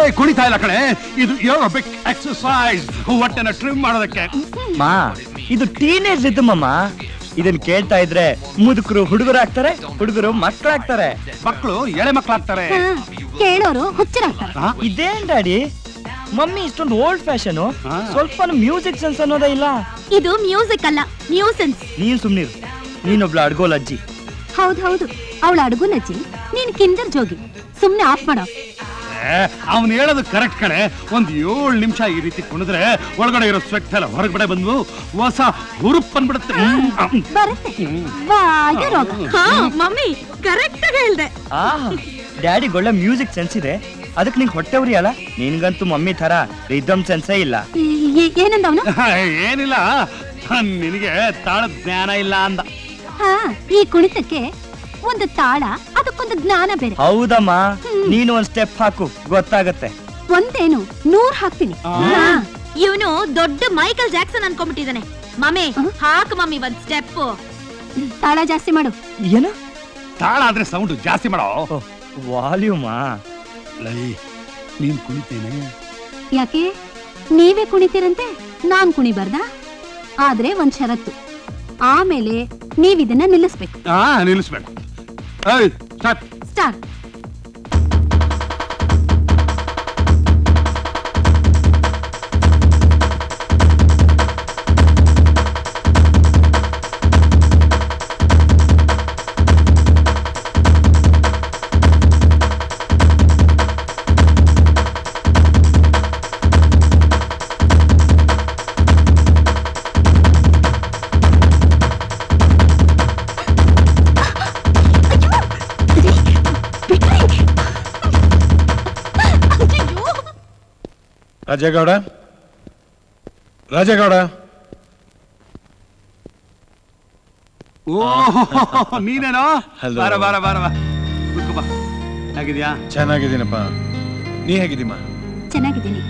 ಕುಣಿತಾ ಇಲ್ಲ ಕಣೆ ಇದು ಏರೋಬಿಕ್ ಎಕ್ಸರ್ಸೈಸ್ ಹೊಟ್ಟೆನ ಟ್ರಿಮ್ ಮಾಡೋದಕ್ಕೆ ಮಾ ಇದು ಟೀನೇಜ್ ರಿದಮ್ ಅಮ್ಮ ಇದನ್ ಕೇಳ್ತಾ ಇದ್ರೆ ಮುದುಕರು ಹುಡುಗರು ಆಗ್ತಾರೆ ಹುಡುಗರು ಮಕ್ಕಳಾಗ್ತಾರೆ ಮಕ್ಕಳು ಎಳೆ ಮಕ್ಕಳಾಗ್ತಾರೆ ಕೇಳೋರು ಹುಚ್ಚರಾಗ್ತಾರೆ ಆ? ಇದೇನ್ ಡ್ಯಾಡಿ ಮಮ್ಮಿ ಇಷ್ಟೊಂದು ಓಲ್ಡ್ ಫ್ಯಾಷನ್ ಹಾ. ಸ್ವಲ್ಪ ಮ್ಯೂಸಿಕ್ ಸೆನ್ಸ್ ಅನ್ನೋದೇ ಇಲ್ಲ ಇದು ಮ್ಯೂಸಿಕ್ ಅಲ್ಲ ನ್ಯೂಸೆನ್ಸ್ ನೀನ್ ಸುಮ್ನಿರು ನೀನೊಬ್ಳು ಅಡ್ಗೋಲ್ ಅಜ್ಜಿ ಹೌದ್ ಹೌದು ಅವಳ ಅಡುಗುನಜ್ಜಿ ನೀನ್ ಕಿಂದರ್ ಜೋಗಿ ಸುಮ್ನೆ ಆಫ್ ಮಾಡೋ ಅವನು ಹೇಳೋದು ಕರೆಕ್ಟ್ ಕಣೆ ಒಂದ್ ಏಳು ನಿಮಿಷ ಈ ರೀತಿ ಕುಣಿದ್ರೆ ಒಳಗಡೆ ಇರೋ ಸ್ವೆಟ್ ಎಲ್ಲ ಹೊರಗಡೆ ಬಂದು ಹೊಸ ಹುರುಪ್ ಬಂದ್ಬಿಡುತ್ತೆ ಹ್ಮ್, ಹ್ಮ್. ಬರುತ್ತೆ ಬಾಯ ರೋಗ ಹಾ ಮಮ್ಮಿ ಕರೆಕ್ಟ್ ಆಗಿ ಹೇಳ್ದೆ ಆ ಡ್ಯಾಡಿಗೆ ಒಳ್ಳೆ ಮ್ಯೂಸಿಕ್ ಸೆನ್ಸ್ ಇದೆ ಅದಕ್ಕೆ ನಿಂಗೆ ಹೊಟ್ಟೆ ಉರಿ ಅಲ್ಲ ನಿನ್ಗಂತೂ ಮಮ್ಮಿ ತರ ರಿದಮ್ ಸೆನ್ಸೇ ಇಲ್ಲ ಏನಂದ ಅವನು ಏನಿಲ್ಲ ನಿನಗೆ ತಾಳ ಜ್ಞಾನ ಇಲ್ಲ ಅಂದ ಹಾ ಈ ಕುಣಿತಕ್ಕೆ ಒಂದು ತಾಳ ಅದಕ್ಕೊಂದು ಜ್ಞಾನ ಬೇರೆ ಹೌದಮ್ಮ ನೀನು ಒಂದ್ ಸ್ಟೆಪ್ ಹಾಕು ಗೊತ್ತಾಗತ್ತೆ ಒಂದೇನು ನೂರ್ ಹಾಕ್ತೀನಿ ಹಾ. ಇವನು ದೊಡ್ಡ ಮೈಕಲ್ ಜಾಕ್ಸನ್ ಅನ್ಕೊಂಡ್ಬಿಟ್ಟಿದ್ದಾನೆ ಮಮ್ಮಿ ಹಾಕ್ ಮಮ್ಮಿ ಒಂದ್ ಸ್ಟೆಪ್ ತಾಳ ಜಾಸ್ತಿ ಮಾಡು ಏನು ತಾಳ ಆದ್ರೆ ಸೌಂಡ್ ಜಾಸ್ತಿ ಮಾಡೋ ವಾಲ್ಯೂಮಾ ಲೈ ನೀನ್ ಕುಣಿತೇನೆ ಯಾಕೆ ನೀವೇ ಕುಣಿತೀರಂತೆ ನಾನ್ ಕುಣಿಬಾರ್ದಾ ಆದ್ರೆ ಒಂದ್ ಷರತ್ತು ಆಮೇಲೆ ನೀವಿದನ್ನ ನಿಲ್ಲಿಸ್ಬೇಕು ಹಾ ನಿಲ್ಲಿಸ್ಬೇಕು ಏಯ್ ಸ್ಟಾರ್ಟ್ ಸ್ಟಾರ್ಟ್ ರಾಜೇಗೌಡ ರಾಜೇಗೌಡ ಓ ನೀನೇನೋ Hello. ಬಾರ ಬಾರ ಬಾರ ಬಾ ಕೂತ್ಕೋ ಬಾ ಹೇಗಿದ್ಯಾ ಚೆನ್ನಾಗಿದ್ದೀನಪ್ಪ ನೀ ಹೇಗಿದ್ದೀಮ್ಮ ಚೆನ್ನಾಗಿದ್ದೀನಿ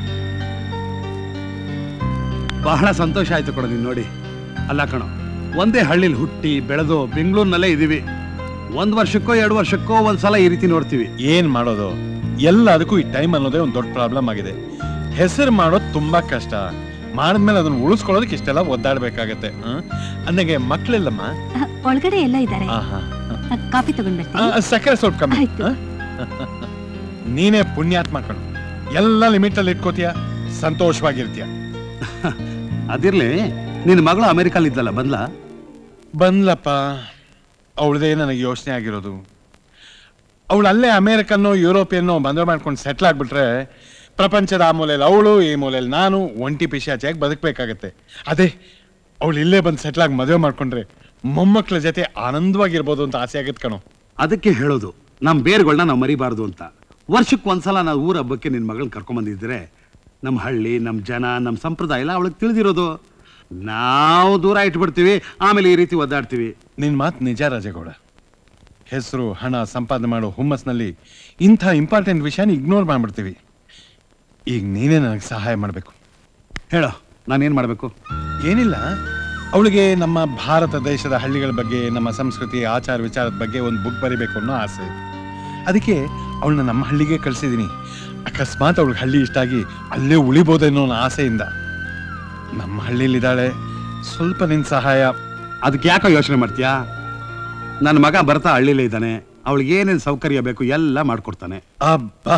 ಬಹಳ ಸಂತೋಷ ಆಯ್ತು ಕೊಡ ನೀನ್ ನೋಡಿ ಅಲ್ಲ ಕಣೋ ಒಂದೇ ಹಳ್ಳಿಲಿ ಹುಟ್ಟಿ ಬೆಳೆದು ಬೆಂಗಳೂರಿನಲ್ಲೇ ಇದೀವಿ ಒಂದ್ ವರ್ಷಕ್ಕೋ ಎರಡು ವರ್ಷಕ್ಕೋ ಒಂದ್ಸಲ ಈ ರೀತಿ ನೋಡ್ತೀವಿ ಏನ್ ಮಾಡೋದು ಎಲ್ಲದಕ್ಕೂ ಈ ಟೈಮ್ ಅನ್ನೋದೇ ಒಂದು ದೊಡ್ಡ ಪ್ರಾಬ್ಲಮ್ ಆಗಿದೆ ಹೆಸರು ಮಾಡೋದು ತುಂಬಾ ಕಷ್ಟ ಮಾಡಿದ್ಮೇಲೆ ಅದನ್ನ ಉಳಿಸ್ಕೊಳ್ಳೋದಕ್ಕೆ ಇಷ್ಟೆಲ್ಲ ಒದ್ದಾಡ್ಬೇಕಾಗತ್ತೆ ಅನ್ನಗೆ ಮಕ್ಳಿಲ್ಲಮ್ಮ ಅಹ್, ಒಳಗಡೆ ಎಲ್ಲ ಇದ್ದಾರೆ ಆಹಾ. ಅಹ್, ಕಾಫಿ ತಗೊಂಡ್ ಆ, ಬರ್ತೀನಿ ಸಕ್ಕರೆ ಸ್ವಲ್ಪ ಕಮ್ಮಿ ಆಯ್ತು. ಆ? ನೀನೇ ಪುಣ್ಯಾತ್ಮ ಕಣು ಎಲ್ಲ ಲಿಮಿಟ್ ಅಲ್ಲಿ ಇಟ್ಕೋತೀಯ ಸಂತೋಷವಾಗಿರ್ತೀಯ ಅದಿರ್ಲಿ ನಿನ್ನ ಮಗಳು ಅಮೆರಿಕಲ್ ಇದ್ದಲ್ಲ ಬಂದ್ಲ ಬಂದ್ಲಪ್ಪ ಅವಳದೇ ನನಗೆ ಯೋಚನೆ ಆಗಿರೋದು ಅವಳು ಅಲ್ಲೇ ಅಮೇರಿಕನ್ನೋ ಯುರೋಪಿಯನ್ನೋ ಮದುವೆ ಮಾಡ್ಕೊಂಡು ಸೆಟ್ಲ್ ಆಗ್ಬಿಟ್ರೆ ಪ್ರಪಂಚದ ಆ ಮೂಲೆಯಲ್ಲಿ ಅವಳು ಈ ಮೂಲೆಯಲ್ಲಿ ನಾನು ಒಂಟಿ ಪಿಶಾಚಿಯಾಗಿ ಬದುಕಬೇಕಾಗತ್ತೆ ಅದೇ ಅವಳು ಇಲ್ಲೇ ಬಂದು ಸೆಟ್ಲ್ ಆಗಿ ಮದುವೆ ಮಾಡ್ಕೊಂಡ್ರೆ ಮೊಮ್ಮಕ್ಕಳ ಜೊತೆ ಆನಂದವಾಗಿರ್ಬೋದು ಅಂತ ಆಸೆ ಆಗತ್ತೆ ಕಣೋ ಅದಕ್ಕೆ ಹೇಳೋದು ನಮ್ಮ ಬೇರ್ಗಳನ್ನ ನಾವು ಮರಿಬಾರ್ದು ಅಂತ ವರ್ಷಕ್ಕೆ ಒಂದ್ಸಲ ನಾವು ಊರ ಹಬ್ಬಕ್ಕೆ ನಿನ್ನ ಮಗಳನ್ನ ಕರ್ಕೊಂಬಂದಿದ್ರೆ ನಮ್ಮ ಹಳ್ಳಿ ನಮ್ಮ ಜನ ನಮ್ಮ ಸಂಪ್ರದಾಯ ಎಲ್ಲ ಅವಳಿಗೆ ತಿಳಿದಿರೋದು ನಾವು ದೂರ ಇಟ್ಬಿಡ್ತೀವಿ ಆಮೇಲೆ ಈ ರೀತಿ ಒದ್ದಾಡ್ತೀವಿ ನಿನ್ ಮಾತು ನಿಜ ರಾಜೇಗೌಡ ಹೆಸರು ಹಣ ಸಂಪಾದನೆ ಮಾಡೋ ಹುಮ್ಮಸ್ನಲ್ಲಿ ಇಂಥ ಇಂಪಾರ್ಟೆಂಟ್ ವಿಷಯನ ಇಗ್ನೋರ್ ಮಾಡ್ಬಿಡ್ತೀವಿ ಈಗ ನೀನೇ ನನಗೆ ಸಹಾಯ ಮಾಡಬೇಕು ಹೇಳೋ ನಾನೇನು ಮಾಡಬೇಕು ಏನಿಲ್ಲ ಅವಳಿಗೆ ನಮ್ಮ ಭಾರತ ದೇಶದ ಹಳ್ಳಿಗಳ ಬಗ್ಗೆ ನಮ್ಮ ಸಂಸ್ಕೃತಿ ಆಚಾರ ವಿಚಾರದ ಬಗ್ಗೆ ಒಂದು ಬುಕ್ ಬರಿಬೇಕು ಅನ್ನೋ ಆಸೆ ಅದಕ್ಕೆ ಅವಳನ್ನ ನಮ್ಮ ಹಳ್ಳಿಗೆ ಕಳ್ಸಿದೀನಿ ಅಕಸ್ಮಾತ್ ಅವಳಿಗೆ ಹಳ್ಳಿ ಇಷ್ಟ ಆಗಿ ಅಲ್ಲೇ ಉಳಿಬೋದೇನೋ ಅನ್ನೋ ಆಸೆಯಿಂದ ನಮ್ಮ ಹಳ್ಳಿಲಿದ್ದಾಳೆ ಸ್ವಲ್ಪ ನಿನ್ ಸಹಾಯ ಅದಕ್ಕೆ ಯಾಕೋ ಯೋಚನೆ ಮಾಡ್ತೀಯಾ ನನ್ನ ಮಗ ಬರ್ತಾ ಹಳ್ಳಿಲೇ ಇದ್ದಾನೆ ಅವಳಿಗೆ ಏನೇನು ಸೌಕರ್ಯ ಬೇಕು ಎಲ್ಲ ಮಾಡ್ಕೊಡ್ತಾನೆ ಅಬ್ಬಾ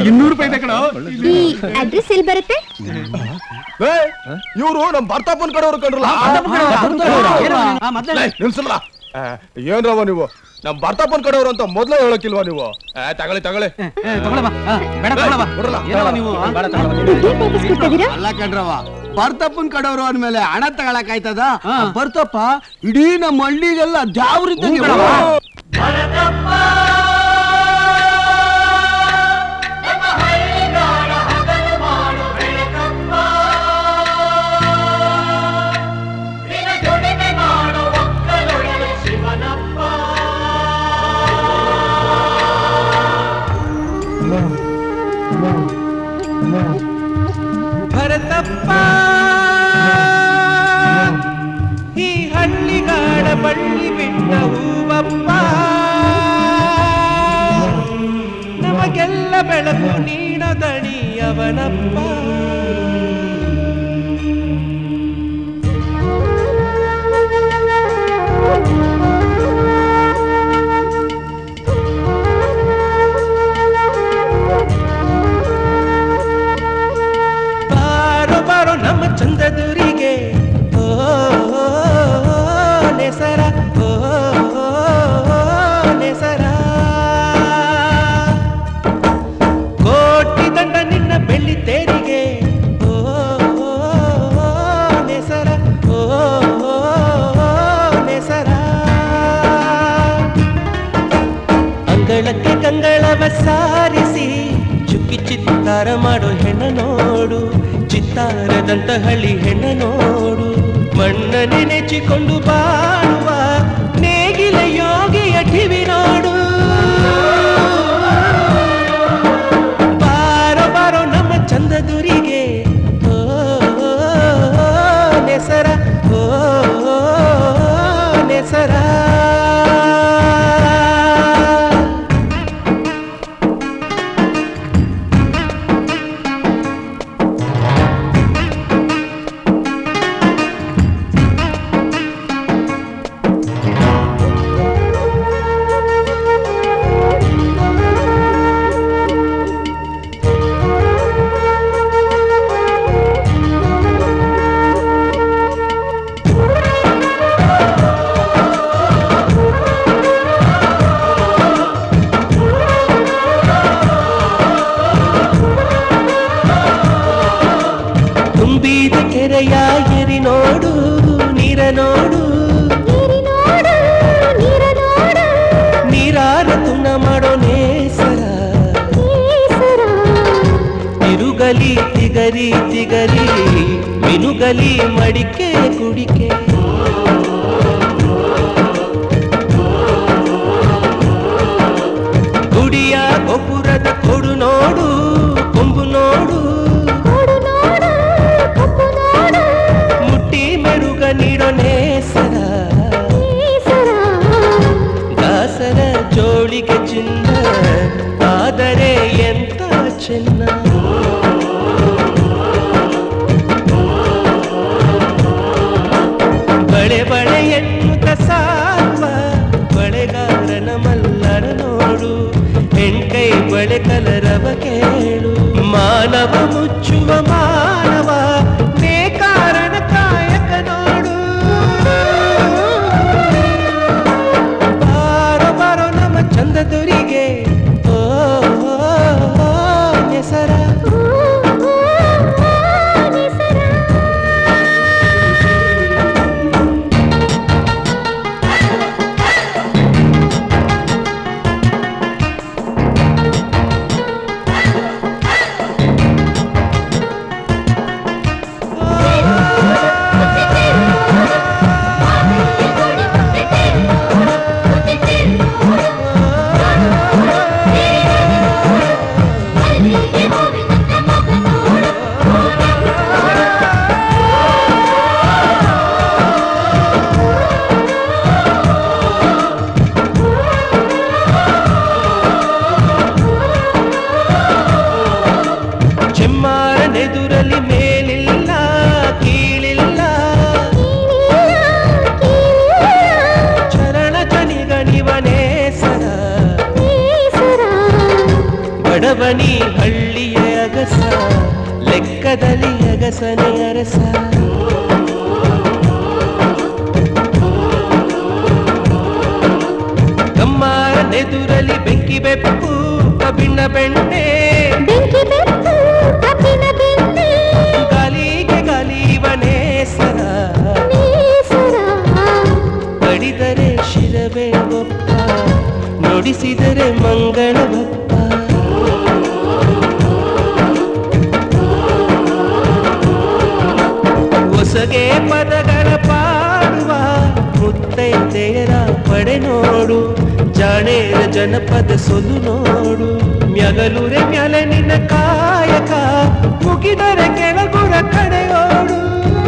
ಇನ್ನೂರು ರೂಪಾಯಿ ಇದೆ ಕಣೋ ಈ ಅಡ್ರೆಸ್ ಎಲ್ಲಿ ಬರುತ್ತೆ ಇವರು ನಮ್ ಭರ್ತಾಪನ್ ಕಡೆಯವ್ರು ಕಂಡ್ರಲ್ಲ ಲೇ, ನಿಲ್ಸಲ್ಲ ಆ, ಏನ್ರವ ನೀವು ನಮ್ ಭರ್ತಾಪನ್ ಕಡೆಯವ್ರು ಅಂತ ಮೊದ್ಲೇ ಹೇಳಕ್ಕಿಲ್ವಾ ನೀವು ಆ, ತಗೊಳ್ಳಿ ತಗೊಳ್ಳಿ ಕೊಡ್ರಲ್ಲ. ದುಡ್ಡೇನ್ ವಾಪಸ್ ಕೊಡ್ತಿದ್ದೀರಾ ಅಲ್ಲ ಕಣ್ರವ ಬರ್ತಪ್ಪನ್ ಕಡವ್ರು ಅಂದ್ಮೇಲೆ ಹಣ ತಗೊಳಕ್ ಆಯ್ತದ ಬರ್ತಪ್ಪ ಇಡೀ ನಮ್ಮ ಹಳ್ಳಿಗೆಲ್ಲ ದ್ಯಾವ್ರಿದ್ದಂಗೆ ಭರತಪ್ಪ ಈ ಹಳ್ಳಿಗಾಡ ಬಳ್ಳಿ ಬಿಟ್ಟ ಹೂವಪ್ಪ ನಮಗೆಲ್ಲ ಬೆಳಕು ನೀಡದಣಿ ಅವನಪ್ಪ ಬಾರೋ ಬಾರೋ ನಮ್ಮ ಚಂದದುರಿಗೆ ಓ ನೆಸರ ಓ ನೆಸರ ಕೋಟಿ ದಂಡ ನಿನ್ನ ಬೆಳ್ಳಿ ತೇರಿಗೆ ಓ ನೆಸರ ಓ ನೆಸರ ಅಂಗಳಕ್ಕೆ ಕಂಗಳವ ಸಾರಿಸಿ ಚುಕ್ಕಿ ಚಿತ್ತಾರ ಮಾಡೋ ಹೆಣ್ಣ ನೋಡು ಚಿತ್ತಾರದಂತ ಹಳ್ಳಿ ಹೆಣ್ಣ ನೋಡು ಮಣ್ಣನೆ ನೆಚ್ಚಿಕೊಂಡು ಬಾಳುವ ನೇಗಿಲ ಯೋಗಿಯ ಟಿವಿ ನೋಡು ಬಾರೋ ಬಾರೋ ನಮ್ಮ ಚಂದದುರಿಗೆ ಓ ನೆಸರ ಓ ನೆಸರ ತುಂಬಿದ ಕೆರೆಯ ಎರಿ ನೋಡು ನೀರ ನೋಡು ನೀರಾರ ತುಣ ಮಾಡೋ ನೇಸರ ತಿರುಗಲಿ ತಿಗರಿ ತಿಗರಿ ಮಿನುಗಲಿ ಮಡಿಕೆ ಕುಡಿಕೆ ಗುಡಿಯ ಗೋಪುರದ ಕೊಡು ನೋಡು ಕೊಂಬು ನೋಡು ಮುಟ್ಟಿ ಮೆರುಗ ನೀಡೋ ನೇಸರ ದಾಸರ ಜೋಳಿಗೆ ಚಿನ್ನ ಆದರೆ ಎಂತ ಚಿನ್ನ ಬಳೆ ಬಳೆ ಎನ್ನುತ್ತ ಸಾರುವ ಬಳೆಗಾರನ ಮಲ್ಲರ ನೋಡು ಹೆಣ್ಕೈ ಬಳೆ ಕಲರವ ಕೇಳು ಮಾನವ ಮುಚ್ಚುವ ಮಾನವ ನೇಕಾರನ ಕಾಯಕ ನೋಡು ಬಾರೋ ಬಾರೋ ನಮ್ಮ ಚಂದದುರಿಗೆ ಓ ಓ, ಓ, ಹೆಸರ ಚೆಮ್ಮಾರನೆದುರಲಿ ಮೇಲಿಲ್ಲ ಕೀಳಿಲ್ಲ ಚರಣ ಜನಿಗಣಿವನೇ ಸರ ಬಡವನಿ ಹಳ್ಳಿ ನನ್ನೆದುರಲ್ಲಿ ಬೆಂಕಿ ಬೆಪ್ಪು ಕಬ್ಬಿಣ ಬೆಣ್ಣೆ ಬೆಂಕಿ ಬೆಂಕು ಕಬ್ಬಿಣ ಬೆಣ್ಣೆ ಗಾಲಿಗೆ ಗಾಲಿವನೇ ಸರ ನೇಸರ ಕಡಿದರೆ ಶಿರವೇ ಗೊಪ್ಪ ನುಡಿಸಿದರೆ ಮಂಗಳ ಭಪ್ಪ ಹೊಸಗೆ ಪದಗಳ ಪಾಡುವ ಮುತ್ತೈದೆಯರ ಪಡೆ ನೋಡು ಜಾಣೇರ ಜನಪದ ಸೊಲು ನೋಡು ಮ್ಯಗಲುರೆ ಮ್ಯಲೆ ನಿನ್ನ ಕಾಯಕ ಮುಗಿದರೆ ಕೆಳಗುರ ಕಡೆಯೋಡು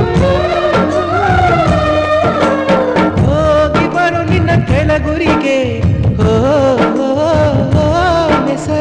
ಹೋಗಿ ಬರು ನಿನ್ನ ಕೆಳಗುರಿಗೆ ಓ ಓ, ಓ, ನೆಸರ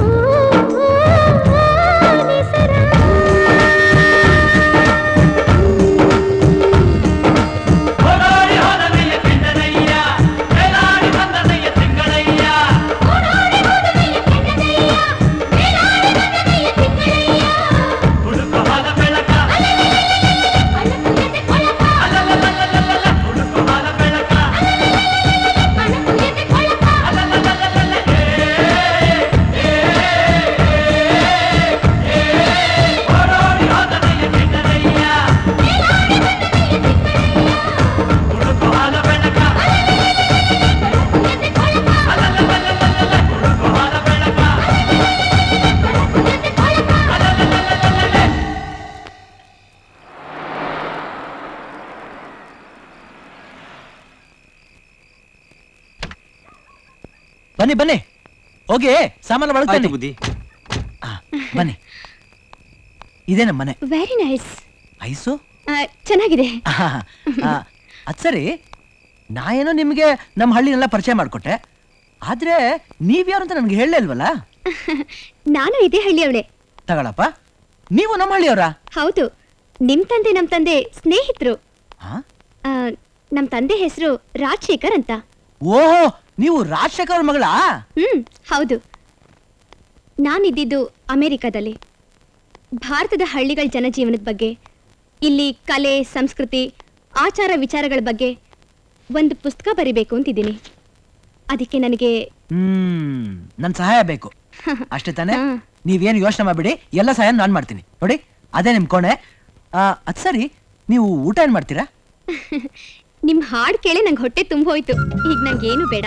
ಬನ್ನಿ ಬನ್ನಿ ಹೋಗಿ ಸಾಮಾನು ಬಳಸ್ತೇನೆ ಬುದ್ಧಿ ಬನ್ನಿ ಇದೇ ನಮ್ಮ ಮನೆ ವೆರಿ ನೈಸ್ ಐಸು ಚೆನ್ನಾಗಿದೆ ಅದ್ ಸರಿ ನಾ ಏನೋ ನಿಮ್ಗೆ ನಮ್ಮ ಹಳ್ಳಿನೆಲ್ಲ ಪರಿಚಯ ಮಾಡ್ಕೊಟ್ಟೆ ಆದ್ರೆ ನೀವ್ಯಾರು ಅಂತ ನನ್ಗೆ ಹೇಳಲೇ ಇಲ್ವಲ್ಲ ನಾನು ಇದೇ ಹಳ್ಳಿಯವಳೆ ತಗೊಳಪ್ಪ ನೀವು ನಮ್ಮ ಹಳ್ಳಿಯವರ ಹೌದು ನಿಮ್ ತಂದೆ ನಮ್ ತಂದೆ ಸ್ನೇಹಿತರು ಹಾ? ಆ, ನಮ್ ತಂದೆ ಹೆಸರು ರಾಜಶೇಖರ್ ಅಂತ ಓಹೋ ನೀವು ರಾಜಶೇಖರ್ ಅವ್ರ ಮಗಳಾ ಹ್ಮ್ ಹೌದು ನಾನಿದ್ದಿದ್ದು ಅಮೆರಿಕದಲ್ಲಿ ಭಾರತದ ಹಳ್ಳಿಗಳ ಜನಜೀವನದ ಬಗ್ಗೆ ಇಲ್ಲಿ ಕಲೆ ಸಂಸ್ಕೃತಿ ಆಚಾರ ವಿಚಾರಗಳ ಬಗ್ಗೆ ಒಂದು ಪುಸ್ತಕ ಬರಿಬೇಕು ಅಂತಿದ್ದೀನಿ ಅದಕ್ಕೆ ನನಗೆ ಹ್ಮ್ ನನ್ ಸಹಾಯ ಬೇಕು ಅಷ್ಟೇ ತಾನೇ ಹಾ. ನೀವೇನು ಯೋಚನೆ ಮಾಡ್ಬಿಡಿ ಎಲ್ಲ ಸಹಾಯ ನಾನ್ ಮಾಡ್ತೀನಿ ನೋಡಿ ಅದೇ ನಿಮ್ ಕೋಣೆ ಆ, ಅದ್ ಸರಿ ನೀವು ಊಟ ಏನ್ ಮಾಡ್ತೀರಾ ನಿಮ್ ಹಾಡ್ ಕೇಳಿ ನಂಗೆ ಹೊಟ್ಟೆ ತುಂಬ ಹೋಯ್ತು ಈಗ ನಂಗೇನು ಬೇಡ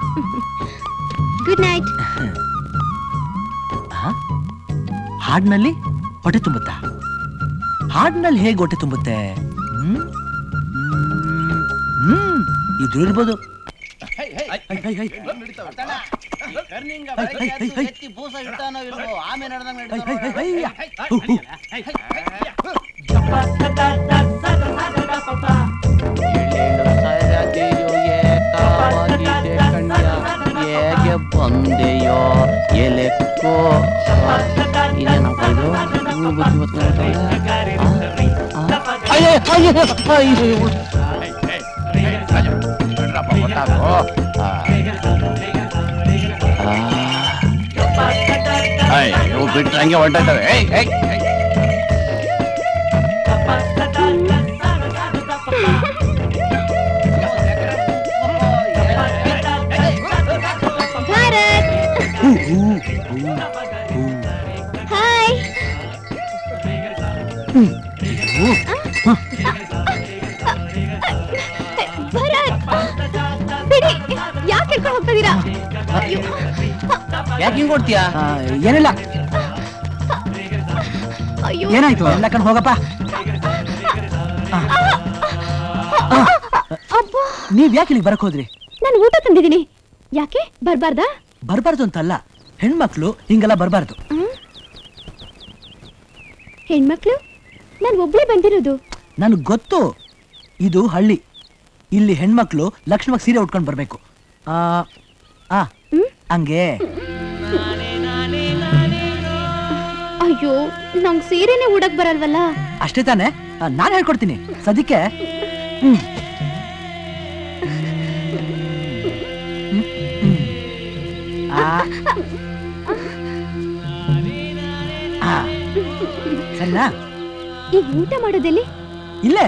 ಗುಡ್ ನೈಟ್ ಆ? ಹಾಡ್ನಲ್ಲಿ ಹೊಟ್ಟೆ ತುಂಬುತ್ತಾ ಹಾಡ್ನಲ್ಲಿ ಹೇಗೆ ಹೊಟ್ಟೆ ತುಂಬುತ್ತೆ ಹ್ಮ್ ಹ್ಮ್. ಹ್ಮ್ ಇದ್ರು ಇರ್ಬೋದು ಹೈ, high, high. High, high, high, ಹೈ. ಹು, ಹು. ಹೇಗೆ ಬಂದೆಯೋ ಎಲೆಕ್ಕೋ ಇದೇನಪ್ಪ ಇದು ಇವ್ಳು ಬುದ್ಧಿ ಗೊತ್ತಾಗ್ತಾ ಇಲ್ಲ. ಆ? ಆ? ಅಯ್ಯೋ, ಅಯ್ಯೋ, ಅಯ್ಯೋ. ಅಯ್ಯೋ ಬಿಟ್ರೆ ಹಂಗೆ ಹೊರಟಾಯ್ತವೆ ಏಯ್ ಏಯ್ ಏಯ್. ಭಾರತ್ ಹಾಯ್ ಭರತ್ ಬಿಡಿ ಯಾಕೆ ಕರ್ಕೊಂಡು ಹೋಗ್ತಾ ಇದೀರಾ ಅಯ್ಯೋ. ಯಾಕೆ ಹಿಂಗ್ ಕೊಡ್ತೀಯಾ ಆ, ಏನಿಲ್ಲ ಅಯ್ಯೋ ಏನಾಯ್ತು ಎಲ್ಲ ಕಣ್ ಹೋಗಪ್ಪ ಅಬ್ಬಾ ನೀವ್ ಯಾಕೆ ಇಲ್ಲಿಗೆ ಬರಕ್ ಹೋದ್ರಿ ನಾನು ಊಟ ತಂದಿದ್ದೀನಿ ಯಾಕೆ ಬರ್ಬಾರ್ದಾ ಬರ್ಬಾರ್ದು ಅಂತಲ್ಲ ಹೆಣ್ಮಕ್ಳು ಹಿಂಗೆಲ್ಲ ಬರ್ಬಾರ್ದು ಹೆಣ್ಮಕ್ಳು ನಾನು ಒಬ್ಳೇ ಬಂದಿರೋದು ನನಗ್ ಗೊತ್ತು ಇದು ಹಳ್ಳಿ ಇಲ್ಲಿ ಹೆಣ್ಮಕ್ಳು ಲಕ್ಷ್ಮಕ್ ಸೀರೆ ಉಟ್ಕೊಂಡು ಬರ್ಬೇಕು ಆ ಆ ಹಂಗೆ ಅಯ್ಯೋ ನಂಗ್ ಸೀರೆನೆ ಉಡಕ್ ಬರಲ್ವಲ್ಲ ಅಷ್ಟೇ ತಾನೇ ಆ, ನಾನ್ ಹೇಳ್ಕೊಡ್ತೀನಿ ಸದ್ಯಕ್ಕೆ ಹ್ಮ್. ಹ್ಮ್, ಹ್ಮ್. ಆ. ಆ. ಸರಿನಾ ಈಗ ಊಟ ಮಾಡೋದೆಲ್ಲಿ ಇಲ್ಲೇ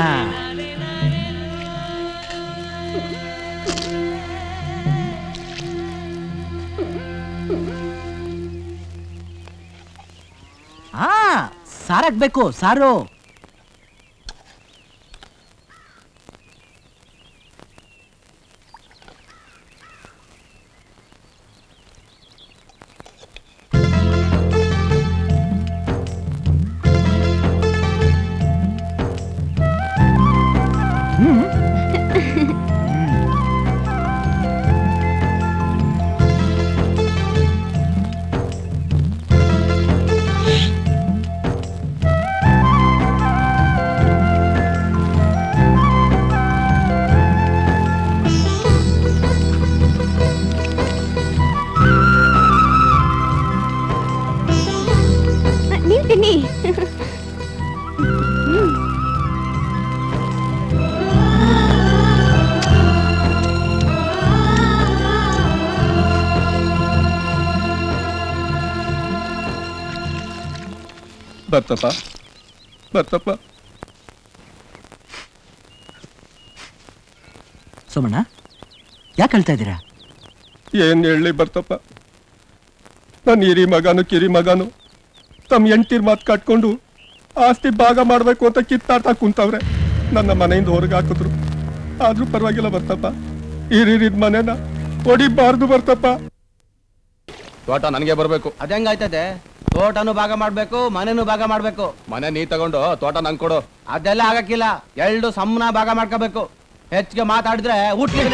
ಹಾ ಸಾರಾಗ್ಬೇಕು ಸಾರು ನೀವ್ ತಿನ್ನಿ ಬರ್ತಪ್ಪ ಬರ್ತಪ್ಪ ಸೋಮಣ್ಣ ಯಾಕೆ ಹೇಳ್ತಾ ಇದ್ದೀರಾ ಏನ್ ಹೇಳಿ ಬರ್ತಪ್ಪ ನನ್ನ ಹಿರಿ ಮಗನು ಕಿರಿ ಮಗನು ತಮ್ಮ ಹೆಂಡ್ತಿರ್ ಮಾತು ಕಟ್ಕೊಂಡು ಆಸ್ತಿ ಭಾಗ ಮಾಡ್ಬೇಕು ಅಂತ ಕಿತ್ತಾಡ್ತಾ ಕುಂತವ್ರೆ ನನ್ನ ಮನೆಯಿಂದ ಹೊರಗೆ ಹಾಕಿದ್ರು ಆದ್ರೂ ಪರವಾಗಿಲ್ಲ ಬರ್ತಪ್ಪ ಹಿರಿರಿದ ಮನೆನ ಹೊಡಿಬಾರ್ದು ಬರ್ತಪ್ಪ ತೋಟ ನನಗೆ ಬರ್ಬೇಕು ಅದಂಗಾಯ್ತದೆ ತೋಟನು ಭಾಗ ಮಾಡ್ಬೇಕು ಮನೆನೂ ಭಾಗ ಮಾಡ್ಬೇಕು ಮನೆ ನೀ ತಗೊಂಡು ತೋಟ ನಂಗೆ ಕೊಡು ಅದೆಲ್ಲ ಆಗಕ್ಕಿಲ್ಲ ಎರಡು ಸಮನ ಭಾಗ ಮಾಡ್ಕೋಬೇಕು ಹೆಚ್ಚಿಗೆ ಮಾತಾಡಿದ್ರೆ ಊಟ್ಲಿದ್ರೆ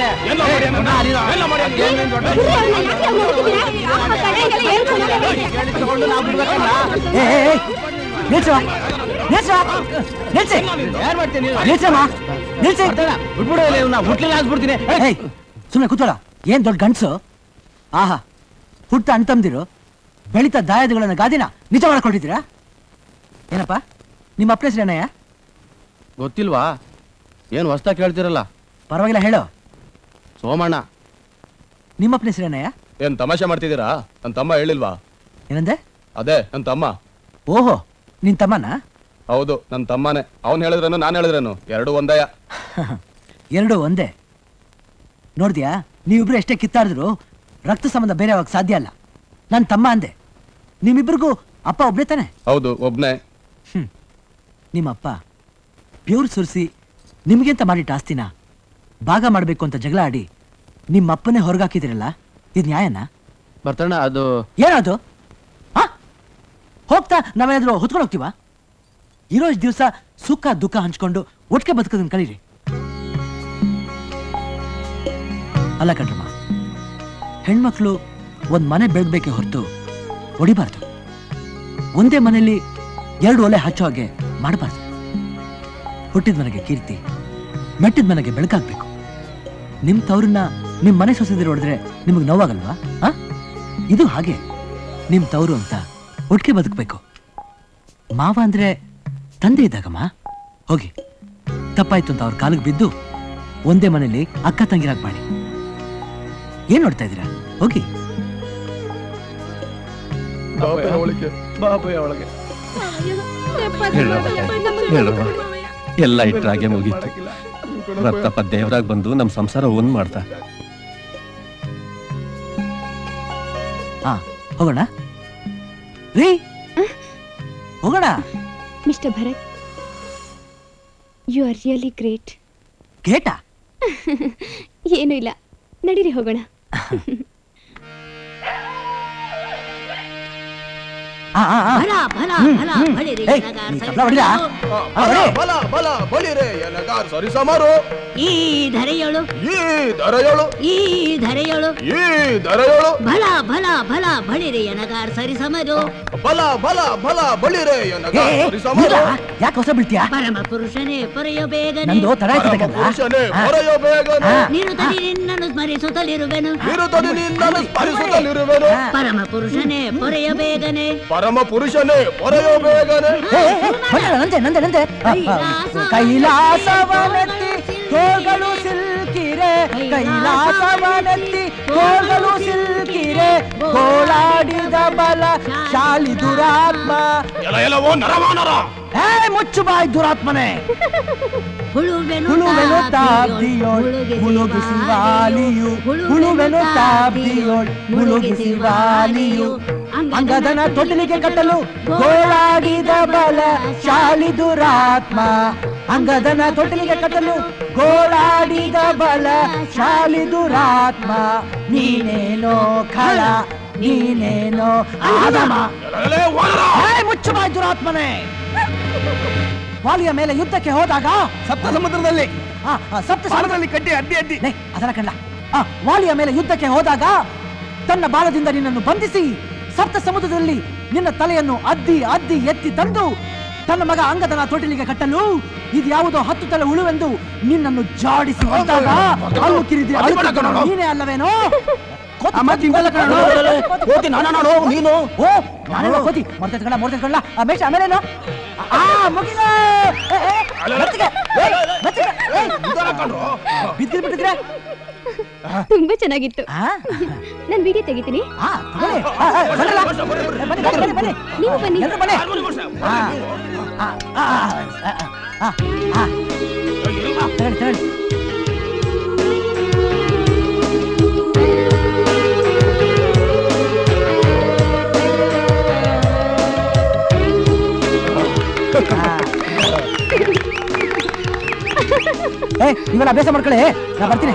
ಏ ಏ, ಏ, ನಿಲ್ಸು ನಿಲ್ಸು ನಿಲ್ಸಿ ಏನ್ ಮಾಡ್ತೀನಿ ನಿಲ್ಸಮ್ಮ ನಿಲ್ಸಿ ಬಿಟ್ಬಿಡು ಇವ್ನ ಹುಟ್ಲಿಲ್ಲ ಹಾಕ್ಬಿಡ್ತೀನಿ ಏಯ್ ಸುಮ್ಮನೆ ಕೂತೋಳ ಏನ್ ದೊಡ್ಡ ಗಂಡ್ಸು ಆಹಾ ಹುಟ್ಟ ಅಣ್ತಂದಿರು ಬೆಳಿತ ದಾಯಾದಿಗಳನ್ನ ಗಾದಿನ ನಿಜ ಮಾಡ್ಕೊಂಡಿದ್ದೀರಾ ಏನಪ್ಪ ನಿಮ್ಮ ಅಪ್ಪನ ಹೆಸರು ಏನಯ್ಯ ಗೊತ್ತಿಲ್ವಾ ಏನ್ ಹೊಸ್ತಾ ಕೇಳ್ತಿರಲ್ಲ ಪರವಾಗಿಲ್ಲ ಹೇಳು ಸೋಮಣ್ಣ ನಿಮ್ಮ ಅಪ್ಪನ ಹೆಸರು ಏನಯ್ಯ ಏನ್ ತಮಾಷೆ ಮಾಡ್ತಿದ್ದೀರಾ ನನ್ನ ತಮ್ಮ ಹೇಳಿಲ್ವಾ ಏನಂದೆ ಅದೇ ನನ್ನ ತಮ್ಮ ಓಹೋ ನಿನ್ ತಮ್ಮನ ಹೌದು ನನ್ನ ತಮ್ಮನೇ ಅವ್ನು ಹೇಳಿದ್ರೇನು ನಾನು ಹೇಳಿದ್ರೇನು ಎರಡು ಒಂದಯ ಎರಡು ಒಂದೇ ನೋಡ್ದ್ಯಾ ನೀವಿಬ್ರು ಎಷ್ಟೇ ಕಿತ್ತಾಡಿದ್ರು ರಕ್ತ ಸಂಬಂಧ ಬೇರೆ ಆಗೋಕ್ ಸಾಧ್ಯ ಅಲ್ಲ ನನ್ನ ತಮ್ಮ ಅಂದೆ ನಿಮ್ಮಿಬ್ರಿಗೂ ಅಪ್ಪ ಒಬ್ನೇ ತಾನೆ ಹೌದು ಒಬ್ನೇ ನಿಮ್ಮಪ್ಪ ಪ್ಯೂರ್ ಸುರಿಸಿ ನಿಮ್ಗೆಂತ ಮಾಡಿಟ್ಟ ಆಸ್ತಿನ ಭಾಗ ಮಾಡಬೇಕು ಅಂತ ಜಗಳ ಆಡಿ ನಿಮ್ಮಪ್ಪನೇ ಹೊರಗಾಕಿದಿರಲ್ಲ ಇದು ನ್ಯಾಯನಾ ಬರ್ತಣ್ಣ ಅದು ಏನದು ಆ? ಹೋಗ್ತಾ ನಾವೇನಾದ್ರೂ ಹೊತ್ಕೊಂಡು ಹೋಗ್ತೀವಾ ಇರೋ ದಿವಸ ಸುಖ ದುಃಖ ಹಂಚ್ಕೊಂಡು ಒಟ್ಟಿಗೆ ಬದುಕೋದನ್ನ ಕಲೀರಿ ಅಲ್ಲ ಕಣ್ರಮ್ಮ ಹೆಣ್ಮಕ್ಳು ಒಂದ್ ಮನೆ ಬೆಳಗ್ಬೇಕೆ ಹೊರತು ಹೊಡಿಬಾರ್ದು ಒಂದೇ ಮನೆಯಲ್ಲಿ ಎರಡು ಒಲೆ ಹಚ್ಚೋ ಹಾಗೆ ಮಾಡಬಾರ್ದು ಹುಟ್ಟಿದ ಮನೆಗೆ ಕೀರ್ತಿ ಮೆಟ್ಟಿದ ಮನೆಗೆ ಬೆಳಕಾಗ್ಬೇಕು ನಿಮ್ ತವ್ರನ್ನ ನಿಮ್ ಮನೆ ಸೊಸೆದಿರು ಹೊಡೆದ್ರೆ ನಿಮಗೆ ನೋವಾಗಲ್ವಾ ಆ ಇದು ಹಾಗೆ ನಿಮ್ ತವರು ಅಂತ ಒಟ್ಟಿಗೆ ಬದುಕಬೇಕು ಮಾವ ಅಂದ್ರೆ ತಂದೆ ಇದ್ದಾಗಮ್ಮ ಹೋಗಿ ತಪ್ಪಾಯ್ತು ಅಂತ ಅವ್ರ ಕಾಲಿಗೆ ಬಿದ್ದು ಒಂದೇ ಮನೇಲಿ ಅಕ್ಕ ತಂಗಿರಾಗ್ ಮಾಡಿ ಏನ್ ನೋಡ್ತಾ ಇದ್ದೀರಾ ಹೋಗಿ ಎಲ್ಲ ಇಟ್ರಾಗೆ ಮುಗೀತು ರತ್ತಪ್ಪ ದೇವರಾಗ ಬಂದು ನಮ್ಮ ಸಂಸಾರ ಒಂದ್ ಮಾಡ್ದ ಹಾ ಹೋಗೋಣ ರೀ ಹೋಗೋಣ mister Bharat you are really great ಕೇಟ ಏನೂ ಇಲ್ಲ ನಡೀರಿ ಹೋಗೋಣ ಆ, ಆ, ಆ. ಭಲ ಭಲ ಹ್ಮ್, ಭಲ ಹ್ಮ್. ಬಳಿರಿ ಏಯ್, ನಗಾರ್ ನೀ ಸರಿ ತಬ್ಲ ಹೊಡಿರಾ? ಆ, ಹೊಡಿ. ಬಲ ಬಲ ಬಳಿರೆ ಎನಗಾರ್ ಸರಿ ಸಮಾರು ಈ ಧರೆಯಳು ಈ ದರಯೋಳು ಈ ಧರೆಯಳು ಈ ದರಯೋಳು ಭಲ ಭಲ ಭಲ ಬಳಿರಿ ಎನಗಾರ್ ಸರಿ ಸಮರು ಬಲ ಬಲ ಬಲ ಬಳಿರೆ ಏ, ಎನಗಾರ್ ಏ, ಸರಿ ಸಮಾರು ಇಲ್ಲ, ಯಾಕೆ ಹೊಸ ಬೀಳ್ತೀಯಾ ಪರಮ ಪುರುಷನೇ ಪೊರೆಯ ಬೇಗನೆ ನಂದು ತಡ ಆಯ್ತು ಪರಮ ಬೇಕಂದ್ರ? ಪುರುಷನೇ ಹಾ. ಹೊರೆಯೋ ಬೇಗನೆ ಹಾ. ನಿರುತಲಿ ನಿನ್ನನ್ನು ಸ್ಮರಿಸುತ್ತಲಿರುವೆನು ನಿರುತದಿ ನಿನ್ನನ್ನು ಸ್ಮರಿಸುತ್ತಲಿರುವೆನು ಪರಮ ಪುರುಷನೇ ಪೊರೆಯ ಬೇಗನೆ ಪರಮ ಪುರುಷನೇ ಹೊರೆಯೋ ಬೇಗನೆ ಏ, ಏ, ಹೊರಡ, ನಂದೆ ನಂದೆ ನಂದೆ ಆ, ಆ, ಕೈಲಾಸವನೆತ್ತಿ ತೋಳ್ಗಳು ಸಿಲ್ಕಿರೆ ಕೈಲಾಸವನೆತ್ತಿ ತೋಳ್ಗಳು ಸಿಲ್ಕಿರೆ ಕೋಳಾಡಿದ ಬಲ ಶಾಲಿ ದುರಾತ್ಮ ಏ ಮುಚ್ಚು ಬಾಯ್ ದುರಾತ್ಮನೆ ಹುಳುವೆನು ತಾಬ್ದಿಯೋಳ್ ಮುಳುಗಿಸಿ ವಾಲಿಯು ಹುಳುವೆನು ತಾಬ್ದಿಯೋಳ್ ಮುಳುಗಿಸಿ ವಾಲಿಯು ಅಂಗದನ ತೊಟ್ಟಿಲಿಗೆ ಕಟ್ಟಲು ಗೋಳಾಡಿದ ಬಲ ಶಾಲಿ ದುರಾತ್ಮ ಅಂಗದನ ತೊಟ್ಟಿಲಿಗೆ ಕಟ್ಟಲು ಗೋಳಾಡಿದ ಬಲ ಶಾಲಿ ದುರಾತ್ಮ ನೀನೇನೋ ಖಳ ನೀನೇನೋ ಆದಮ ಏ ಮುಚ್ಚು ಬಾಯ್ ದುರಾತ್ಮನೆ ವಾಲಿಯ ಮೇಲೆ ಯುದ್ಧಕ್ಕೆ ಹೋದಾಗ ಸಪ್ತ ಸಮುದ್ರದಲ್ಲಿ ಆ, ಆ, ಸಪ್ತ ಭಾರತದಲ್ಲಿ ಕಟ್ಟಿ ಅಡ್ಡಿ ಅಡ್ಡಿ ಲೇ, ಅದರ ಕಣ್ಣ ಆ, ವಾಲಿಯ ಮೇಲೆ ಯುದ್ಧಕ್ಕೆ ಹೋದಾಗ ತನ್ನ ಬಾಲದಿಂದ ನಿನ್ನನ್ನು ಬಂಧಿಸಿ ಸಪ್ತ ಸಮುದ್ರದಲ್ಲಿ ನಿನ್ನ ತಲೆಯನ್ನು ಅದ್ದಿ ಅದ್ದಿ ಎತ್ತಿ ತಂದು ತನ್ನ ಮಗ ಅಂಗದನ ತೊಟ್ಟಿಲಿಗೆ ಕಟ್ಟಲು ಇದು ಯಾವುದೋ ಹತ್ತು ತಲೆ ಉಳುವೆಂದು ನಿನ್ನನ್ನು ಜಾಡಿಸಿ ಹೊರಟಾಗ ಅಲ್ಲು ಕಿರಿದಿ ಅಳುತ್ತಿದ್ದವನು ನೀನೇ ಅಲ್ಲವೇನೋ ಕೋತಿ, ಅಮ್ಮ, ತಿಂಗಲ್ಲ ಕಣೋ. ಕೋತಿ ನಾನ ನೋಡು ನೀನು ಓ ನಾನೇನೋ ಕೋತಿ ಮರ್ತೈತ್ ಕಳ್ಳ ಮರ್ತೈತ್ ಕಳ್ಳ ಆ ಮೇಷ ಆಮೇಲೇನು ಆ ಮುಗಿದ ಬಿದ್ದಿರ್ ಬಿಟ್ಟಿದ್ರೆ ತುಂಬಾ ಚೆನ್ನಾಗಿತ್ತು ಆ ನಾನು ವಿಡಿಯೋ ತೆಗಿತೀನಿ ಆ, ತಗೊಳ್ಳಿ. ಆ, ಆ, ಬನ್ರಲ್ಲ. ಬನ್ನಿ, ಬನ್ನಿ, ಬನ್ನಿ, ಬನ್ನಿ. ನೀವು ಬನ್ನಿ ಎಲ್ರು ಬನ್ನಿ. ಆ, ಆ, ಆ, ಆ, ಆ, ಆ. ತಗೊಳ್ಳಿ, ತಗೊಳ್ಳಿ. ಏ ನೀವೆಲ್ಲ ಅಭ್ಯಾಸ ಮಾಡ್ಕೊಳ್ಳಿ ನಾ ಬರ್ತೀನಿ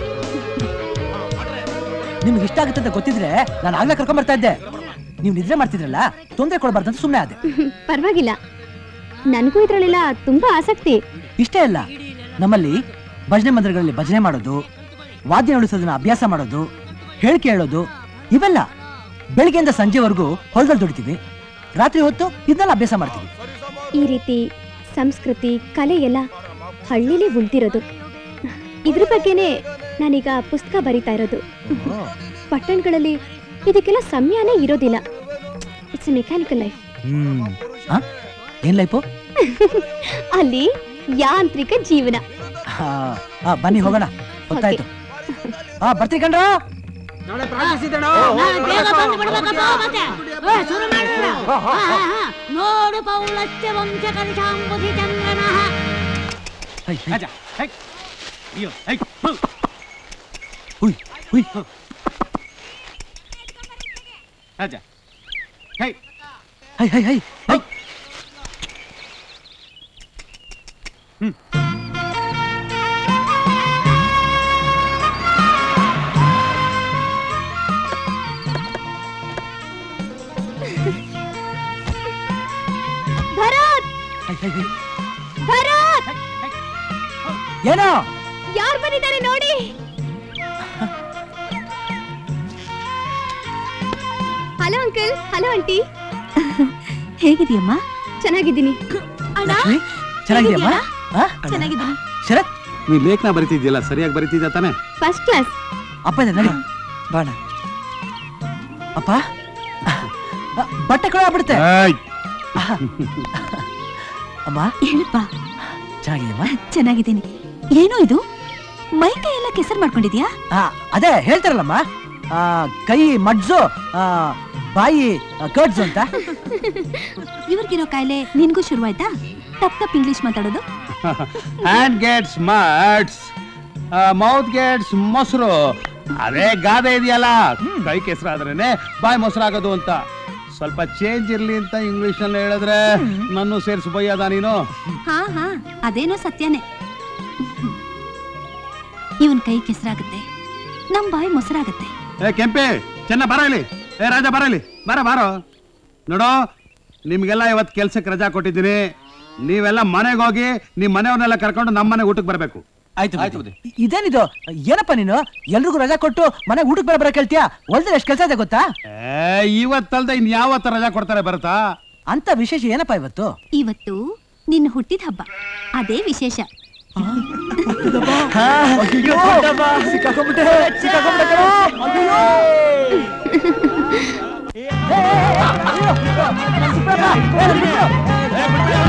ನಿಮ್ಗೆ ಇಷ್ಟ ಆಗುತ್ತೆ ಅಂತ ಗೊತ್ತಿದ್ರೆ ನಾನು ಆಗ್ಲೇ ಕರ್ಕೊಂಡ್ ಬರ್ತಾ ಇದ್ದೆ ನೀವು ನಿದ್ರೆ ಮಾಡ್ತಿದ್ರಲ್ಲ ತೊಂದರೆ ಕೊಡಬಾರ್ದು ಅಂತ ಸುಮ್ಮನೆ ಆದೆ ಪರವಾಗಿಲ್ಲ ನನಗೂ ಇದ್ರಲ್ಲೆಲ್ಲ ತುಂಬಾ ಆಸಕ್ತಿ ಇಷ್ಟೇ ಅಲ್ಲ ನಮ್ಮಲ್ಲಿ ಭಜನೆ ಮಂದಿರಗಳಲ್ಲಿ ಭಜನೆ ಮಾಡೋದು ವಾದ್ಯ ನುಡಿಸೋದನ್ನ ಅಭ್ಯಾಸ ಮಾಡೋದು ಹೇಳಿಕೆ ಹೇಳೋದು ಇವೆಲ್ಲ ಬೆಳಿಗ್ಗೆಯಿಂದ ಸಂಜೆವರೆಗೂ ಹೊಲದಲ್ಲಿ ದುಡಿತೀವಿ ರಾತ್ರಿ ಹೊತ್ತು ಇದನ್ನೆಲ್ಲ ಅಭ್ಯಾಸ ಮಾಡ್ತೀವಿ ಈ ರೀತಿ ಸಂಸ್ಕೃತಿ ಕಲೆ ಎಲ್ಲ ಹಳ್ಳಿಲೇ ಉಳ್ದಿರೋದು ಇದ್ರ ಬಗ್ಗೆನೇ ನಾನೀಗ ಪುಸ್ತಕ ಬರಿತಾ ಇರೋದು ಪಟ್ಟಣಗಳಲ್ಲಿ ಇದಕ್ಕೆಲ್ಲ ಸಮಯನೇ ಇರೋದಿಲ್ಲ ಇಟ್ಸ್ ಮೆಕ್ಯಾನಿಕಲ್ ಲೈಫ್ ಹ್ಮ್ ಆ? ಏನ್ ಲೈಫು ಅಲ್ಲಿ ಯಾಂತ್ರಿಕ ಜೀವನ ಆ, ಬನ್ನಿ ಹೋಗೋಣ ಗೊತ್ತಾಯ್ತು ಆ ಬರ್ತೀವಿ ಕಣ್ರ ನಾಳೆ ಪ್ರಾರ್ಥಿಸಿದಣ ಬೇಗ ಬಂದು ಬಿಡ್ಬೇಕಪ್ಪ ಮತ್ತೆ ಏ, ಶುರು ಮಾಡೋಣ ಹಾ, ಹಾ, ಹಾ. ನೋಡು ಪೌಲಸ್ತ್ಯ ವಂಶ ಕಲಿಶಾಂಬುಧಿ ಚಂದ್ರನಃ ಹುಯ್ ಹುಯ್ ರಾಜ ಹೇ hi high high hi Bharat hi high hi Bharat ಏನೋ ಯಾರು ಬಂದಿದ್ದಾರೆ ನೋಡಿ ಹಲೋ ಅಂಕಲ್ ಹಲೋ ಆಂಟಿ ಹೇಗಿದೆಯಮ್ಮ ಚೆನ್ನಾಗಿದ್ದೀನಿ ಲಕ್ಷ್ಮಿ ಚೆನ್ನಾಗಿದೆಯಮ್ಮ ಆ? ಚೆನ್ನಾಗಿದ್ದೀನಿ ಶರತ್ ನೀ ಲೇಖನ ಬರಿತಿದ್ಯಲ್ಲ ಸರಿಯಾಗಿ ಬರಿತಿದ್ಯಾ ತಾನೆ ಫಸ್ಟ್ ಕ್ಲಾಸ್ ಅಪ್ಪ ಇದೆ ನಡಿ ಬಾಣ ಅಪ್ಪ ಆ, ಬಟ್ಟೆ ಕೊಡ ಆಗ್ಬಿಡುತ್ತೆ ಅಮ್ಮ ಹೇಳಪ್ಪ ಚೆನ್ನಾಗಿದೆಯಮ್ಮ ಚೆನ್ನಾಗಿದ್ದೀನಿ ಏನೋ ಇದು ಮೈ ಕೈ ಎಲ್ಲ ಕೆಸರು ಮಾಡ್ಕೊಂಡಿದ್ಯಾ ಆ, ಅದೇ ಹೇಳ್ತಾರಲ್ಲಮ್ಮ ಆ, ಕೈ ಮಡ್ಸು ಆ, ಬಾಯಿ ಕಡ್ಸು ಅಂತ ಇವ್ರಿಗಿರೋ ಕಾಯಿಲೆ ನಿನ್ಗೂ ಶುರುವಾಯ್ತಾ ತಪ್ಪ ತಪ್ಪ ಇಂಗ್ಲಿಷ್ ಮಾತಾಡೋದು hand gets mutts mouth gets ಮೊಸರು ಅದೇ ಗಾದೆ ಇದೆಯಲ್ಲ ಕೈ ಕೆಸರಾದ್ರೇನೆ ಬಾಯಿ ಮೊಸರಾಗೋದು ಅಂತ ಸ್ವಲ್ಪ ಚೇಂಜ್ ಇರ್ಲಿ ಅಂತ ಇಂಗ್ಲಿಷ್ ನಲ್ಲಿ ಹೇಳಿದ್ರೆ ನನ್ನ ಸೇರಿಸಿ ಬೈಯದ ನೀನು ಹಾ ಹಾ ಅದೇನೋ ಸತ್ಯನೇ ಇವನ್ ಕೈ ಕೆಸರಾಗುತ್ತೆ ನಮ್ ಬಾಯಿ ಮೊಸರಾಗುತ್ತೆ ಏ ಕೆಂಪೆ ಚೆನ್ನ ಬರ ಇಲ್ಲಿ ಏ ರಾಜ ಬರ ಇಲ್ಲಿ ಬರ ಬಾರೋ ನೋಡೋ ನಿಮ್ಗೆಲ್ಲ ಇವತ್ತು ಕೆಲ್ಸಕ್ಕೆ ರಜಾ ಕೊಟ್ಟಿದ್ದೀನಿ ನೀವೆಲ್ಲ ಮನೆಗೆ ಹೋಗಿ ನಿಮ್ ಮನೆಯವ್ರನ್ನೆಲ್ಲ ಕರ್ಕೊಂಡು ನಮ್ಮ ಮನೆ ಊಟಕ್ಕೆ ಬರಬೇಕು ಆಯ್ತು ಆಯ್ತು ಇದೇನಿದು ಏನಪ್ಪ ನೀನು ಎಲ್ರಿಗೂ ರಜಾ ಕೊಟ್ಟು ಮನೆ ಊಟಕ್ಕೆ ಬರ ಬರಕ್ ಹೇಳ್ತೀಯಾ ಹೊಲ್ದಲ್ಲಿ ಎಷ್ಟು ಕೆಲಸ ಇದೆ ಗೊತ್ತಾ ಏ ಇವತ್ತಲ್ದ ಇನ್ ಯಾವತ್ತ ರಜಾ ಕೊಡ್ತಾರೆ ಬರುತ್ತಾ ಅಂತ ವಿಶೇಷ ಏನಪ್ಪ ಇವತ್ತು ಇವತ್ತು ನಿನ್ನ ಹುಟ್ಟಿದ ಹಬ್ಬ ಅದೇ ವಿಶೇಷ ಸಿಕ್ಕಾಕೊಂಡ್ಬಿಟ್ಟೆ ಸಿಕ್ಕಾಕೊಂಡ್ಬಿಟ್ಟೆ ಕಣೋ. ಅಯ್ಯೋ. ಏ, ಏ, ಏ, ಅಯ್ಯೋ, ನನ್ ಸುಬ್ರಹ್ಮ, ಏ, ನನ್ ಬಿಟ್ರು.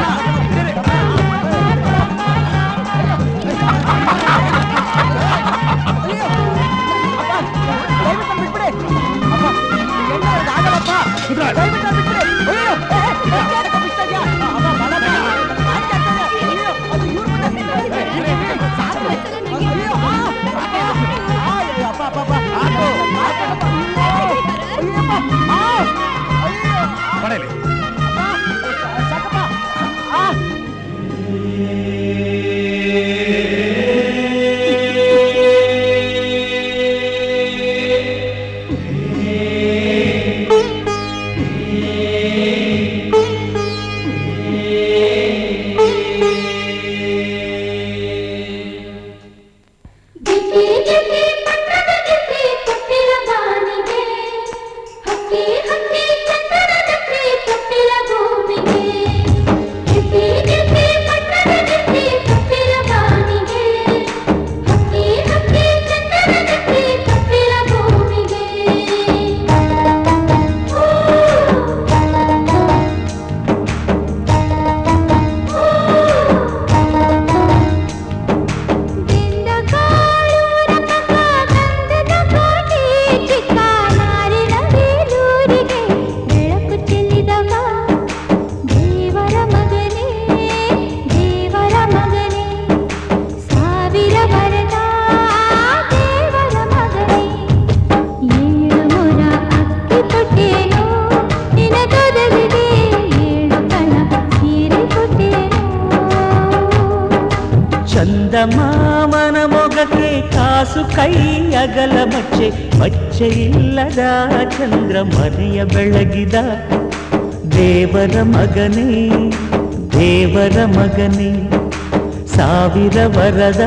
ಅಯ್ಯೋ. ಅಪ್ಪ, ದಯವಿಟ್ಟು ನನ್ ಬಿಟ್ಬಿಡಿ. ಅಪ್ಪ, ಹೆಣ್ಣು ಆಗಲ್ಲಪ್ಪ. ಇದು ಚಂದಮಾಮನ ಮೊಗಕ್ಕೆ ಕಾಸು ಕೈ ಅಗಲ ಮಚ್ಚೆ ಮಚ್ಚೆ ಇಲ್ಲದ ಚಂದ್ರ ಮನೆಯ ಬೆಳಗಿದ ದೇವರ ಮಗನೇ ದೇವರ ಮಗನೇ ಸಾವಿರ ವರದ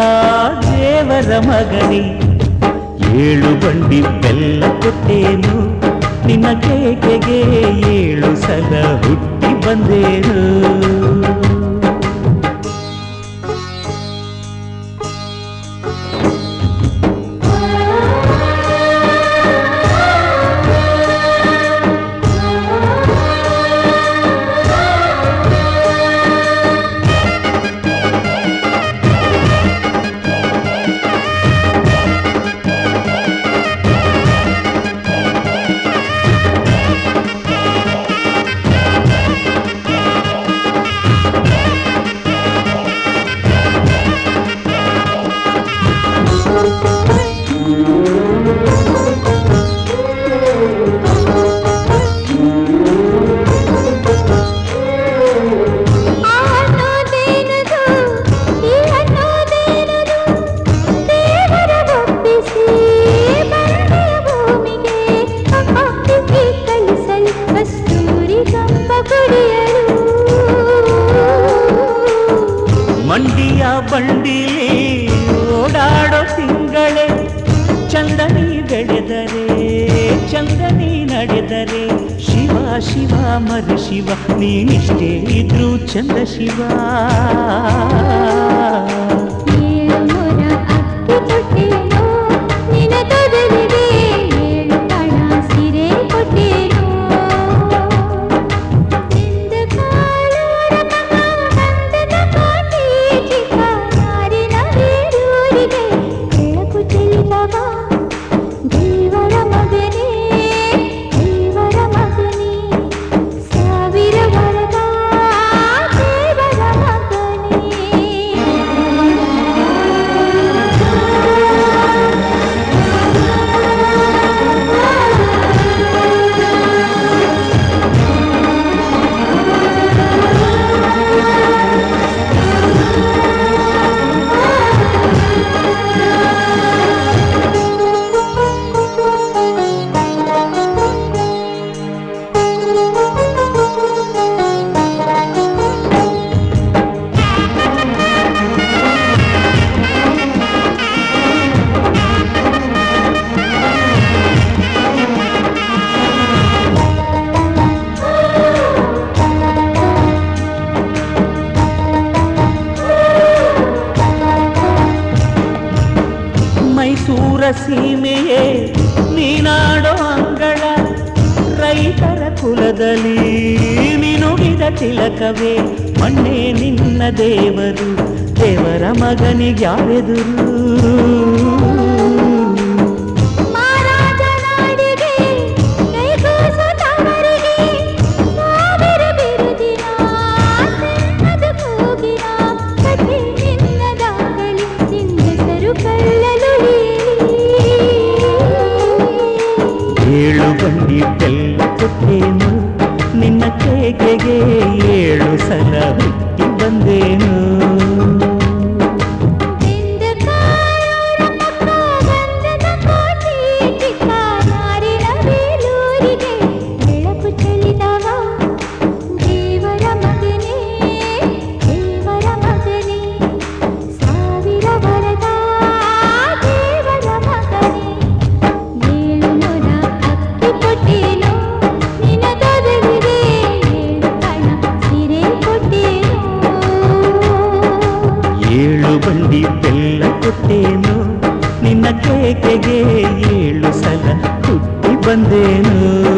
ದೇವರ ಮಗನೇ ಏಳು ಬಂಡಿ ಬೆಲ್ಲ ಕೊಟ್ಟೇನು ನಿನ್ನ ಕೇಕೆಗೆ ಏಳು ಸಲ ಹುಟ್ಟಿ ಬಂದೇನು ಮಂಡಿಯ ಬಂಡಿಲಿ ಓಡಾಡೋ ತಿಂಗಳೇ ಚಂದನಿ ಬೆಳೆದರೆ ಚಂದನಿ ನಡೆದರೆ ಶಿವ ಶಿವ ಮರ ಶಿವ ನೀನಿಷ್ಟೇ ಇದ್ರು ಚಂದ ಶಿವ ದೇವರ ಮಗನೇ ದೇವರ ಮಗನೇ ಸಾವಿರ ವರದ ದೇವರ ಮೈಸೂರ ಸೀಮೆಯೇ ನೀನಾಡೋ ಅಂಗಳ ರೈತರ ಕುಲದಲ್ಲಿ ಮಿನುಗಿದ ತಿಲಕವೇ ಮಣ್ಣೆ ನಿನ್ನ ದೇವರು ದೇವರ ಮಗನಿಗ್ಯಾರೆದುರು ಮಾರಾಜನಾಡಿಗೆ ಕೈಗೂಸು ತವರ ಕೊಟ್ಟೇನು ನಿನ್ನ ಕೇಕೆಗೆ ಏಳು ಸಲ ಹುಟ್ಟಿ ಬಂದೇನು ಬೆಳಕು ಚೆಲ್ಲಿದವ ದೇವರ ಮಗನೇ ದೇವರ ಮಗನೇ ಸಾವಿರ ವರದ ದೇವರ ಮಗನೇ ಏಳು ನೊಣ ಅಕ್ಕಿ ಕೊಟ್ಟೇನೋ ನಿನ್ನ ತೊದಲಿಗೆ ಏಳು ಕಣ ಸಿರೆ ಕೊಟ್ಟೇನೋ ಏಳು ಬಂಡಿ ಬೆಲ್ಲ ಕೊಟ್ಟೇನು ನಿನ್ನ ಕೇಕೆಗೆ ಏಳು ಸಲ ಹುಟ್ಟಿ ಬಂದೇನು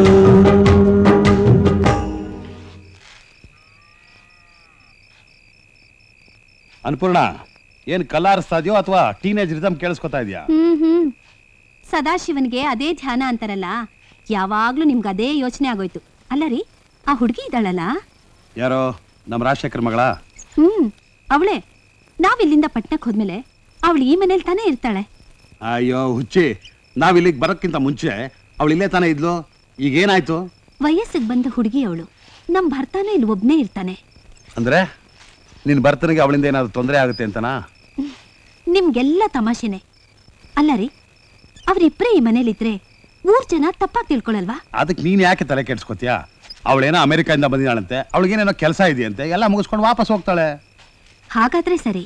ಅನ್ಪೂರ್ಣ ಏನ್ ಕಲಾರಿಸ್ತಾ ಇದೆಯೋ ಅಥವಾ ಟೀನೇಜ್ ರಿದಮ್ ಕೇಳಿಸ್ಕೊತಾ ಇದೆಯಾ ಹ್ಮ್ ಹ್ಮ್ ಸದಾಶಿವನ್ಗೆ ಅದೇ ಧ್ಯಾನ ಅಂತಾರಲ್ಲ ಯಾವಾಗ್ಲೂ ನಿಮ್ಗೆ ಅದೇ ಯೋಚನೆ ಆಗೋಯ್ತು ಅಲ್ಲ ರೀ ಆ ಹುಡುಗಿ ಇದ್ದಾಳಲ್ಲ ಯಾರೋ ನಮ್ಮ ರಾಜಶೇಖರ್ ಮಗಳ ಹ್ಮ್ ಅವಳೆ ನಾವಿಲ್ಲಿಂದ ಪಟ್ನಕ್ಕೆ ಹೋದ್ಮೇಲೆ ಅವಳು ಈ ಮನೇಲಿ ತಾನೇ ಇರ್ತಾಳೆ ಅಯ್ಯೋ ಹುಚ್ಚಿ ನಾವ್ ಇಲ್ಲಿಗೆ ಬರೋಕ್ಕಿಂತ ಮುಂಚೆ ಅವಳು ಇಲ್ಲೇ ತಾನೇ ಇದ್ಲು ಈಗ ಏನಾಯ್ತು ವಯಸ್ಸಿಗೆ ಬಂದ ಹುಡುಗಿ ಅವಳು ನಮ್ ಭರ್ತಾನೆ ಇಲ್ಲಿ ಒಬ್ನೇ ಇರ್ತಾನೆ ಅಂದ್ರೆ ನಿನ್ ಬರ್ತನಿಗೆ ಅವಳಿಂದ ಏನಾದ್ರು ತೊಂದರೆ ಆಗುತ್ತೆ ಅಂತನಾ ನಿಮ್ಗೆಲ್ಲ ತಮಾಷೆನೆ ಅಲ್ಲ ರೀ ಅವ್ರಿಬ್ರೇ ಈ ಮನೇಲಿದ್ರೆ ಊರ್ ಜನ ತಪ್ಪಾಗಿ ತಿಳ್ಕೊಳಲ್ವಾ ಅದಕ್ಕೆ ನೀನ್ ಯಾಕೆ ತಲೆ ಕೆಡ್ಸ್ಕೊತೀಯಾ ಅವಳೇನೋ ಅಮೆರಿಕದಿಂದ ಬಂದಿದ್ದಾಳಂತೆ ಅವಳಿಗೇನೇನೋ ಕೆಲಸ ಇದೆಯಂತೆ ಎಲ್ಲ ಮುಗಿಸ್ಕೊಂಡು ವಾಪಸ್ ಹೋಗ್ತಾಳೆ ಹಾಗಾದ್ರೆ ಸರಿ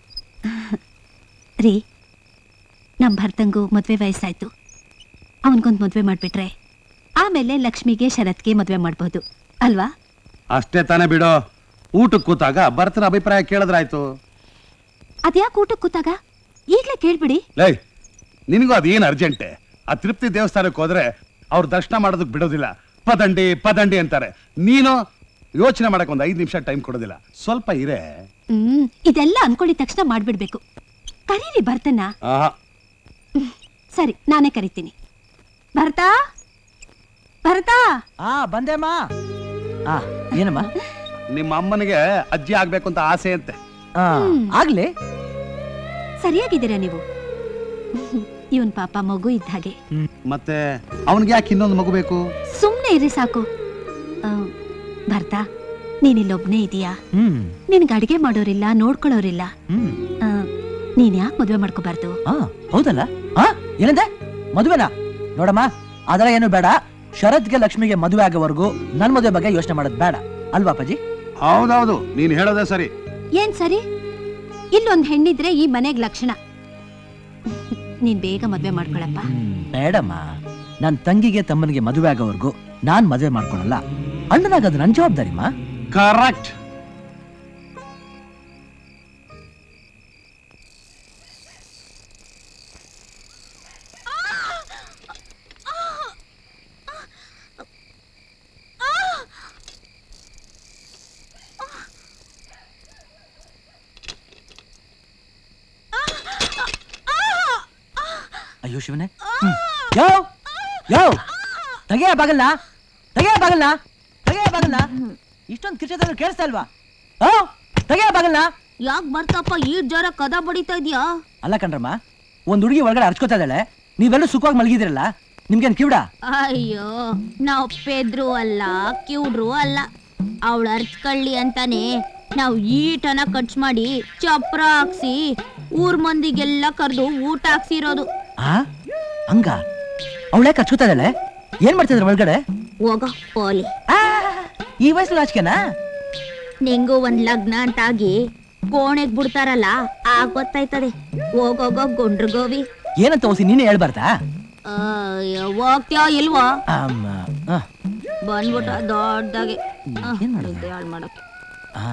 ರೀ ನಮ್ ಭರ್ತಂಗೂ ಮದ್ವೆ ವಯಸ್ಸಾಯ್ತು ಅವನ್ಗೊಂದ್ ಮದ್ವೆ ಮಾಡ್ಬಿಟ್ರೆ ಆಮೇಲೆ ಲಕ್ಷ್ಮಿಗೆ ಶರತ್ಗೆ ಮದ್ವೆ ಮಾಡ್ಬೋದು ಅಲ್ವಾ ಅಷ್ಟೇ ತಾನೇ ಬಿಡೋ ಊಟಕ್ಕೆ ಕೂತಾಗ ಭರತನ ಅಭಿಪ್ರಾಯ ಕೇಳಿದ್ರಾಯ್ತು ಅದ್ಯಾಕೆ ಊಟಕ್ಕೆ ಕೂತಾಗ ಈಗ್ಲೇ ಕೇಳ್ಬಿಡಿ ಲೈ ನಿನಗೂ ಅದೇನು ಅರ್ಜೆಂಟೆ ಆ ತಿರುಪತಿ ದೇವಸ್ಥಾನಕ್ಕೆ ಹೋದ್ರೆ ಅವ್ರು ದರ್ಶನ ಮಾಡೋದಕ್ಕೆ ಬಿಡೋದಿಲ್ಲ ಪದಂಡಿ ಪದಂಡಿ ಅಂತಾರೆ ನೀನು ಯೋಚನೆ ಮಾಡಕ್ ಒಂದು ಐದು ನಿಮಿಷ ಟೈಮ್ ಕೊಡೋದಿಲ್ಲ ಸ್ವಲ್ಪ ಇರೇ ಹ್ಮ್ ಇದೆಲ್ಲ ಅನ್ಕೊಂಡಿದ ತಕ್ಷಣ ಮಾಡ್ಬಿಡ್ಬೇಕು ಕರೀರಿ ಭರ್ತನ ಆಹಾ ಸರಿ ನಾನೇ ಕರಿತೀನಿ ಭರತ ಭರತ ಆ ಬಂದೆಮ್ಮ ಆ ಏನಮ್ಮ ನಿಮ್ಮ ಅಮ್ಮನಿಗೆ ಅಜ್ಜಿ ಆಗ್ಬೇಕು ಅಂತ ಆಸೆ ಅಂತೆ ಆ ಆಗ್ಲಿ ಸರಿಯಾಗಿದ್ದೀರಾ ನೀವು ಇವನ್ ಪಾಪ ಮಗು ಇದ್ದ ಹಾಗೆ ಮತ್ತೆ ಅವನಿಗೆ ಯಾಕೆ ಇನ್ನೊಂದು ಮಗು ಬೇಕು ಸುಮ್ನೆ ಇರಿ ಸಾಕು ಆ, ಭರ್ತ ನೀನಿಲ್ಲೊಬ್ನೇ ಇದೀಯಾ ಹ್ಮ್ ನಿನ್ಗೆ ಅಡಿಗೆ ಮಾಡೋರಿಲ್ಲ ನೋಡ್ಕೊಳ್ಳೋರಿಲ್ಲ ಹ್ಮ್ ಆ, ನೀನ್ ಯಾಕೆ ಮದ್ವೆ ಮಾಡ್ಕೋಬಾರ್ದು ಆ ಹೌದಲ್ಲ ಆ ಏನಂದೆ ಮದುವೆನಾ ನೋಡಮ್ಮ ಅದರ ಏನು ಬೇಡ ಶರತ್ಗೆ ಲಕ್ಷ್ಮಿಗೆ ಮದುವೆ ಆಗೋವರೆಗೂ ನನ್ ಮದುವೆ ಬಗ್ಗೆ ಯೋಚನೆ ಮಾಡೋದು ಬೇಡ ಅಲ್ವಾ ಅಪ್ಪಾಜಿ ಹೌದೌದು ನೀನ್ ಹೇಳೋದೇ ಸರಿ ಏನ್ ಸರಿ ಇಲ್ಲೊಂದ್ ಹೆಣ್ಣಿದ್ರೆ ಈ ಮನೆಗ್ ಲಕ್ಷಣ ನೀನ್ ಬೇಗ ಮದ್ವೆ ಮಾಡ್ಕೊಳಪ್ಪ ಬೇಡಮ್ಮ ನನ್ ತಂಗಿಗೆ ತಮ್ಮನಿಗೆ ಮದುವೆ ಆಗೋವರೆಗೂ ನಾನ್ ಮದುವೆ ಮಾಡ್ಕೊಳಲ್ಲ ಅಣ್ಣನಾಗದು ನನ್ ಜವಾಬ್ದಾರಿಮ್ಮ ಕರೆಕ್ಟ್ ಅಯ್ಯೋ ಶಿವನೇ ಹ್ಮ್. ಯೋ ಯೋ ತೆಗೆಯ ಬಾಗಲ್ನ ತೆಗೆಯ ಬಾಗಲ್ನ ತೆಗೆಯ ಬಾಗಲ್ನ ಇಷ್ಟೊಂದು ಕಿರ್ಚದಲ್ಲಿ ಕೇಳಿಸ್ತಾ ಇಲ್ವಾ ಓ ತೆಗೆಯ ಬಾಗಲ್ನ ಯಾಕೆ ಬರ್ತಪ್ಪ ಈ ಜರ ಕದ ಬಡಿತಾ ಇದ್ಯಾ ಅಲ್ಲ ಕಣ್ರಮ್ಮ ಒಂದ್ ಹುಡುಗಿ ಒಳಗಡೆ ಅರ್ಚ್ಕೋತಾ ಇದ್ದಾಳೆ ನೀವೆಲ್ಲರೂ ಸುಖವಾಗಿ ಮಲಗಿದಿರಲ್ಲ ನಿಮ್ಗೇನ್ ಕಿವಿಡ ಅಯ್ಯೋ ನಾವ್ ಪೆದ್ರು ಅಲ್ಲ ಕಿವ್ಡ್ರು ಅಲ್ಲ ಅವಳು ಅರ್ಚ್ಕಳ್ಳಿ ಅಂತಾನೆ ನಾವು ಈಟನ ಖರ್ಚು ಮಾಡಿ ಚಪ್ರ ಹಾಕ್ಸಿ ಊರ್ ಮಂದಿಗೆಲ್ಲ ಕರೆದು ಊಟ ಹಾಕ್ಸಿರೋದು ಆ ಹಂಗ ಅವಳೆ ಕಚ್ಕೋತಾ ಇದ್ದಾಳೆ ಏನ್ ಮಾಡ್ತಿದ್ರ ಒಳಗಡೆ ಹೋಗ ಪೋಲಿ ಈ ವಯಸ್ಸಲ್ಲಿ ಆಚಿಕೆನಾ ನಿಂಗೂ ಒಂದ್ ಲಗ್ನ ಅಂತಾಗಿ ಕೋಣೆಗ್ ಬಿಡ್ತಾರಲ್ಲ ಆಗ ಗೊತ್ತಾಯ್ತದೆ ಹೋಗೋಗೋ ಗುಂಡ್ರು ಗೋವಿ ಏನಂತ ಓಸಿ ನೀನೇ ಹೇಳ್ಬಾರ್ದಾ ಅಯ್ಯೋ ಹೋಗ್ತ್ಯಾ ಇಲ್ವಾ ಅಮ್ಮ ಆ, ಬಂದ್ಬಿಟ್ಟ ದೊಡ್ಡದಾಗೆ ನಿದ್ದೆ ಹಾಳ್ ಮಾಡಕ್ಕೆ ಆ.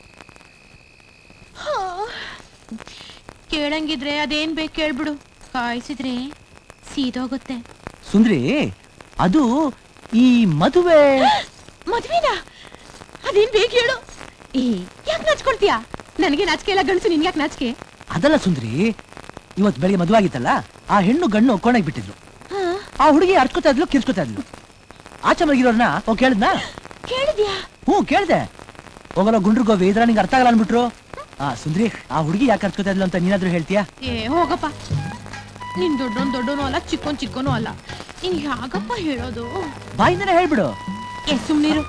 ಕೇಳಂಗಿದ್ರೆ ಅದೇನ್ ಬೇಕು ಕೇಳ್ಬಿಡು ಕಾಯಿಸಿದ್ರೆ ಸೀದೋಗುತ್ತೆ ಸುಂದ್ರಿ ಅದು ಈ ಮದುವೆ ಮದ್ವಿನಾ ಅದೇನ್ ಬೇಕು ಹೇಳು ಏ ಯಾಕೆ ನಾಚ್ಕೊಳ್ತೀಯಾ ನನಗೆ ನಾಚಿಕೆ ಇಲ್ಲ ಗಂಡಸು ನಿನ್ಗೆ ಯಾಕೆ ನಾಚಿಕೆ ಅದಲ್ಲ ಸುಂದ್ರಿ ಇವತ್ತು ಬೆಳಿಗ್ಗೆ ಮದುವೆ ಆಗಿತ್ತಲ್ಲ ಆ ಹೆಣ್ಣು ಗಣ್ಣು ಕೋಣೆಗೆ ಬಿಟ್ಟಿದ್ರು ಆ ಹುಡುಗಿ ಅರ್ಚ್ಕೋತಾ ಇದ್ಲು ಕಿರ್ಚ್ಕೋತಾ ಇದ್ಲು ಆಚೆ ಮಲಗಿರೋರ್ನ ಓ ಕೇಳಿದ್ನಾ ಕೇಳಿದ್ಯಾ ಹ್ಞೂ ಕೇಳ್ದೆ ಹೋಗಲ್ಲ ಗುಂಡ್ರು ಗೋವಿ ಇದ್ರ ನಿಂಗೆ ಅರ್ಥ ಆಗಲ್ಲ ಅನ್ಬಿಟ್ರು ಆ ಸುಂದ್ರಿ ಆ ಹುಡುಗಿ ಯಾಕೆ ಅರ್ಚ್ಕೋತಾ ಇದ್ಲು ಅಂತ ನೀನಾದ್ರೂ ಹೇಳ್ತೀಯಾ ಏ ಹೋಗಪ್ಪ ನೀನ್ ದೊಡ್ಡೋನ್ ದೊಡ್ಡೋನು ಅಲ್ಲ ಚಿಕ್ಕೋನ್ ಚಿಕ್ಕೋನು ಅಲ್ಲ ನೀನ್ ಯಾಕಪ್ಪ ಹೇಳೋದು ಬಾಯಿಂದನೇ ಹೇಳ್ಬಿಡು ಏ ಸುಮ್ನಿರು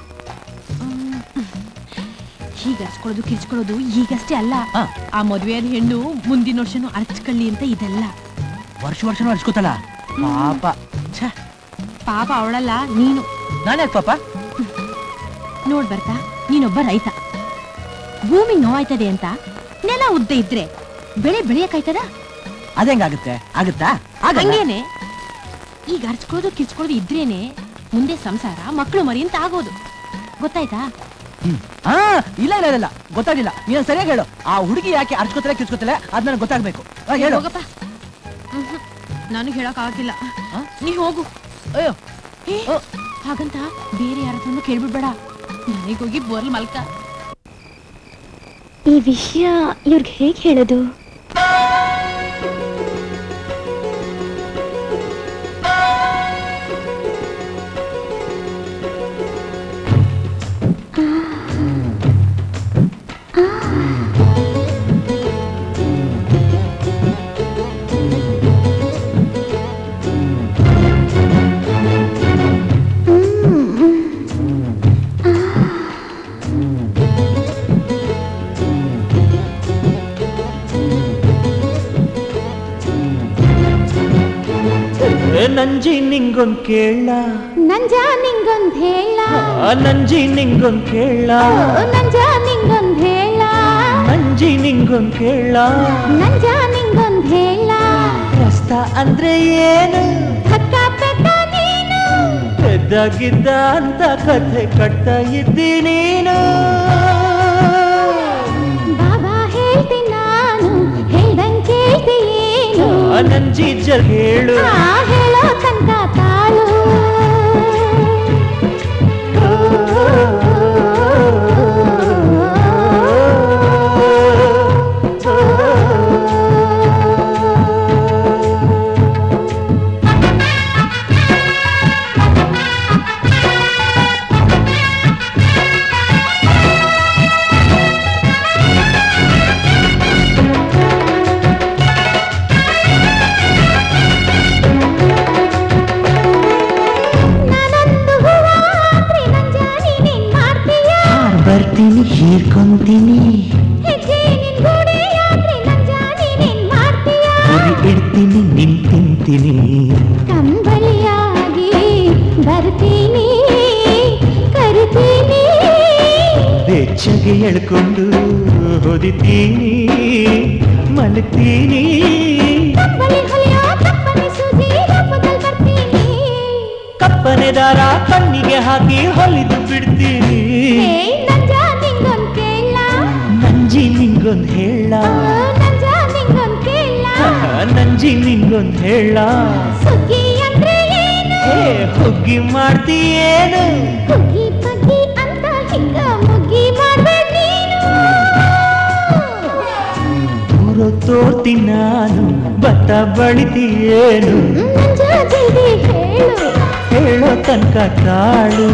ಹೀಗೆ ಹಚ್ಕೊಳ್ಳೋದು ಕಿರ್ಚ್ಕೊಳ್ಳೋದು ಈಗಷ್ಟೇ ಅಲ್ಲ ಆ ಮದ್ವೆಯಾದ ಹೆಣ್ಣು ಮುಂದಿನ ವರ್ಷನೂ ಅರ್ಚ್ಕೊಳ್ಳಿ ಅಂತ ಇದೆಲ್ಲ ವರ್ಷ ವರ್ಷನೂ ಅರ್ಸ್ಕೋತಲ್ಲ ಪಾಪ ಛೆ ಪಾಪ ಅವಳಲ್ಲ ನೀನು ನಾನೇ ಪಾಪ ನೋಡ್ ಬರ್ತಾ ನೀನೊಬ್ಬ ರೈತ ಭೂಮಿ ನೋವಾಯ್ತದೆ ಅಂತ ನೆಲ ಉದ್ದ ಇದ್ರೆ ಬೆಳೆ ಬೆಳೆಯಕ್ಕಾಯ್ತದ ಅದೇಂಗಾಗುತ್ತೆ ಆಗುತ್ತಾ ಆಗಲ್ಲ ಹಂಗೇನೆ ಈಗ ಅರ್ಚ್ಕೊಳ್ಳೋದು ಕಿರ್ಚ್ಕೊಳ್ಳೋದು ಇದ್ರೇನೆ ಮುಂದೆ ಸಂಸಾರ ಮಕ್ಕಳು ಮರಿ ಅಂತ ಆಗೋದು ಗೊತ್ತಾಯ್ತಾ ಹಾ ಇಲ್ಲ ಇಲ್ಲ ಇಲ್ಲ ಗೊತ್ತಾಗಿಲ್ಲ ನೀನು ಸರಿಯಾಗಿ ಹೇಳು ಆ ಹುಡುಗಿ ಯಾಕೆ ಅರ್ಚ್ಕೋತಲೆ ಕಿರ್ಚ್ಕೋತಲೆ ಅದ್ ನನಗೆ ಗೊತ್ತಾಗ್ಬೇಕು ಆ, ಹೇಳು ಹೋಗಪ್ಪ ಮ್ಹೂ. ನನಗ್ ಹೇಳಕ್ ಆಗಿಲ್ಲ ನೀ ಹೋಗು ಅಯ್ಯೋ ಏ, ಹಾಗಂತ ಬೇರೆ ಯಾರತ್ರನು ಕೇಳ್ಬಿಡ್ಬೇಡ ನನಗೋಗಿ ಬೋರ್ಲ್ ಮಲ್ಕ ಈ ವಿಷಯ ಇವ್ರಿಗೆ ಹೇಗೆ ಹೇಳೋದು ನಂಜಿ ನಿಂಗೊಂದ್ ಕೇಳ ನಂಜ ನಿಂಗೊಂದ್ ಹೇಳ ಆ ನಂಜಿ ನಿಂಗೊಂದ್ ಕೇಳ ನಂಜ ನಿಂಗೊಂದ್ ಹೇಳ ನಂಜಿ ನಿಂಗೊಂದ್ ಕೇಳ ನಂಜ ನಿಂಗೊಂದ್ ಹೇಳ ರಸ್ತ ಅಂದ್ರೆ ಏನು ಹಕ್ಕ ಪೆದ್ದ ನೀನು ಪೆದ್ದಾಗಿದ್ದ ಅಂತ ಕಥೆ ಕಟ್ತಾ ಇದ್ದಿ ನೀನು ಬಾಬಾ ಹೇಳ್ತಿ ನಾನು ಹೇಳ್ದಂಗ್ ಕೇಳ್ತಿ ಏನು ಆ ನಂಜಿ ಜ ಹೇಳು ಆ ಹೇಳೋ ತನಕ ತಾಳು ನಾನೊಂದು ಹೂವ ಆದ್ರೆ ನಂಜ ನೀನೇನ್ ಮಾಡ್ತೀಯ ಹಾರ್ ಬರ್ತೀನಿ ಹೀರ್ಕೊಂತೀನಿ ಹೆಜ್ಜೆ ನಿನ್ ಗೋಡೆ ಆದ್ರೆ ನಂಜ ನೀನೇನ್ ಮಾಡ್ತೀಯ ಉರಿ ಇಡ್ತೀನಿ ನಿನ್ ತಿಂತೀನಿ ಕಂಬಳಿಯಾಗಿ ಬರ್ತೀನಿ ಕರಿತೀನಿ ಬೆಚ್ಚಗೆ ಎಳ್ಕೊಂಡು ಹೊದಿತೀನಿ ಮಲಗ್ತೀನಿ ಕಂಬಳಿ ಹೊಲಿಯೋ ಕಪ್ಪನೆ ಸೂಜಿ ರೂಪದಲ್ಲಿ ಬರ್ತೀನಿ ಕಪ್ಪನೆ ದಾರ ಕಣ್ಣಿಗೆ ಹಾಕಿ ಹೊಲಿದು ಬಿಡ್ತೀನಿ ಹೇ ನಂಜ ನಿಂಗೊಂದ್ ಕೇಳ ನಂಜಿ ನಿಂಗೊಂದ್ ಹೇಳ ನಂಜ ನಿಂಗೊಂದ್ ಕೇಳ ನಂಜಿ ನಿಂಗೊಂದ್ ಹೇಳ ಸುಗ್ಗಿ ಅಂದ್ರೆ ಏನು ಹೇ ಹುಗ್ಗಿ ಮಾಡ್ತೀಯೇನು ಹುಗ್ಗಿ ಪಗ್ಗಿ ಅಂತ ಹಿಂಗ ಮುಗ್ಗಿ ಮಾಡ್ಬೇಡ ನೀನು ಊರು ತೋರ್ತಿ ನಾನು ಭತ್ತ ಬಳಿತೀಯೇನು ನಂಜ ಜಲ್ದಿ ಹೇಳು ಹೇಳೋ ತನಕ ತಾಳು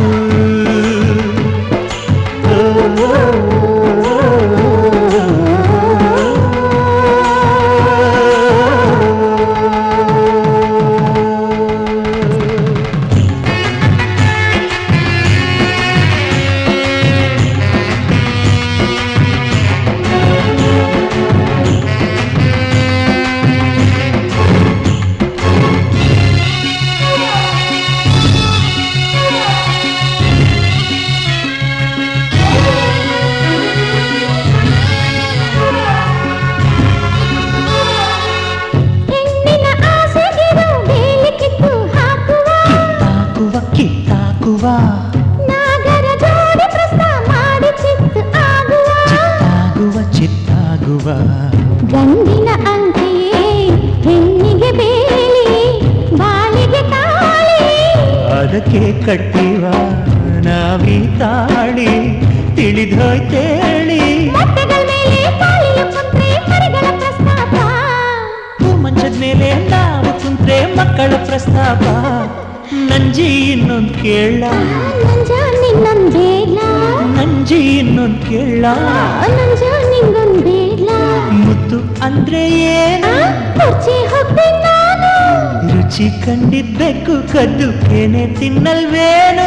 ಹೆಣ್ಣಿನ ಆಸೆಗಿರು ಬೇಲಿ ಕಿತ್ತು ಹಾಕುವ ಕಿತ್ತಾಕುವ ಕಿತ್ತಾಕುವ ನಾಗರ ಜೋಡಿ ಪ್ರಸ್ತಾವ ಮಾಡಿ ಚಿತ್ತು ಆಗುವ ಚಿತ್ತಾಗುವ ಚಿತ್ತಾಗುವ ಗಂಡಿನ ಅಂತೆಯೇ ಹೆಣ್ಣಿಗೆ ಬೇಲಿ ಬಾಲಿಗೆ ತಾಳಿ ಅದಕ್ಕೆ ಕಟ್ಟಿವ ನಾವೀ ತಾಳಿ ತಿಳಿದೋಯ್ತೇಳಿ ಮೊಟ್ಟೆಗಳ ಮೇಲೆ ತಾಳಿಯ ಕುಂತ್ರೆ ಮರಿಗಳ ಪ್ರಸ್ತಾಪ ಮಂಚದ ಮೇಲೆ ನಾವು ಕುಂತ್ರೆ ಮಕ್ಕಳ ಪ್ರಸ್ತಾಪ ನಂಜಿ ಇನ್ನೊಂದ್ ಕೇಳ ನಂಜ ನಿನ್ನೊಂದ್ ಬೇಡ ನಂಜಿ ಇನ್ನೊಂದ್ ಕೇಳ ನಂಜ ನಿಂಗೊಂದ್ ಬೇಡ ಮುದ್ದು ಅಂದ್ರೆ ಏನು ಕುರ್ಚಿ ಹೋಗ್ತೀನಿ ನಾನು ರುಚಿ ಹಚ್ಚಿ ಕಂಡಿದ್ದೆಕ್ಕು ಕದ್ದು ಕೆನೆ ತಿನ್ನಲ್ವೇನು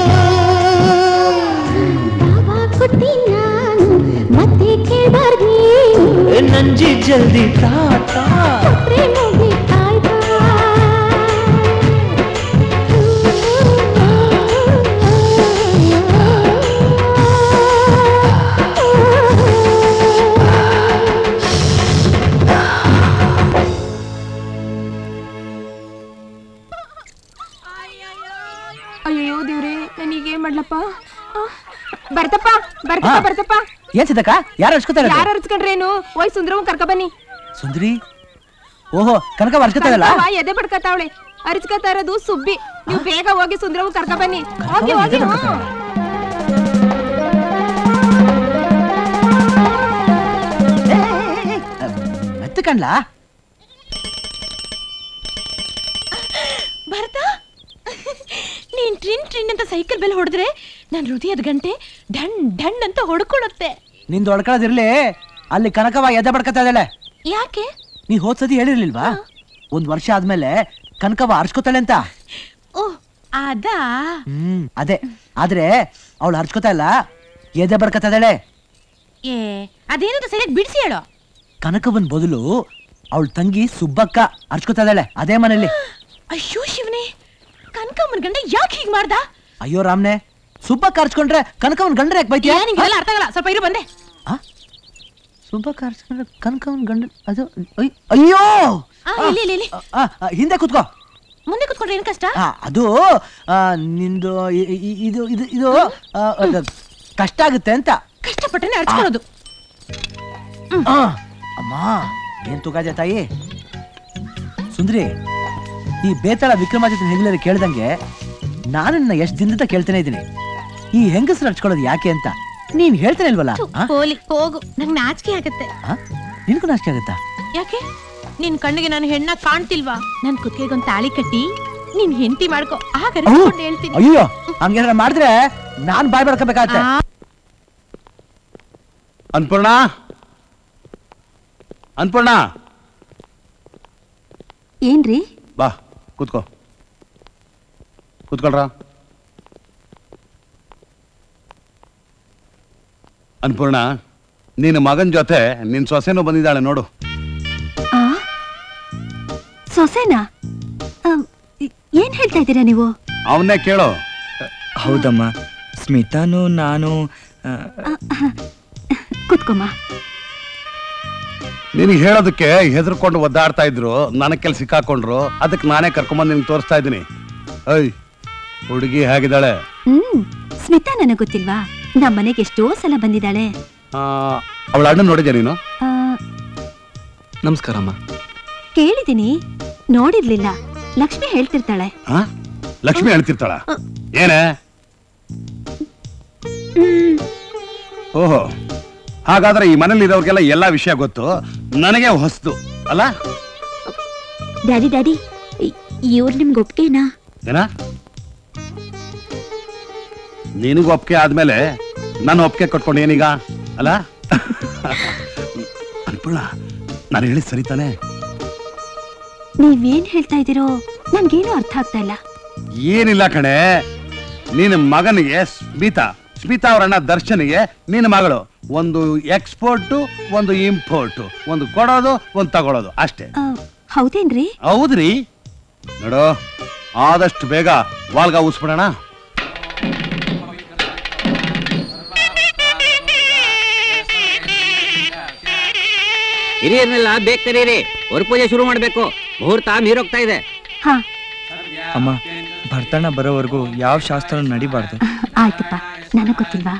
ಕೊಟ್ಟಿ ನಾನು ಮತ್ತೆ ಕೇಳ್ಬಾರ್ದು ನಂಜಿ ಜಲ್ದಿ ತಾತ ಕೊಟ್ರೆ ಮುಗಿತಾಯ್ತಾ ಅಯ್ಯೋ ದೇವ್ರೆ ನನಗೆ ಏನ್ ಮಾಡ್ಲಪ್ಪ ಆ, ಬರ್ತಪ್ಪ ಬರ್ತಪ್ಪ ಹಾ. ಬರ್ತಪ್ಪ ಏನ್ ಸಿದ್ದಕ್ಕ ಯಾರು ಅರ್ಸ್ಕೊತಾ ಯಾರು ಇರೋದು ಅರ್ಸ್ಕೊಂಡ್ರೇನು ಓಯ್ ಸುಂದ್ರವ್ ಕರ್ಕ ಬನ್ನಿ ಸುಂದ್ರಿ ಓಹೋ ಕನಕ ಅರ್ಸ್ಕೊತಾ ಇರಲ್ಲ ಕನಕವ್ವ ಎದೆ ಬಡ್ಕತಾವಳೆ ಅರ್ಚ್ಕತಾ ಇರೋದು ಸುಬ್ಬಿ ನೀವು ಬೇಗ ಹೋಗಿ ಸುಂದ್ರವ್ ಕರ್ಕ ಬನ್ನಿ ಹೋಗಿ ಹೋಗಿ ಎದೆ ಹ್ಞೂ. ಎತ್ತು ಕಣ್ಲಾ ಭರತ ನೀನ್ ಟ್ರಿನ್ ಟ್ರಿನ್ ಅಂತ ಸೈಕಲ್ ಬೆಲ್ ಹೊಡೆದ್ರೆ ನನ್ನ ಹೃದಯದ ಗಂಟೆ ಢಣ್ ಢಣ್ ಅಂತ ಹೊಡ್ಕೊಳುತ್ತೆ ನಿಂದು ಹೊಡ್ಕೊಳ್ಳೋದಿರ್ಲಿ ಅಲ್ಲಿ ಕನಕವ ಎದೆ ಬಡ್ಕತಾ ಇದ್ದಾಳೆ ಯಾಕೆ ನೀ ಹೋದ್ ಸತಿ ಹೇಳಿರ್ಲಿಲ್ವಾ ಒಂದ್ ವರ್ಷ ಆದ್ಮೇಲೆ ಕನಕವ ಅರ್ಸ್ಕೊತಾಳೆ ಅಂತ ಓ ಅದಾ ಹ್ಮ್ ಅದೇ ಆದ್ರೆ ಅವಳು ಅರ್ಸ್ಕೊತಾ ಇಲ್ಲ ಎದೆ ಬಡ್ಕತಾ ಇದ್ದಾಳೆ ಏ ಅದೇನದು ಸರಿಯಾಗಿ ಬಿಡಿಸಿ ಹೇಳೋ ಕನಕವನ್ ಬದಲು ಅವಳ ತಂಗಿ ಸುಬ್ಬಕ್ಕ ಅರ್ಸ್ಕೊತಾ ಇದ್ದಾಳೆ ಅದೇ ಮನೇಲಿ ಅಯ್ಯೋ ಶಿವನೇ ಕನಕಮ್ಮನ ಗಂಡ ಯಾಕೆ ಹೀಗ್ ಮಾಡ್ದ ಅಯ್ಯೋ ರಾಮ್ನೆ ಸುಬ್ಬಕ್ಕ ಅರ್ಸ್ಕೊಂಡ್ರೆ ಕನಕವನ್ ಗಂಡ್ರೆ ಯಾಕೆ ಬೈತೀಯ ಏ, ನಿಂಗೆಲ್ಲ ಅರ್ಥ ಆಗಲ್ಲ ಸ್ವಲ್ಪ ಇರು ಬಂದೆ ಸುಬ್ಬಕ್ಕ ಅರ್ಸ್ಕೊಂಡ್ರೆ ಕನಕವನ್ ಗಂಡ ಅದು ಅಯ್- ಅಯ್ಯೋ ಆ, ಇಲ್ಲಿ ಇಲ್ಲಿ ಇಲ್ಲಿ ಆ, ಆ, ಹಿಂದೆ ಕುತ್ಕೋ ಮುಂದೆ ಕುತ್ಕೊಂಡ್ರೆ ಏನ್ ಕಷ್ಟ ಆ, ಅದು ಆ, ನಿಂದು ಇ- ಇ- ಇದು ಇದು ಇದು ಆ, ಅದು ಕಷ್ಟ ಆಗುತ್ತೆ ಅಂತ ಕಷ್ಟಪಟ್ಟನೆ ಅರ್ಚ್ಕೊಳ್ಳೋದು ಆ, ಅಮ್ಮ ಏನ್ ತೂಗಾದೆ ತಾಯಿ ಸುಂದ್ರಿ ಈ ಬೇತಾಳ ವಿಕ್ರಮಾದಿತ್ಯನ ಹೆಂಗ್ಲಲ್ಲಿ ಕೇಳ್ದಂಗೆ ನಾನು ನಿನ್ನ ಎಷ್ಟು ದಿನದಿಂದ ಕೇಳ್ತಾನೆ ಇದ್ದೀನಿ ಈ ಹೆಂಗಸರು ಹಚ್ಕೊಳ್ಳೋದು ಯಾಕೆ ಅಂತ ನೀನ್ ಹೇಳ್ತಾನೆ ಇಲ್ವಲ್ಲ ಆ? ಹೋಲಿ ಹೋಗು ನಂಗೆ ನಾಚಿಕೆ ಆಗತ್ತೆ ಆ? ನಿನ್ಗೂ ನಾಚಿಕೆ ಆಗುತ್ತಾ ಯಾಕೆ ನಿನ್ ಕಣ್ಣಿಗೆ ನಾನು ಹೆಣ್ಣ ಕಾಣ್ತಿಲ್ವಾ ನನ್ ಕುತ್ತಿಗೆಗೊಂದ್ ತಾಳಿ ಕಟ್ಟಿ ನೀನ್ ಹೆಂಡತಿ ಮಾಡ್ಕೋ ಆಗ ಅರಿಸ್ಕೊಂಡು ಹೇಳ್ತೀನಿ ಅಯ್ಯೋ ಹಂಗೇನಾರ ಮಾಡಿದ್ರೆ ನಾನ್ ಬಾಯ್ ಬಡ್ಕೋಬೇಕಾಗತ್ತೆ ಅನ್ಪೂರ್ಣ ಅನ್ಪೂರ್ಣ ಏನ್ರಿ ಬಾ ಕೂತ್ಕೋ ಕೂತ್ಕೊಳ್ರ ಅನ್ಪೂರ್ಣ ನಿನ್ನ ಮಗನ ಜೊತೆ ನಿನ್ ಸೊಸೆನೂ ಬಂದಿದ್ದಾಳೆ ನೋಡು ಆ ಸೊಸೆನಾ ಆಮ್, ಇ- ಏನ್ ಹೇಳ್ತಾ ಇದ್ದೀರಾ ನೀವು ಅವನ್ನೇ ಕೇಳೋ ಹೌದಮ್ಮ ಸ್ಮಿತಾನು ನಾನು ಆ, ಕುತ್ಕೊಮ್ಮ ನಿನಗೆ ಹೇಳೋದಕ್ಕೆ ಹೆದರ್ಕೊಂಡು ಒದ್ದಾಡ್ತಾ ಇದ್ರು ನನ್ನ ಕೆಲ್ ಸಿಕ್ಕಾಕೊಂಡ್ರು ಅದಕ್ಕೆ ನಾನೇ ಕರ್ಕೊಂಬಂದು ನಿನ್ಗೆ ತೋರಿಸ್ತಾ ಇದ್ದೀನಿ ಐ ಹುಡುಗಿ ಹೇಗಿದ್ದಾಳೆ ಹ್ಮ್ ಸ್ಮಿತಾ ನನಗ್ ಗೊತ್ತಿಲ್ವಾ ನಮ್ಮ ಮನೆಗೆ ಎಷ್ಟೋ ಸಲ ಬಂದಿದ್ದಾಳೆ ಅವಳ ಅಣ್ಣ ನೋಡಿದ್ಯಾ ನೀನು ಆ, ನಮಸ್ಕಾರಮ್ಮ ಕೇಳಿದೀನಿ ನೋಡಿರ್ಲಿಲ್ಲ ಲಕ್ಷ್ಮಿ ಹೇಳ್ತಿರ್ತಾಳೆ ಆ? ಲಕ್ಷ್ಮಿ ಹೇಳ್ತಿರ್ತಾಳ ಏನೇ ಓಹೋ ಹಾಗಾದ್ರೆ ಈ ಮನೇಲಿ ಇರೋರ್ಗೆಲ್ಲ ಎಲ್ಲಾ ವಿಷಯ ಗೊತ್ತು ನನಗೆ ಹೊಸ್ತು ಅಲ್ಲ ಡ್ಯಾಡಿ ಡ್ಯಾಡಿ ಇವ್ರು ನಿಮ್ಗೆ ಒಪ್ಗೆನಾ ಏನ ನಿನಗೆ ಒಪ್ಪಿಗೆ ಆದ್ಮೇಲೆ ನಾನು ಒಪ್ಪಿಗೆ ಕೊಟ್ಕೊಂಡು ಏನೀಗ ಅಲ್ಲ ಅನ್ಪೂರ್ಣ ನಾನು ಹೇಳಿದ್ ಸರಿ ತಾನೆ ನೀವೇನ್ ಹೇಳ್ತಾ ಇದ್ದೀರೋ ನನ್ಗೇನು ಅರ್ಥ ಆಗ್ತಾ ಇಲ್ಲ ಏನಿಲ್ಲ ಕಣೆ ನಿನ್ನ ಮಗನಿಗೆ ಸ್ಮಿತಾ ಸ್ಮಿತಾ ಅವರಣ್ಣ ದರ್ಶನಿಗೆ ನಿನ್ನ ಮಗಳು ಒಂದು ಎಕ್ಸ್ಪೋರ್ಟು ಒಂದು ಇಂಪೋರ್ಟು ಒಂದು ಕೊಡೋದು ಒಂದು ತಗೊಳೋದು ಅಷ್ಟೇ ಆ, ಹೌದೇನ್ರಿ ಹೌದ್ರಿ ನೋಡು ಆದಷ್ಟು ಬೇಗ ವಾಲ್ಗ ಊಸ್ಬಿಡೋಣ ಹಿರಿಯರ್ನೆಲ್ಲ ಬೇಗ ಕರೀರಿ ಹೊರ ಪೂಜೆ ಶುರು ಮಾಡ್ಬೇಕು ಮುಹೂರ್ತ ಮೀರೋಗ್ತಾ ಇದೆ ಹಾ ಅಮ್ಮ ಭರ್ತಣ್ಣ ಬರೋವರೆಗೂ ಯಾವ ಶಾಸ್ತ್ರ ನಡಿಬಾರ್ದು ಆಯ್ತಪ್ಪ ನನಗ್ ಗೊತ್ತಿಲ್ವಾ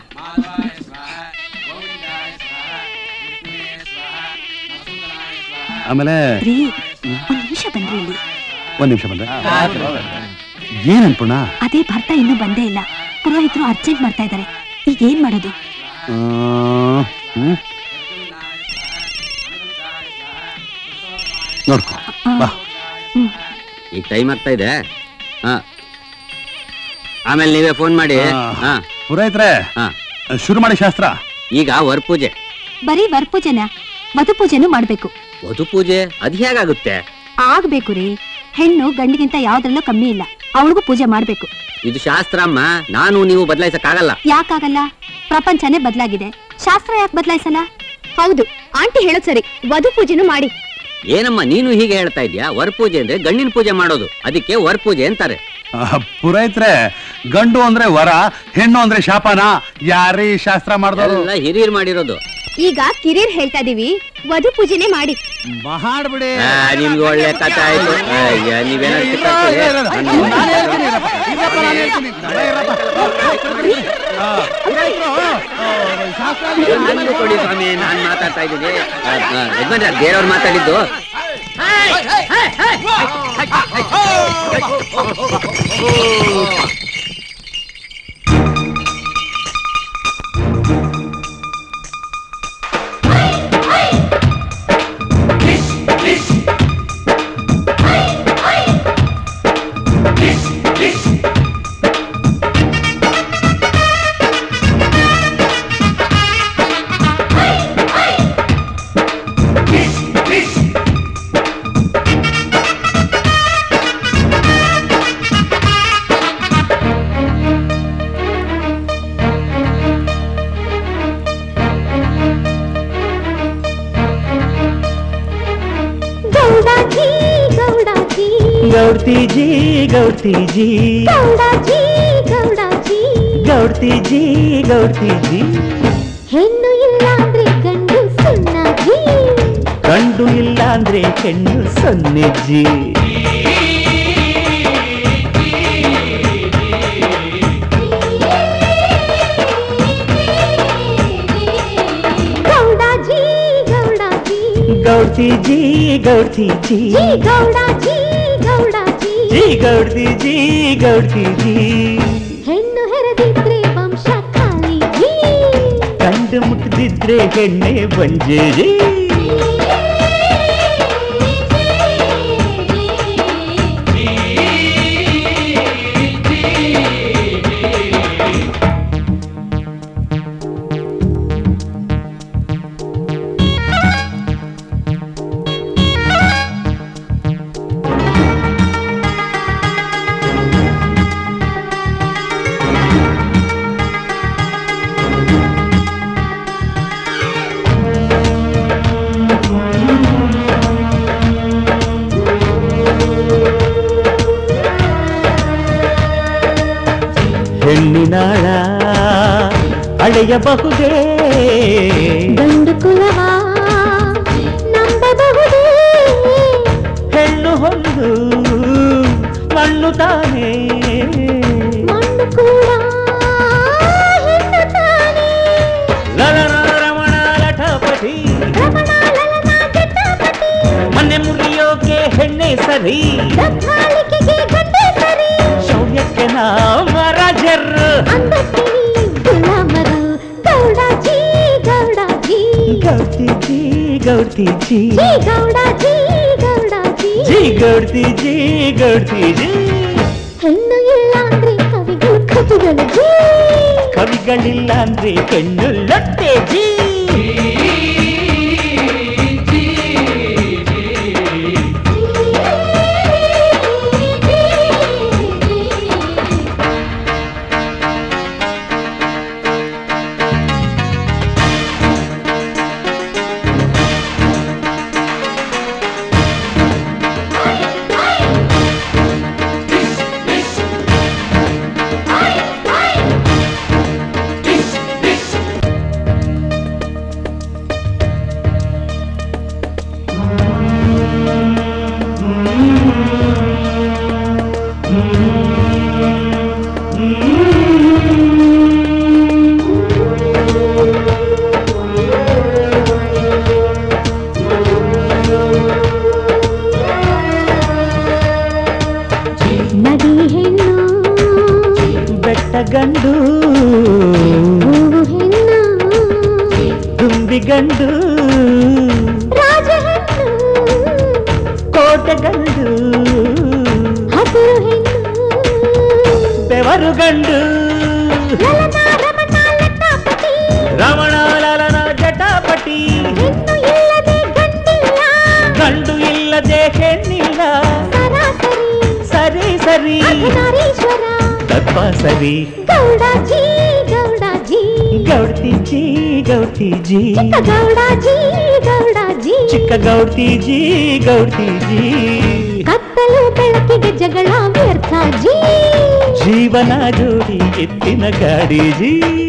ಆಮೇಲೆ ರೀ ಒಂದ್ ನಿಮಿಷ ಬನ್ರಿ ಇಲ್ಲಿ ಒಂದ್ ನಿಮಿಷ ಬಂದ್ರೆ ಏನ್ ಅನ್ಪೂರ್ಣ ಅದೇ ಭರ್ತ ಇನ್ನೂ ಬಂದೇ ಇಲ್ಲ ಪುರೋಹಿತರು ಅರ್ಜೆಂಟ್ ಮಾಡ್ತಾ ಇದ್ದಾರೆ ಈಗ ಏನ್ ಮಾಡೋದು ಆ, ಹ್ಮ್ ನೋಡ್ಕೊ ಬಾ ಈಗ ಟೈಮ್ ಆಗ್ತಾ ಇದೆ ಹಾ ಆಮೇಲೆ ನೀವೇ ಫೋನ್ ಮಾಡಿ ಹಾ ಪುರೋಹಿತ್ರೆ ಶುರು ಮಾಡಿ ಶಾಸ್ತ್ರ ಈಗ ವರ್ ಪೂಜೆ ಬರೀ ವರಪೂಜೆನ ಮಧು ಪೂಜೆನೂ ಮಾಡ್ಬೇಕು ವಧು ಪೂಜೆ ಅದ್ ಹೇಗಾಗುತ್ತೆ ಆಗ್ಬೇಕು ರೀ ಹೆಣ್ಣು ಗಂಡಿಗಿಂತ ಯಾವ್ದ್ರಲ್ಲೂ ಕಮ್ಮಿ ಇಲ್ಲ ಅವಳಿಗೂ ಪೂಜೆ ಮಾಡ್ಬೇಕು ಇದು ಶಾಸ್ತ್ರ ಅಮ್ಮ ನಾನು ನೀವು ಬದಲಾಯಿಸಕ್ಕಾಗಲ್ಲ ಯಾಕಾಗಲ್ಲ ಪ್ರಪಂಚನೇ ಬದಲಾಗಿದೆ ಶಾಸ್ತ್ರ ಯಾಕೆ ಬದಲಾಯಿಸಲ್ಲ ಹೌದು ಆಂಟಿ ಹೇಳೋದ್ ಸರಿ ವಧು ಪೂಜೆನೂ ಮಾಡಿ ಏನಮ್ಮ ನೀನು ಹೀಗೆ ಹೇಳ್ತಾ ಇದ್ಯಾ ವರ್ ಪೂಜೆ ಅಂದ್ರೆ ಗಂಡಿನ ಪೂಜೆ ಮಾಡೋದು ಅದಕ್ಕೆ ವರ್ ಪೂಜೆ ಅಂತಾರೆ ಪುರೋಹಿತ್ರೆ ಗಂಡು ಅಂದ್ರೆ ವರ ಹೆಣ್ಣು ಅಂದ್ರೆ ಶಾಪನ ಯಾರೀ ಶಾಸ್ತ್ರ ಮಾಡಿದವರು ಎಲ್ಲ ಹಿರಿಯರು ಮಾಡಿರೋದು ಈಗ ಕಿರಿಯರ್ ಹೇಳ್ತಾ ಇದೀವಿ ವಧು ಪೂಜೆನೇ ಮಾಡಿ ಮಾಡ್ಬಿಡಿ ಆ, ನಿಮ್ಗೆ ಒಳ್ಳೆ ಕಥೆ ಆಯ್ತು ಅಯ್ಯ, ನೀವೇನಾದ್ರು ಕಿತ್ತಾಕ್ತೀರಿ? ನನ್ನ- ನನ್ಗೂ ಕೊಡಿ ಸ್ವಾಮಿ ನಾನ್ ಮಾತಾಡ್ತಾ ಇದ್ದೀನಿ ಆ, ಆ, ಯಜಮಾನ್ರೆ ಬೇರೆಯವ್ರು ಮಾತಾಡಿದ್ದು ಗೌಡಾಜಿ ಗೌಡಾಜಿ ಗೌಡ್ತಿ ಜಿ ಗೌಡ್ತಿ ಜಿ ಗೌಡಾಜಿ ಗೌಡಾಜಿ ಗೌಡ್ತಿ ಜಿ ಗೌಡ್ತಿ ಜಿ ಹೆಣ್ಣು ಇಲ್ಲ ಅಂದ್ರೆ ಗಂಡು ಸುಣ್ಣಾಜಿ ಗಂಡು ಇಲ್ಲ ಅಂದ್ರೆ ಹೆಣ್ಣು ಸೊನ್ನೆ ಜಿ ಗೌಡಾಜಿ ಗೌಡಾಜಿ ಗೌಡ್ತಿ ಜಿ ಗೌಡ್ತಿ ಜಿ ಜಿ ಗೌಡಾಜಿ ಗೌಡಾಜಿ ಜಿ ಗೌಡ್ತಿ ಜಿ ಗೌಡ್ತಿ ಜಿ ಹೆಣ್ಣು ಹೆರದಿದ್ರೆ ವಂಶ ಖಾಲಿ ಜಿ ಗಂಡು ಮುಟ್ಟಿದ್ರೆ ಹೆಣ್ಣೆ ಬಂಜೆ ಜಿ ಹೆಣ್ಣಿನಾಳ ಅಳೆಯಬಹುದೇ ಗಂಡು ಕುಲವ ನಂಬಬಹುದೇ ಹೆಣ್ಣು ಹೊಂದು ಮಣ್ಣು ತಾನೇ ಮಣ್ಣು ಕೂಡ ಹೆಣ್ಣು ತಾನೇ ಲಲನ ರಮಣ ಲಠಪತಿ ಮನೆ ಮುರಿಯೋಕೆ ಹೆಣ್ಣೆ ಸರಿ ದಬ್ಬಾಳಿಕೆಗೆ ಗಂಡೆ ಸರಿ ಶೌರ್ಯಕ್ಕೆ ರಾಜರ್ ಗುಲಾಮರು ಗೌಡಾಜಿ ಗೌಡಾಜಿ ಗೌಡ್ತಿ ಜಿ ಗೌಡ್ತಿ ಜಿ ಜಿ ಗೌಡಾಜಿ ಗೌಡಾಜಿ ಜಿ ಗೌಡ್ತಿ ಜಿ ಗೌಡ್ತಿ ಜಿ ಹೆಣ್ಣು ಇಲ್ಲ ಅಂದ್ರೆ ಕವಿಗಳು ಕವಿಗಳು ಜೀ ಕವಿಗಳಿಲ್ಲ ಅಂದ್ರೆ ಹೆಣ್ಣು ಲೊಟ್ಟೆ ಜಿ ನದಿ ಹೆಣ್ಣು ಬೆಟ್ಟ ಗಂಡು ಹೂವು ಹೆಣ್ಣು ದುಂಬಿ ಗಂಡು ರಾಜ ಹೆಣ್ಣು ಕೋಟೆ ಗಂಡು ಹಸಿರು ಹೆಣ್ಣು ಬೆವರು ಗಂಡು ರಮಣ ಲಲನ ಜಟಾಪಟಿ ಹೆಣ್ಣು ಇಲ್ಲದೆ ಗಂಡಿಲ್ಲ ಗಂಡು ಇಲ್ಲದೆ ಹೆಣ್ಣಿಲ್ಲ ಸರಾಸರಿ ಸರಿ ಅರ್ಧನಾರೀಶ್ವರ ತತ್ವ ಸರಿ ಗೌಡಾಜಿ ಗೌಡಾಜಿ ಗೌಡ್ತಿ ಜಿ ಗೌಡ್ತಿ ಜಿ ಚಿಕ್ಕ ಗೌಡಾಜಿ ಗೌಡಾಜಿ ಚಿಕ್ಕ ಗೌಡ್ತಿ ಜಿ ಗೌಡ್ತಿ ಜಿ ಕತ್ತಲು ಬೆಳಕಿಗೆ ಜಗಳ ವ್ಯರ್ಥ ಜೀ ಜೀವನ ಜೋಡಿ ಎತ್ತಿನ ಗಾಡಿ ಜಿ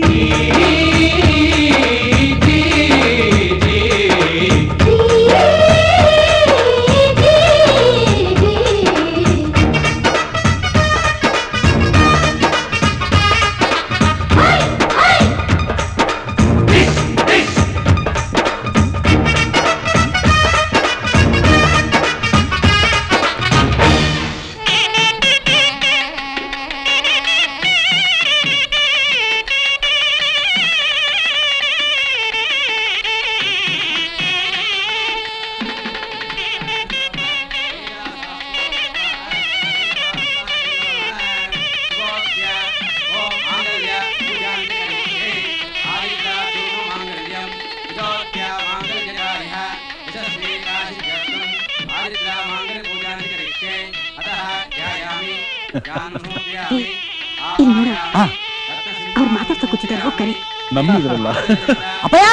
ಇಲ್ಲಿ ನೋಡ ಅವ್ರು ಮಾತಾಡ್ತಾ ಕೂತಿದ್ದಾರೆ ಹೋಗ್ ಕರಿ ನಮ್ಮಿದ್ರಲ್ಲ ಅಪ್ಪಯ್ಯ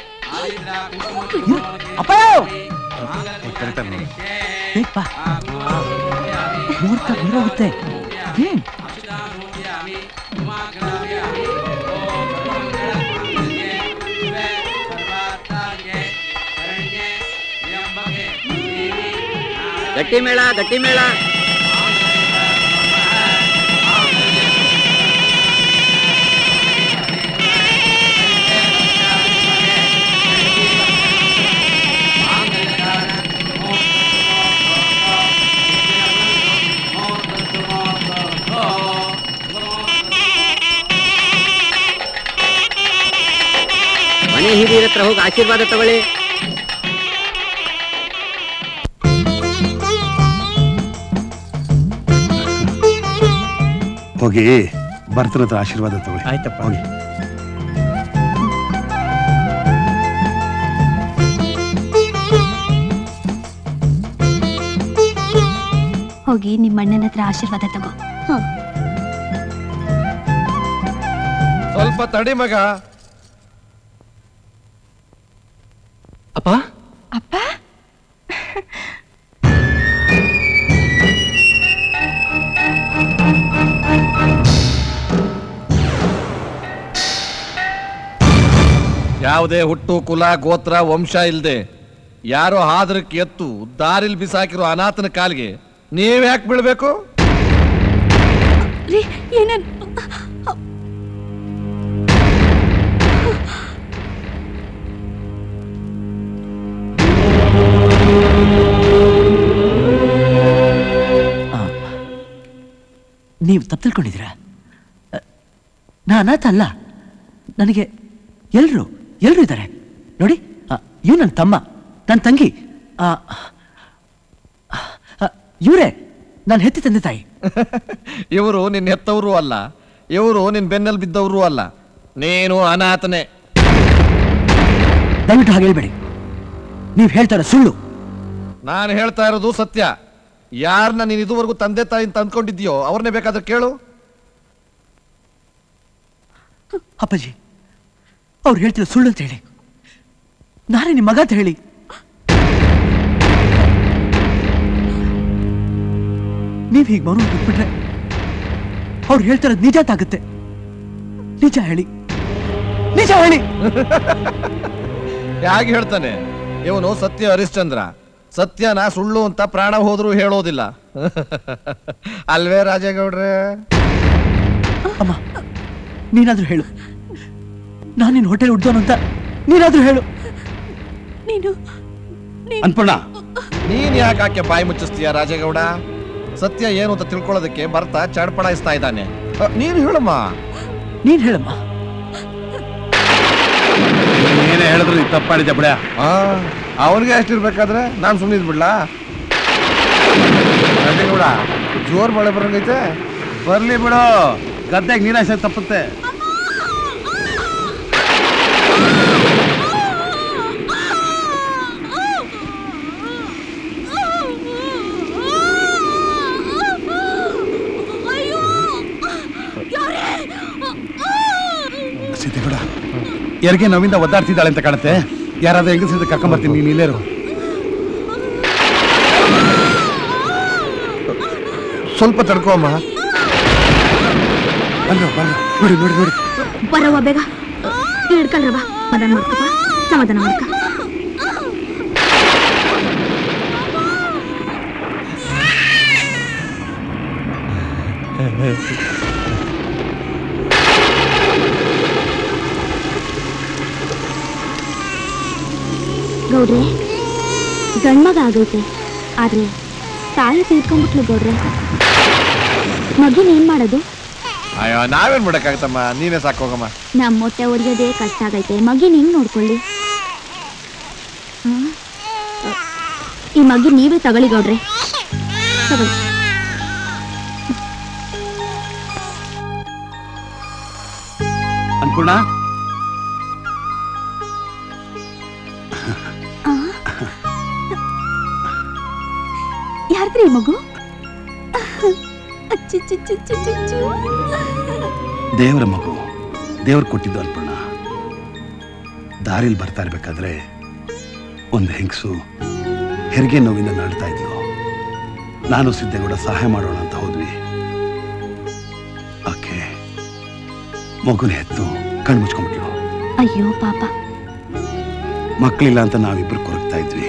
ಅಪ್ಪಯ್ಯ ಬೇಗ ಬಾ ಮುಹೂರ್ತ ಬರೋಗುತ್ತೆ ಹ್ಮ್ ಗಟ್ಟಿ ಮೇಳ ಗಟ್ಟಿ ಮೇಳ ಮನೆ ಹಿರಿಯರ ಹತ್ರ ಹೋಗಿ ಆಶೀರ್ವಾದ ತಗೊಳ್ಳಿ ಹೋಗಿ ಭರ್ತನ ಹತ್ರ ಆಶೀರ್ವಾದ ತಗೊಳ್ಳಿ ಆಯ್ತಪ್ಪ ಹೋಗಿ ಹೋಗಿ ನಿಮ್ಮ ಅಣ್ಣನ ಹತ್ರ ಆಶೀರ್ವಾದ ತಗೋ ಹ ಸ್ವಲ್ಪ ತಡಿ ಮಗ ಅಪ್ಪ ಅಪ್ಪ ಯಾವುದೇ ಹುಟ್ಟು ಕುಲ ಗೋತ್ರ ವಂಶ ಇಲ್ದೆ ಯಾರೋ ಹಾದ್ರಕ್ಕೆ ಎತ್ತು ದಾರಿಲ್ ಬಿಸಾಕಿರೋ ಅನಾಥನ ಕಾಲಿಗೆ ನೀವ್ ಯಾಕೆ ಬೀಳ್ಬೇಕು ರೀ ಏನನ್ ನೀವು ತಪ್ಪು ತಿಳ್ಕೊಂಡಿದ್ದೀರಾ ಅ, ನಾ ಅನಾಥ ಅಲ್ಲ ನನಗೆ ಎಲ್ರು ಎಲ್ರು ಇದ್ದಾರೆ ನೋಡಿ ಇವ್ ನನ್ನ ತಮ್ಮ ನನ್ನ ತಂಗಿ ಇವರೇ ನಾನು ಹೆತ್ತಿ ತಂದೆ ತಾಯಿ ಇವರು ನಿನ್ನ ಹೆತ್ತವರು ಅಲ್ಲ ಇವರು ನಿನ್ ಬೆನ್ನಲ್ಲಿ ಬಿದ್ದವರು ಅಲ್ಲ ನೀನು ಅನಾಥನೆ ದಯವಿಟ್ಟು ಹಾಗೆ ಹೇಳ್ಬೇಡಿ ನೀವು ಹೇಳ್ತಾರ ಸುಳ್ಳು ನಾನು ಹೇಳ್ತಾ ಇರೋದು ಸತ್ಯ ಯಾರನ್ನ ನೀನು ಇದುವರೆಗೂ ತಂದೆ ತಾಯಿ ಅಂತ ಅಂದ್ಕೊಂಡಿದ್ಯೋ ಅವ್ರನ್ನೇ ಬೇಕಾದ್ರೆ ಕೇಳು ಅಪ್ಪಾಜಿ ಅವ್ರು ಹೇಳ್ತಿರೋ ಸುಳ್ಳು ಅಂತ ಹೇಳಿ ನಾನೇ ನಿಮ್ಮ ಮಗ ಅಂತ ಹೇಳಿ ನೀವ್ ಹೀಗೆ ಮರು ಬಿಟ್ಬಿಟ್ರೆ ಅವ್ರು ಹೇಳ್ತಿರೋದು ನಿಜ ತಾಗುತ್ತೆ ನಿಜ ಹೇಳಿ ನಿಜ ಹೇಳಿ ಹೇಗೆ ಹೇಳ್ತಾನೆ ಇವನು ಸತ್ಯ ಹರಿಶ್ಚಂದ್ರ ಸತ್ಯನ ಸುಳ್ಳು ಅಂತ ಪ್ರಾಣ ಹೋದ್ರು ಹೇಳೋದಿಲ್ಲ ಅಲ್ವೇ ರಾಜೇಗೌಡ್ರೆ ಅಮ್ಮ ನೀನಾದ್ರೂ ಹೇಳು ನಾನು ನಿನ್ನ ಹೋಟೆಲ್ ಉಡ್ದೋನು ಅಂತ ನೀನಾದ್ರೂ ಹೇಳು ನೀನು ಅನ್ಪೂರ್ಣ ನೀನ್ ಯಾಕೆ ಆಕೆ ಬಾಯಿ ಮುಚ್ಚಿಸ್ತೀಯ ರಾಜೇಗೌಡ ಸತ್ಯ ಏನು ಅಂತ ತಿಳ್ಕೊಳ್ಳೋದಕ್ಕೆ ಬರ್ತಾ ಚಡ್ಪಡಾಯಿಸ್ತಾ ಇದ್ದಾನೆ ಅ, ನೀನ್ ಹೇಳಮ್ಮ ನೀನ್ ಹೇಳಮ್ಮ ಏನೇ ಹೇಳಿದ್ರು ನೀ ತಪ್ಪಾಡಿದ್ದೆ ಬಿಡ ಅವನಿಗೆ ಎಷ್ಟಿರ್ಬೇಕಾದ್ರೆ ನಾನು ಸುಮ್ಮನೆ ಬಿಡ್ಲಾ ರಾಜೇಗೌಡ ಜೋರ್ ಮಳೆ ಬರಂಗೈತೆ ಬರ್ಲಿ ಬಿಡು ಗದ್ದೆಗೆ ನೀರಾಶ ತಪ್ಪುತ್ತೆ ಸಿದ್ದೇಗೌಡ ಯಾರಿಗೆ ನೋವಿಂದ ಒದ್ದಾಡ್ತಿದ್ದಾಳೆ ಅಂತ ಕಾಣುತ್ತೆ ಯಾರಾದ್ರೂ ಹೆಂಗಸಿದ್ರೆ ಕರ್ಕೊಂಬರ್ತೀನಿ ನೀನು ಇಲ್ಲೇರು ಸ್ವಲ್ಪ ತಡ್ಕೋ ಅಮ್ಮ ಬಂದ್ರು ಬಂದ್ರು ನೋಡಿ ನೋಡಿ ನೋಡಿ ಬರವ್ವ ಬೇಗ ಹಿಡ್ಕೊಳ್ರವ ಸಮಾಧಾನ ಮಾಡ್ಕಪ್ಪ ಸಮಾಧಾನ ಮಾಡ್ಕ ಗೌಡ್ರೆ ಗಂಡ್ಮಗ ಆಗೈತೆ ಆದ್ರೆ ತಾಯಿ ತೀರ್ಕೊಂಡ್ಬಿಟ್ಲು ಗೌಡ್ರೆ ಮಗಿನ ಏನ್ ಮಾಡೋದು ಅಯ್ಯೋ ನಾವೇನ್ ಮಾಡಕ್ಕಾಗತ್ತಮ್ಮ ನೀನೇ ಸಾಕೋಗಮ್ಮ ನಮ್ಮ ಮೊಟ್ಟೆ ಒಡೆಯೋದೇ ಕಷ್ಟ ಆಗೈತೆ ಮಗಿನ ಹೆಂಗ್ ನೋಡ್ಕೊಳ್ಳಿ ಹ್ಮ್? ಈ ಮಗಿ ನೀವೇ ತಗೊಳ್ಳಿ ಗೌಡ್ರೆ ತಗೊಳ್ಳಿ ಅನ್ಪೂರ್ಣ ಯಾರ್ದ್ರಿ ಈ ಮಗು ಅಚ್ಚಚ್ಚಚ್ಚಚ್ಚಚ್ಚಚ್ಚು. ದೇವರ ಮಗು ದೇವ್ರು ಕೊಟ್ಟಿದ್ದು ಅನ್ಪೂರ್ಣ ದಾರಿಲಿ ಬರ್ತಾ ಇರ್ಬೇಕಾದ್ರೆ ಒಂದು ಹೆಂಗಸು ಹೆರಿಗೆ ನೋವಿಂದ ನಡ್ತಾ ಇದ್ಲು ನಾನು ಸಿದ್ದೇಗೌಡ ಸಹಾಯ ಮಾಡೋಣ ಅಂತ ಹೋದ್ವಿ ಆಕೆ ಮಗುನ ಹೆತ್ತು ಕಣ್ಣು ಮುಚ್ಕೊಂಡ್ಬಿಟ್ಲು ಅಯ್ಯೋ ಪಾಪ ಮಕ್ಕಳಿಲ್ಲ ಅಂತ ನಾವಿಬ್ರು ಕೊರಗ್ತಾ ಇದ್ವಿ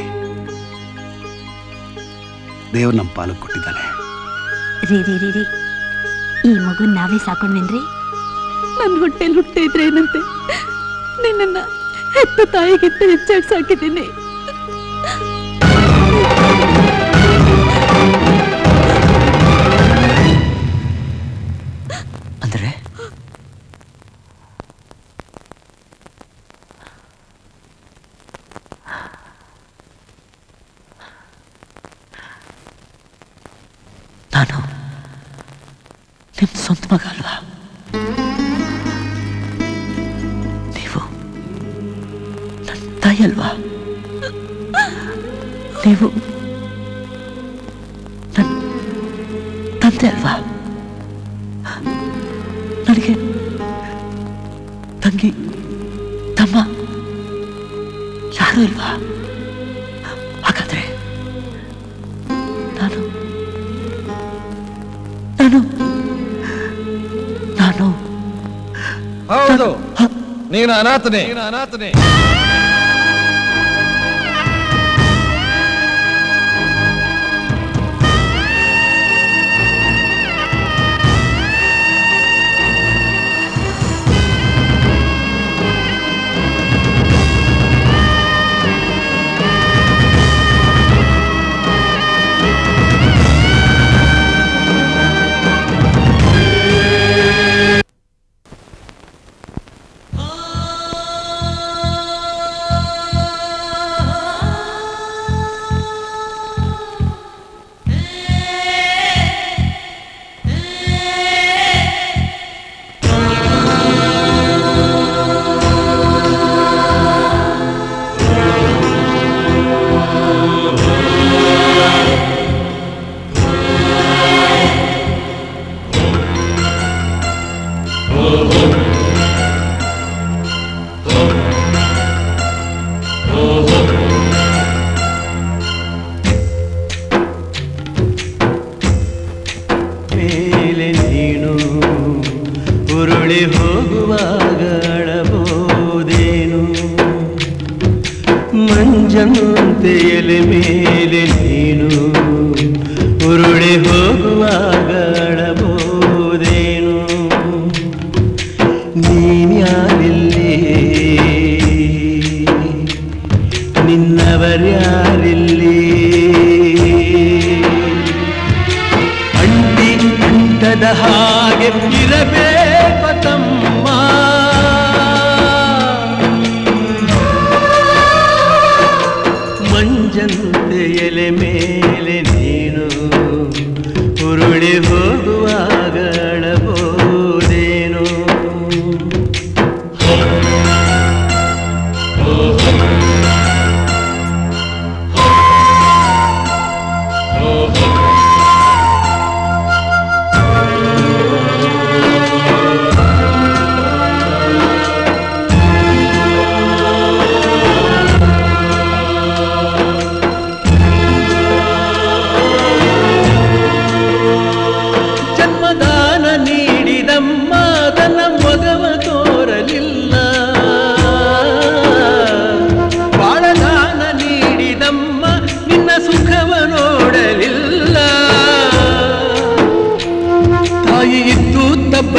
ದೇವ್ರು ನಮ್ಮ ಪಾಲಕ್ ಕೊಟ್ಟಿದ್ದಾನೆ ರೀ ರೀ ರೀ ರೀ ಈ ಮಗುನ್ ನಾವೇ ಸಾಕೊಂಡ್ವೇನ್ರಿ ನನ್ನ ಹೊಟ್ಟೆಲ್ ಹುಟ್ಟೆ ಇದ್ರೆ ಏನಂತೆ ನಿನ್ನನ್ನ ಹೆತ್ತ ತಾಯಿಗಿಂತ ಹೆಚ್ಚಾಗಿ ಸಾಕಿದ್ದೀನಿ ಅಂದ್ರೆ ನಾನು ನಿಮ್ ಸ್ವಂತ ಮಗ ಅಲ್ವಾ ನೀವು ನನ್ನ ತಾಯಿ ಅಲ್ವಾ ನೀವು ನನ್ನ ತಂದೆ ಅಲ್ವಾ ನನಗೆ ತಂಗಿ ತಮ್ಮ ಯಾರು ಇಲ್ವಾ ಹಾಗಾದ್ರೆ ನಾನು ನಾನು ನಾನು ಹೌದು ನೀನು ಅನಾಥನೆ ಅನಾಥನೆ ಮೇಲೆ ನೀನು ಉರುಳಿ ಹೋಗುವಾಗ ಅಳಬೋದೇನು ಮಂಜಂತೆ ಎಲೆ ಮೇಲೆ ನೀನು ಉರುಳಿ ಹೋಗುವಾಗ ಅಳಬೋದೇನು ನೀನ್ಯಾರಿಲ್ಲಿ ನಿನ್ನವರ್ಯಾರಿಲ್ಲಿ ಅಂಟಿ ಅಂಟದ ಹಾಗೆ ಇರಬೇಕು ತಮ್ಮ ಮಂಜಂತೆ ಎಲೆ ಮೇಲೆ ನೀನು ಉರುಳಿ ಹೋಗುವಾಗ ಅಳಬೋದೇನು Oh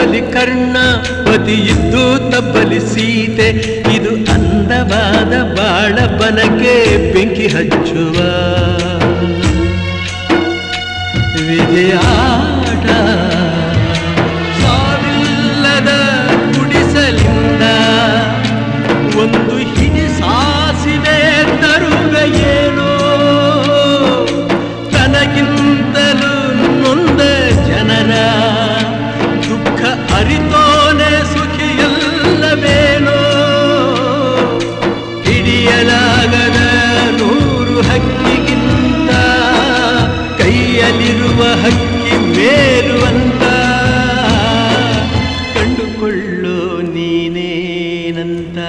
ತಬ್ಬಲಿ ಕರ್ಣ ಪತಿಯಿದ್ದು ತಬ್ಬಲಿ ಸೀತೆ ಇದು ಅಂದವಾದ ಬಾಳ ಬನಕ್ಕೆ ಬೆಂಕಿ ಹಚ್ಚುವ ವಿಜಯಾಟ ಸಾವಿಲ್ಲದ ಗುಡಿಸಲಿಂದ ಒಂದು ಹಿಡಿ ಸಾಸಿವೆ ತರುವೆಯೇನೋ ತನಗಿಂತಲೂ ನೊಂದ ಜನರ ದುಃಖ ಅರಿತೋನೆ ಸುಖಿಯಲ್ಲವೇನೋ ಹಿಡಿಯಲಾಗದ ನೂರು ಹಕ್ಕಿಗಿಂತ ಕೈಯಲ್ಲಿರುವ ಹಕ್ಕಿ ಮೇಲು ಅಂತ ಕಂಡುಕೊಳ್ಳೋ ನೀನೇನಂತ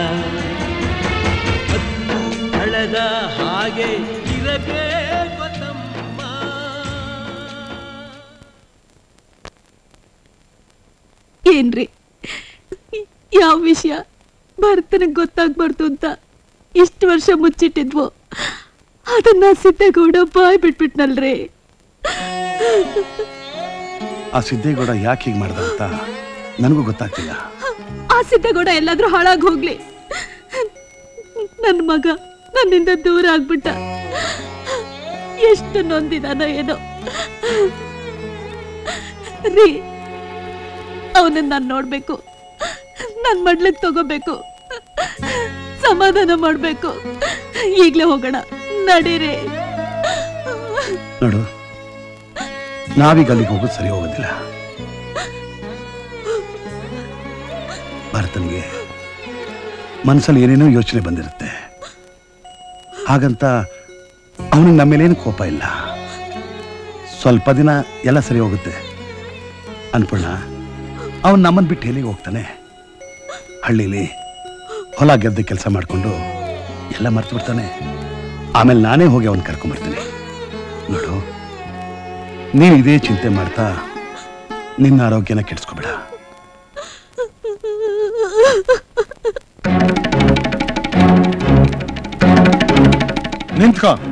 ಹತ್ತು ಹಳದ ಹಾಗೆ ಇರಬೇಕು ತಮ್ಮ ಏನ್ರಿ ಯಾವ ವಿಷಯ ಭರತನಿಗೆ ಗೊತ್ತಾಗ್ಬಾರ್ದು ಅಂತ ಇಷ್ಟು ವರ್ಷ ಮುಚ್ಚಿಟ್ಟಿದ್ವು ಅದನ್ನ ಸಿದ್ದೇಗೌಡ ಬಾಯ್ ಬಿಟ್ಬಿಟ್ನಲ್ರಿ ಆ ಸಿದ್ದೇಗೌಡ ಯಾಕೆ ಹೀಗೆ ಮಾಡ್ದ ಅಂತ ನನಗೂ ಗೊತ್ತಾಗ್ತಿಲ್ಲ ಆ ಸಿದ್ದೇಗೌಡ ಎಲ್ಲಾದ್ರೂ ಹಾಳಾಗ್ ಹೋಗ್ಲಿ ನನ್ ಮಗ ನನ್ನಿಂದ ದೂರ ಆಗ್ಬಿಟ್ಟ ಎಷ್ಟು ನೊಂದಿದಾನೋ ಏನೋ ರೀ ಅವನನ್ನ ನಾನ್ ನೋಡ್ಬೇಕು ನನ್ ಮಡ್ಲಿಗ್ ತಗೋಬೇಕು ಸಮಾಧಾನ ಮಾಡ್ಬೇಕು ಈಗ್ಲೇ ಹೋಗೋಣ ನಡೀರಿ ನೋಡು ನಾವೀಗ ಅಲ್ಲಿಗೆ ಹೋಗೋದು ಸರಿ ಹೋಗೋದಿಲ್ಲ ಭರತನ್ಗೆ ಮನಸ್ಸಲ್ಲಿ ಏನೇನೋ ಯೋಚನೆ ಬಂದಿರುತ್ತೆ ಹಾಗಂತ ಅವನಿಗೆ ನಮ್ಮ ಮೇಲೇನು ಕೋಪ ಇಲ್ಲ ಸ್ವಲ್ಪ ದಿನ ಎಲ್ಲ ಸರಿ ಹೋಗುತ್ತೆ ಅನ್ಪೂರ್ಣ ಅವನು ನಮ್ಮನ್ನು ಬಿಟ್ಟು ಎಲ್ಲಿಗೆ ಹೋಗ್ತಾನೆ ಹಳ್ಳಿಲಿ ಹೊಲ ಗೆದ್ದ ಕೆಲಸ ಮಾಡಿಕೊಂಡು ಎಲ್ಲ ಮರ್ತು ಬಿಡ್ತಾನೆ ಆಮೇಲೆ ನಾನೇ ಹೋಗಿ ಅವನ್ ಕರ್ಕೊಂಬರ್ತೀನಿ ನೋಡು ನೀನು ಇದೇ ಚಿಂತೆ ಮಾಡ್ತಾ ನಿನ್ನ ಆರೋಗ್ಯನ ಕೆಡಿಸ್ಕೋಬೇಡ ನಿಂತ್ಕೋ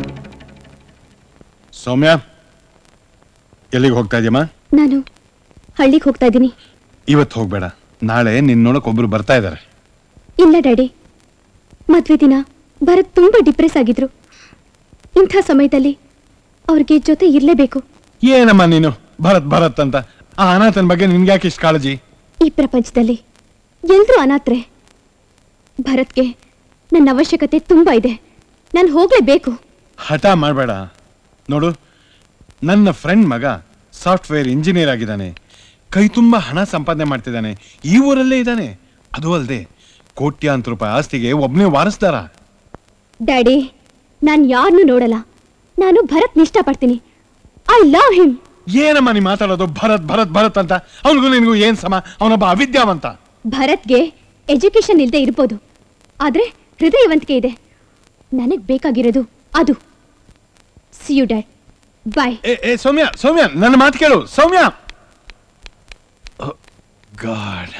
ಸೌಮ್ಯ ಎಲ್ಲಿಗೆ ಹೋಗ್ತಾ ಇದೀಯಮ್ಮ ನಾನು ಹಳ್ಳಿಗೆ ಹೋಗ್ತಾ ಇದ್ದೀನಿ ಇವತ್ತು ಹೋಗ್ಬೇಡ ನಾಳೆ ನಿನ್ ನೋಡಕ್ ಒಬ್ರು ಬರ್ತಾ ಇದಾರೆ ಇಲ್ಲ ಡ್ಯಾಡಿ ಮದ್ವೆ ದಿನ ಭರತ್ ತುಂಬಾ ಡಿಪ್ರೆಸ್ ಆಗಿದ್ರು ಇಂಥ ಸಮಯದಲ್ಲಿ ಅವ್ರಿಗೆ ಜೊತೆ ಇರ್ಲೇಬೇಕು ಏನಮ್ಮ ನೀನು ಭರತ್ ಭರತ್ ಅಂತ ಆ ಅನಾಥನ ಬಗ್ಗೆ ನಿನ್ಗೆ ಯಾಕೆ ಇಷ್ಟು ಕಾಳಜಿ ಈ ಪ್ರಪಂಚದಲ್ಲಿ ಎಲ್ರೂ ಅನಾಥ್ರೆ ಭರತ್ಗೆ ನನ್ನ ಅವಶ್ಯಕತೆ ತುಂಬಾ ಇದೆ ನಾನು ಹೋಗ್ಲೇಬೇಕು ಹಠ ಮಾಡಬೇಡ ನೋಡು ನನ್ನ ಫ್ರೆಂಡ್ ಮಗ ಸಾಫ್ಟ್ವೇರ್ ಇಂಜಿನಿಯರ್ ಆಗಿದ್ದಾನೆ ಕೈ ತುಂಬ ಹಣ ಸಂಪಾದನೆ ಮಾಡ್ತಿದ್ದಾನೆ ಈ ಊರಲ್ಲೇ ಇದ್ದಾನೆ ಅದು ಅಲ್ಲದೆ ಕೋಟ್ಯಾಂತರ ರೂಪಾಯಿ ಆಸ್ತಿಗೆ ಒಬ್ಬನೇ ವಾರಸ್ದಾರ ಡ್ಯಾಡಿ ನಾನು ಯಾರನ್ನೂ ನೋಡಲ್ಲ ನಾನು ಭರತ್ ಇಷ್ಟಪಡ್ತೀನಿ ಐ ಲವ್ ಹಿಮ್ ಏನಮ್ಮ ನೀ ಮಾತಾಡೋದು ಭರತ್ ಭರತ್ ಭರತ್ ಅಂತ ಅವನಿಗೂ ನಿನಗೂ ಏನ್ ಸಮ ಅವನೊಬ್ಬ ಅವಿದ್ಯಾವಂತ ಭರತ್ಗೆ ಎಜುಕೇಶನ್ ಇಲ್ಲದೆ ಇರ್ಬೋದು ಆದ್ರೆ ಹೃದಯವಂತಿಕೆ ಇದೆ ನನಗ್ ಬೇಕಾಗಿರೋದು ಅದು ಸಿ ಯು ಡ್ಯಾಡ್ ಬಾಯ್ ಏ ಏ ಸೌಮ್ಯ ಸೌಮ್ಯ ನನ್ನ ಮಾತು ಕೇಳು ಸೌಮ್ಯ ಗಾಡ್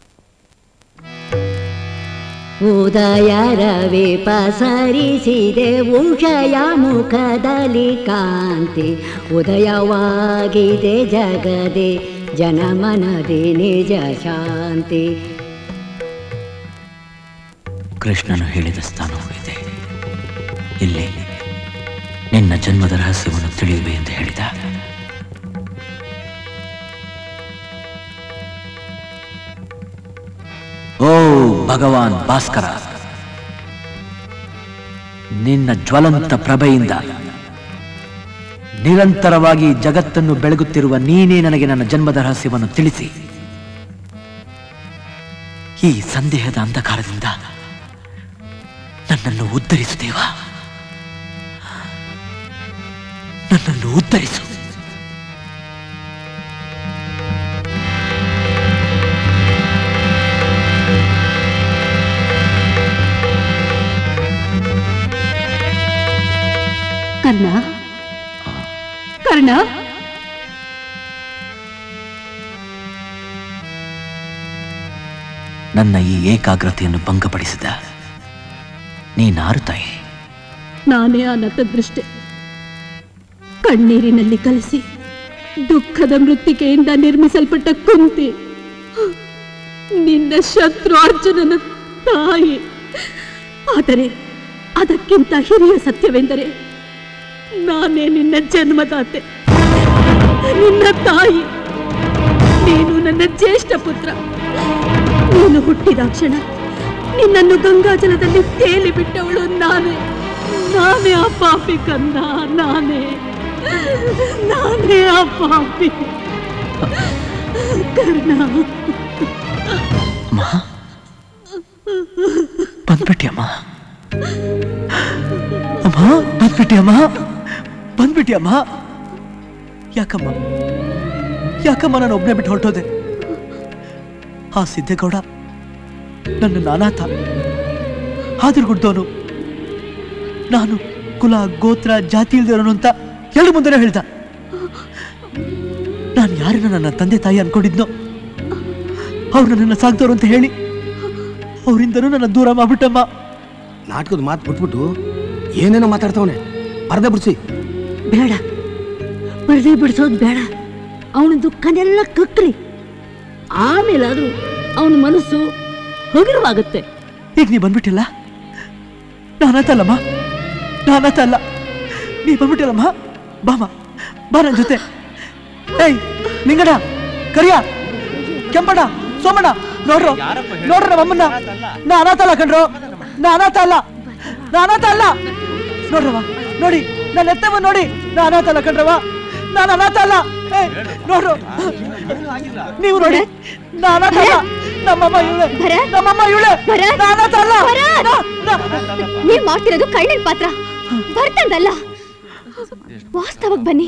ಉದಯ ರವಿ ಪಸರಿಸಿದೆ ಉಷಯ ಮುಖದಲ್ಲಿ ಕಾಂತಿ ಉದಯವಾಗಿದೆ ಜಗದೆ ಜನಮನದಿ ನಿಜ ಶಾಂತಿ ಕೃಷ್ಣನು ಹೇಳಿದ ಸ್ಥಾನವೂ ಇದೆ ಇಲ್ಲಿ ನಿನ್ನ ಜನ್ಮದ ರಹಸ್ಯವನ್ನು ತಿಳಿಯುವೆ ಎಂದು ಹೇಳಿದ ಓ ಭಗವಾನ್ ಭಾಸ್ಕರ ನಿನ್ನ ಜ್ವಲಂತ ಪ್ರಭೆಯಿಂದ ನಿರಂತರವಾಗಿ ಜಗತ್ತನ್ನು ಬೆಳಗುತ್ತಿರುವ ನೀನೇ ನನಗೆ ನನ್ನ ಜನ್ಮದ ರಹಸ್ಯವನ್ನು ತಿಳಿಸಿ ಈ ಸಂದೇಹದ ಅಂಧಕಾರದಿಂದ ನನ್ನನ್ನು ಉದ್ಧರಿಸು ದೇವ ನನ್ನನ್ನು ಉದ್ಧರಿಸು ಕರ್ಣ ಕರ್ಣ ನನ್ನ ಈ ಏಕಾಗ್ರತೆಯನ್ನು ಭಂಗಪಡಿಸಿದ ನೀನಾರು ತಾಯಿ ನಾನೇ ಅನಂತ ದೃಷ್ಟಿ ಕಣ್ಣೀರಿನಲ್ಲಿ ಕಲಸಿ ದುಃಖದ ಮೃತ್ತಿಕೆಯಿಂದ ನಿರ್ಮಿಸಲ್ಪಟ್ಟ ಕುಂತಿ ನಿನ್ನ ಶತ್ರು ಅರ್ಜುನನ ತಾಯಿ ಆದರೆ ಅದಕ್ಕಿಂತ ಹಿರಿಯ ಸತ್ಯವೆಂದರೆ ನಾನೇ ನಿನ್ನ ಜನ್ಮದಾತೆ ನಿನ್ನ ತಾಯಿ ನೀನು ನನ್ನ ಜ್ಯೇಷ್ಠ ಪುತ್ರ ನೀನು ಹುಟ್ಟಿದ ಕ್ಷಣ ನಿನ್ನನ್ನು ಗಂಗಾಜಲದಲ್ಲಿ ತೇಲಿ ಬಿಟ್ಟವಳು ನಾನೇ ನಾನೇ ಆ ಪಾಪಿ ಕಂದ ನಾನೇ ನಾನೇ ಆ ಪಾಪಿ ಕರ್ಣ ಬಂದ್ಬಿಟ್ಟಿಯಮ್ಮ ಅಮ್ಮ ಬಂದ್ಬಿಟ್ಟಿಯಮ್ಮ ಬಂದ್ಬಿಟ್ಟಿಯಮ್ಮ ಯಾಕಮ್ಮ ಯಾಕಮ್ಮ ನಾನು ಒಬ್ಬನೇ ಬಿಟ್ಟು ಹೊರಟೋದೆ ಆ ಸಿದ್ದೇಗೌಡ ನನ್ನ ನಾನಾಥ ಹಾದಿರ್ಗುಡ್ದವನು ನಾನು ಕುಲ ಗೋತ್ರ ಜಾತಿ ಇಲ್ದಿರೋನು ಅಂತ ಎರಡು ಮುಂದೆನೇ ಹೇಳ್ದ ನಾನು ಯಾರನ್ನ ನನ್ನ ತಂದೆ ತಾಯಿ ಅನ್ಕೊಂಡಿದ್ನೋ ಅವ್ರು ನನ್ನನ್ನು ಸಾಕ್ದವ್ರು ಅಂತ ಹೇಳಿ ಅವರಿಂದನೂ ನನ್ನ ದೂರ ಮಾಡ್ಬಿಟ್ಟಮ್ಮ ನಾಟಕದ ಮಾತು ಬಿಟ್ಬಿಟ್ಟು ಏನೇನೋ ಮಾತಾಡ್ತಾವನೆ ಪರದೆ ಬಿಡಿಸಿ ಬೇಡ ಪರದೆ ಬಿಡಿಸೋದು ಬೇಡ ಅವನ ದುಃಖನೆಲ್ಲ ಕಕ್ಕಲಿ ಆಮೇಲಾದ್ರೂ ಅವನ ಮನಸ್ಸು ಹಗುರವಾಗುತ್ತೆ ಈಗ ನೀ ಬಂದ್ಬಿಟ್ಟಿಲ್ಲ ನಾನಾತ ಅಲ್ಲಮ್ಮ ನಾನಾತ ಅಲ್ಲ ನೀ ಬಂದ್ಬಿಟ್ಟಿಲ್ಲಮ್ಮ ಬಾಮ ಬಾ ನನ್ನ ಜೊತೆ ಏಯ್ ನಿಂಗಡ ಕರಿಯ ಕೆಂಪಣ್ಣ ಸೋಮಣ್ಣ ನೋಡ್ರು ನೋಡ್ರ ನಮ್ಮನ್ನ ನಾ ಅನಾಥ ಅಲ್ಲ ಕಣ್ರು ನಾ ಅನಾಥ ಅಲ್ಲ ನಾ ಅನಾಥ ಅಲ್ಲ ನೋಡ್ರವ ನೋಡಿ ನನ್ನ ಎತ್ತವ ನೋಡಿ ನಾ ಅನಾಥ ಅಲ್ಲ ಕಣ್ರವ ನಾನು ಅನಾಥ ಅಲ್ಲ ಏಯ್ ನೋಡ್ರು ನೀವು ನೋಡಿ ನಾ ಅನಾಥ ಅಲ್ಲ ನಮ್ಮಮ್ಮ ಇವಳೆ ನಮ್ಮಮ್ಮ ಇವಳೆ ನಾ ಅನಾಥ ಅಲ್ಲ ನೀವ್ ಮಾಡ್ತಿರೋದು ಕಳ್ಳನ ಪಾತ್ರ ಬರ್ತಂದಲ್ಲ ವಾಸ್ತವಕ್ ಬನ್ನಿ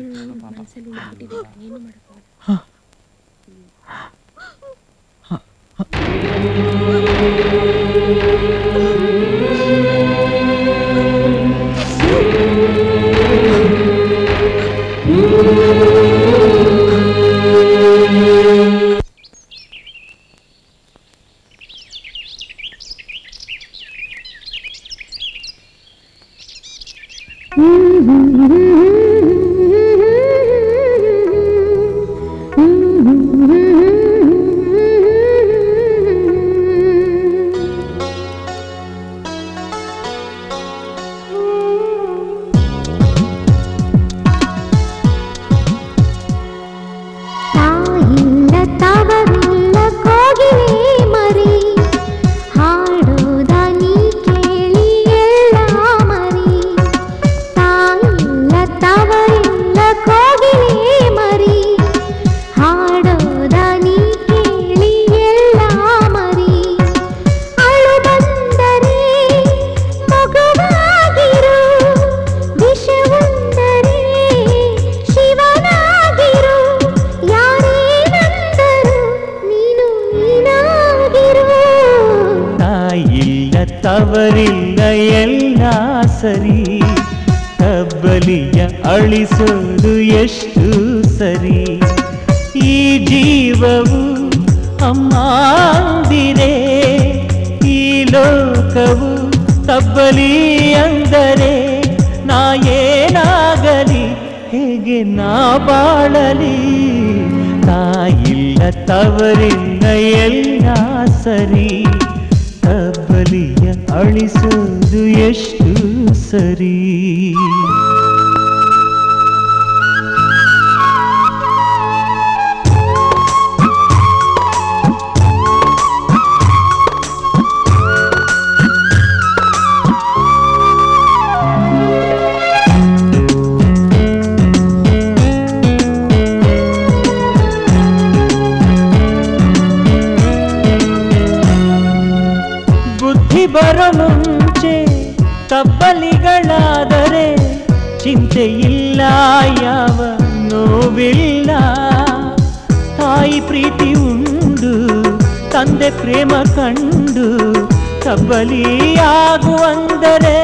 ತಾಯಿಲ್ಲ ತವರಿಲ್ಲ ಕೋಗಿಲೆ ಮರಿ ಹಾಡೋದ ನೀ ಕೇಳಿ ಎಲ್ಲ ಮರಿ ತಾಯಿಲ್ಲ ತವರಿಲ್ಲ ಕೋಗಿಲೆ ಮರಿ ಹಾಡೋದ ನೀ ಕೇಳಿ ಎಲ್ಲ ಮರಿ ಅಳು ಬಂದರೆ ಮಗುವಾಗಿರು ವಿಷವುಂದರೆ ಶಿವನಾಗಿರು ಯಾರೇನಂದರು ನೀನು ನೀನಾಗಿರು ತಾಯಿಲ್ಲ ತವರಿಲ್ಲ ಎಲ್ಲ ಸರಿ ಕಬ್ಬಲಿಯ ಅಳಿಸೋದು ಎಷ್ಟು ಸರಿ ಈ ಜೀವವು ಅಮ್ಮಾಂದಿರೆ ಈ ಲೋಕವು ತಬ್ಬಲಿ ಅಂದರೆ ನಾ ಏನಾಗಲಿ ಹೇಗೆ ನಾ ಬಾಳಲಿ ತಾಯಿಲ್ಲ ತವರಿಲ್ಲ ಎಲ್ಲ ಸರಿ ತಬ್ಬಲಿಯ ಅಳಿಸೋದು ಎಷ್ಟು ಸರಿ ಬುದ್ಧಿ ಬರೋ ಮುಂಚೆ ತಬ್ಬಲಿಗಳಾದರೆ ಚಿಂತೆ ಇಲ್ಲ ಯಾವ ನೋವಿಲ್ಲ ತಾಯಿ ಪ್ರೀತಿ ಉಂಡು ತಂದೆ ಪ್ರೇಮ ಕಂಡು ತಬ್ಬಲಿಯಾಗುವಂದರೆ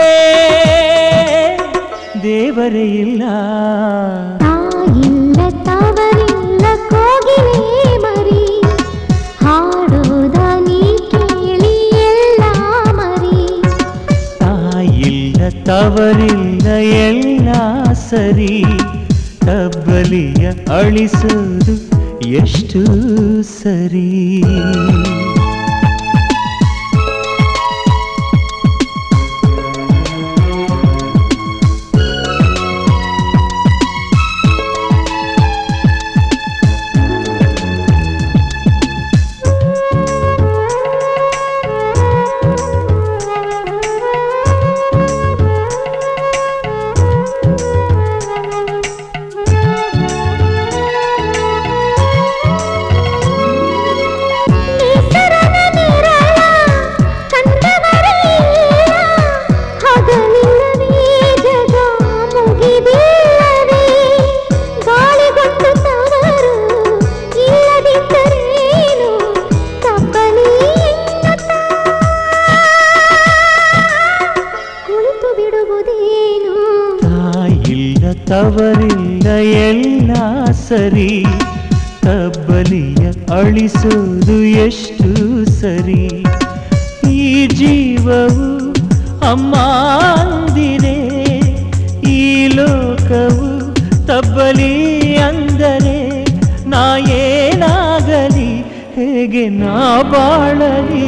ದೇವರೇ ಇಲ್ಲ ತಾಯಿಲ್ಲ ತವರಿಲ್ಲ ಕೋಗಿಲೆ ಮರಿ ಹಾಡೋದ ನೀ ಕೇಳಿ ಎಲ್ಲ ಮರಿ ತಾಯಿಲ್ಲ ತವರಿಲ್ಲ ಎಲ್ಲ ಸರಿ ತಬ್ಬಲಿಯ ಅಳಿಸೋದು ಎಷ್ಟು ಸರಿ ತಾಯಿಲ್ಲ ತವರಿಲ್ಲ ಎಲ್ಲ ಸರಿ ತಬ್ಬಲಿಯ ಅಳಿಸೋದು ಎಷ್ಟು ಸರಿ ಈ ಜೀವವು ಅಮ್ಮ ಅಂದಿದೆ ಈ ಲೋಕವು ತಬ್ಬಲಿ ಅಂದರೆ ನಾ ಏನಾಗಲಿ ಹೇಗೆ ನಾ ಬಾಳಲಿ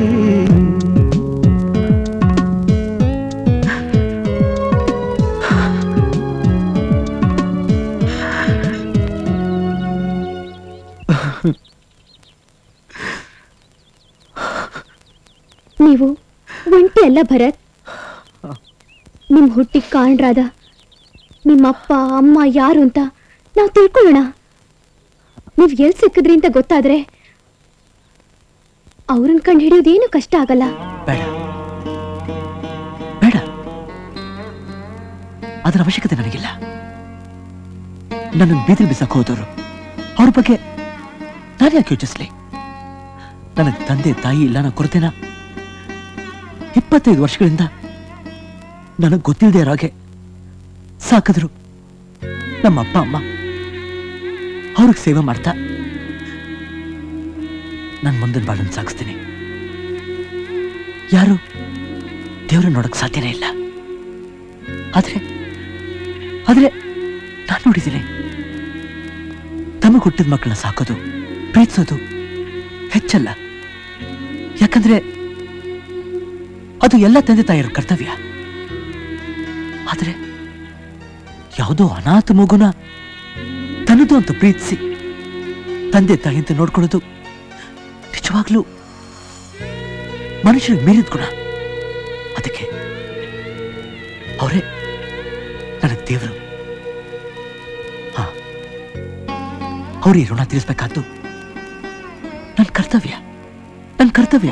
ನೀವು ಒಂಟಿ ಅಲ್ಲ ಭರತ್ ನಿಮ್ ಹುಟ್ಟಿಗೆ ಕಾರಣರಾದ ನಿಮ್ಮಪ್ಪ ಅಮ್ಮ ಯಾರು ಅಂತ ನಾವು ತಿಳ್ಕೊಳ್ಳೋಣ ನೀವ್ ಎಲ್ ಸಿಕ್ಕಿದ್ರಿ ಅಂತ ಗೊತ್ತಾದ್ರೆ ಅವ್ರನ್ನ ಕಂಡು ಹಿಡಿಯೋದೇನು ಕಷ್ಟ ಆಗಲ್ಲ ಬೇಡ ಬೇಡ ಅದರ ಅವಶ್ಯಕತೆ ನನಗಿಲ್ಲ ನನ್ನನ್ನು ಬೀದಿಲ್ ಬಿಸಾಕ್ ಹೋದವರು ಅವ್ರ ಬಗ್ಗೆ ನಾನು ಯಾಕೆ ಯೋಚಿಸ್ಲಿ ನನಗೆ ತಂದೆ ತಾಯಿ ಇಲ್ಲ ಅನ್ನೋ ಕೊರತೆನ ಇಪ್ಪತ್ತೈದು ವರ್ಷಗಳಿಂದ ನನಗೆ ಗೊತ್ತಿಲ್ಲದೆ ಇರೋ ಹಾಗೆ ಸಾಕಿದ್ರು ನಮ್ಮ ಅಪ್ಪ ಅಮ್ಮ ಅವ್ರಿಗೆ ಸೇವೆ ಮಾಡ್ತಾ ನಾನು ಮುಂದಿನ ಬಾಳನ್ನು ಸಾಗಿಸ್ತೀನಿ ಯಾರು ದೇವ್ರನ್ನ ನೋಡಕ್ ಸಾಧ್ಯನೇ ಇಲ್ಲ ಆದ್ರೆ ಆದ್ರೆ ನಾನು ನೋಡಿದ್ದೀನಿ ತಮಗೆ ಹುಟ್ಟಿದ ಮಕ್ಕಳನ್ನ ಸಾಕೋದು ಪ್ರೀತಿಸೋದು ಹೆಚ್ಚಲ್ಲ ಯಾಕಂದ್ರೆ ಅದು ಎಲ್ಲ ತಂದೆ ತಾಯಿಯರ ಕರ್ತವ್ಯ ಆದ್ರೆ ಯಾವುದೋ ಅನಾಥ ಮಗುನ ತನ್ನದು ಅಂತ ಪ್ರೀತಿಸಿ ತಂದೆ ತಾಯಿ ಅಂತ ನೋಡ್ಕೊಳ್ಳೋದು ನಿಜವಾಗ್ಲೂ ಮನುಷ್ಯನಿಗೆ ಮೀರಿದ ಗುಣ ಅದಕ್ಕೆ ಅವರೇ ನನಗೆ ದೇವರು ಹಾ ಅವ್ರಿಗೆ ಋಣ ತೀರಿಸ್ಬೇಕಾದ್ದು ನನ್ನ ಕರ್ತವ್ಯ ನನ್ನ ಕರ್ತವ್ಯ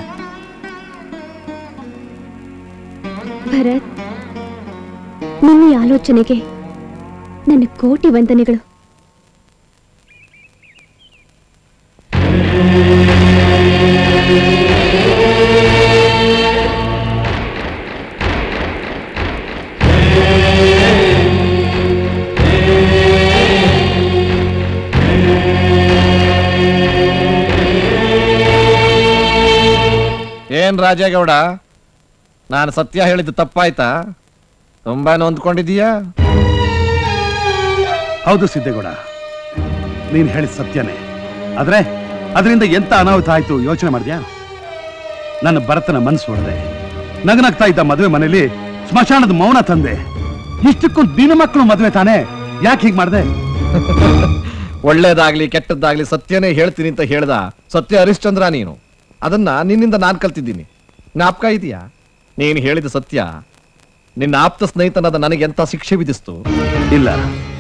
ಭರತ್ ನಿಮ್ಮ ಈ ಆಲೋಚನೆಗೆ ನನ್ನ ಕೋಟಿ ವಂದನೆಗಳು ಏನ್ ರಾಜೇಗೌಡ ನಾನು ಸತ್ಯ ಹೇಳಿದ್ದು ತಪ್ಪಾಯ್ತಾ ತುಂಬಾ ನೊಂದ್ಕೊಂಡಿದೀಯಾ ಹೌದು ಸಿದ್ದೇಗೌಡ ನೀನ್ ಹೇಳಿದ ಸತ್ಯನೇ ಆದ್ರೆ ಅದರಿಂದ ಎಂತ ಅನಾಹುತ ಆಯ್ತು ಯೋಚನೆ ಮಾಡಿದ್ಯಾ ನನ್ನ ಭರತನ ಮನಸ್ಸು ಹೊಡೆದೆ ನಗನಗ್ತಾ ಇದ್ದ ಮದುವೆ ಮನೇಲಿ ಸ್ಮಶಾನದ ಮೌನ ತಂದೆ ಇಷ್ಟಕ್ಕೂ ನಿನ್ನ ಮಕ್ಕಳು ಮದುವೆ ತಾನೇ ಯಾಕೆ ಹೀಗ್ ಮಾಡ್ದೆ ಒಳ್ಳೇದಾಗ್ಲಿ ಕೆಟ್ಟದ್ದಾಗ್ಲಿ ಸತ್ಯನೇ ಹೇಳ್ತೀನಿ ಅಂತ ಹೇಳ್ದ ಸತ್ಯ ಹರಿಶ್ಚಂದ್ರ ನೀನು ಅದನ್ನ ನಿನ್ನಿಂದ ನಾನ್ ಕಲ್ತಿದ್ದೀನಿ ಜ್ಞಾಪಕ ಇದೆಯಾ ನೀನು ಹೇಳಿದ ಸತ್ಯ ನಿನ್ನ ಆಪ್ತ ಸ್ನೇಹಿತನಾದ ನನಗೆ ಎಂತ ಶಿಕ್ಷೆ ವಿಧಿಸ್ತು ಇಲ್ಲ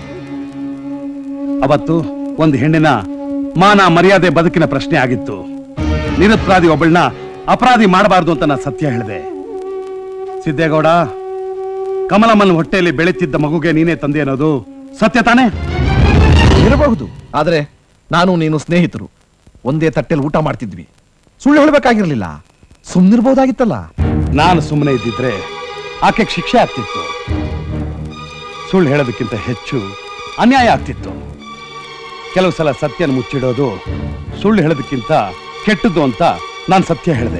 ಅವತ್ತು ಒಂದು ಹೆಣ್ಣಿನ ಮಾನ ಮರ್ಯಾದೆ ಬದುಕಿನ ಪ್ರಶ್ನೆ ಆಗಿತ್ತು ನಿರಪರಾಧಿ ಒಬ್ಬಳನ್ನ ಅಪರಾಧಿ ಮಾಡಬಾರ್ದು ಅಂತ ನಾನು ಸತ್ಯ ಹೇಳಿದೆ ಸಿದ್ದೇಗೌಡ ಕಮಲಮ್ಮನ ಹೊಟ್ಟೆಯಲ್ಲಿ ಬೆಳೆತಿದ್ದ ಮಗುಗೆ ನೀನೇ ತಂದೆ ಅನ್ನೋದು ಸತ್ಯ ತಾನೇ ಇರಬಹುದು ಆದ್ರೆ ನಾನು ನೀನು ಸ್ನೇಹಿತರು ಒಂದೇ ತಟ್ಟೆಲಿ ಊಟ ಮಾಡ್ತಿದ್ವಿ ಸುಳ್ಳು ಹೇಳ್ಬೇಕಾಗಿರ್ಲಿಲ್ಲ ಸುಮ್ನಿರ್ಬೋದಾಗಿತ್ತಲ್ಲ ನಾನು ಸುಮ್ಮನೆ ಇದ್ದಿದ್ರೆ ಆಕೆ ಶಿಕ್ಷೆ ಆಗ್ತಿತ್ತು ಸುಳ್ಳು ಹೇಳೋದಕ್ಕಿಂತ ಹೆಚ್ಚು ಅನ್ಯಾಯ ಆಗ್ತಿತ್ತು ಕೆಲವು ಸಲ ಸತ್ಯನ ಮುಚ್ಚಿಡೋದು ಸುಳ್ಳು ಹೇಳೋದಕ್ಕಿಂತ ಕೆಟ್ಟದ್ದು ಅಂತ ನಾನು ಸತ್ಯ ಹೇಳಿದೆ